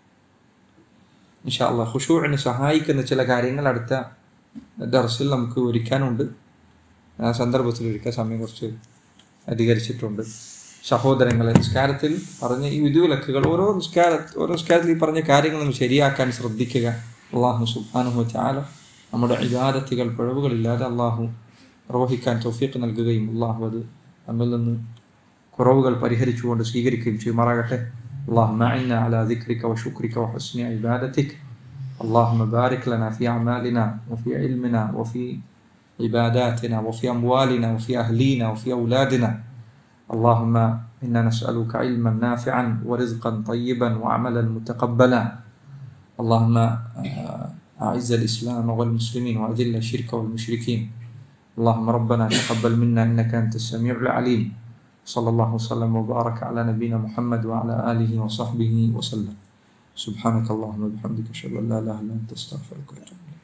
[SPEAKER 1] ഇൻഷാ അല്ലാഹ് ഖുശൂഇന് സഹായിക്കുന്ന ചില കാര്യങ്ങൾ അടുത്ത ദർസിൽ നമുക്ക് ഒരുക്കാനുണ്ട് ആ സന്ദർഭത്തിൽ ഒരുക്കാൻ സമയം കുറച്ച് അധികരിച്ചിട്ടുണ്ട് സഹോദരങ്ങളെ നിസ്കാരത്തിൽ പറഞ്ഞ ഈ വിധിവിലക്കുകൾ ഓരോ നിസ്കാര ഓരോ നിസ്കാരത്തിൽ ഈ പറഞ്ഞ കാര്യങ്ങൾ നമ്മൾ ശരിയാക്കാൻ ശ്രദ്ധിക്കുക അള്ളാഹു സുബ്ഹാനഹു ചാല നമ്മുടെ ഇബാദത്തുകൾ പിഴവുകളില്ലാതെ അള്ളാഹു നിർവഹിക്കാൻ തൗഫീഖ് നൽകുകയും അള്ളാഹു അത് നമ്മിൽ നിന്ന് കുറവുകൾ പരിഹരിച്ചുകൊണ്ട് സ്വീകരിക്കുകയും ചെയ്യുമാറാകട്ടെ اللهم أعنا على ذكرك وشكرك وحسن عبادتك اللهم بارك لنا في أعمالنا وفي علمنا وفي عباداتنا وفي أموالنا وفي أهلينا وفي أولادنا اللهم إنا نسألك علما نافعا ورزقا طيبا وعملا متقبلا اللهم آه، أعز الإسلام والمسلمين وأذل الشرك والمشركين اللهم ربنا تقبل منا إنك أنت السميع العليم صلى الله وسلم وبارك على نبينا محمد وعلى آله وصحبه وسلم سبحانك اللهم وبحمدك أشهد أن لا إله إلا أنت أستغفرك وأتوب إليك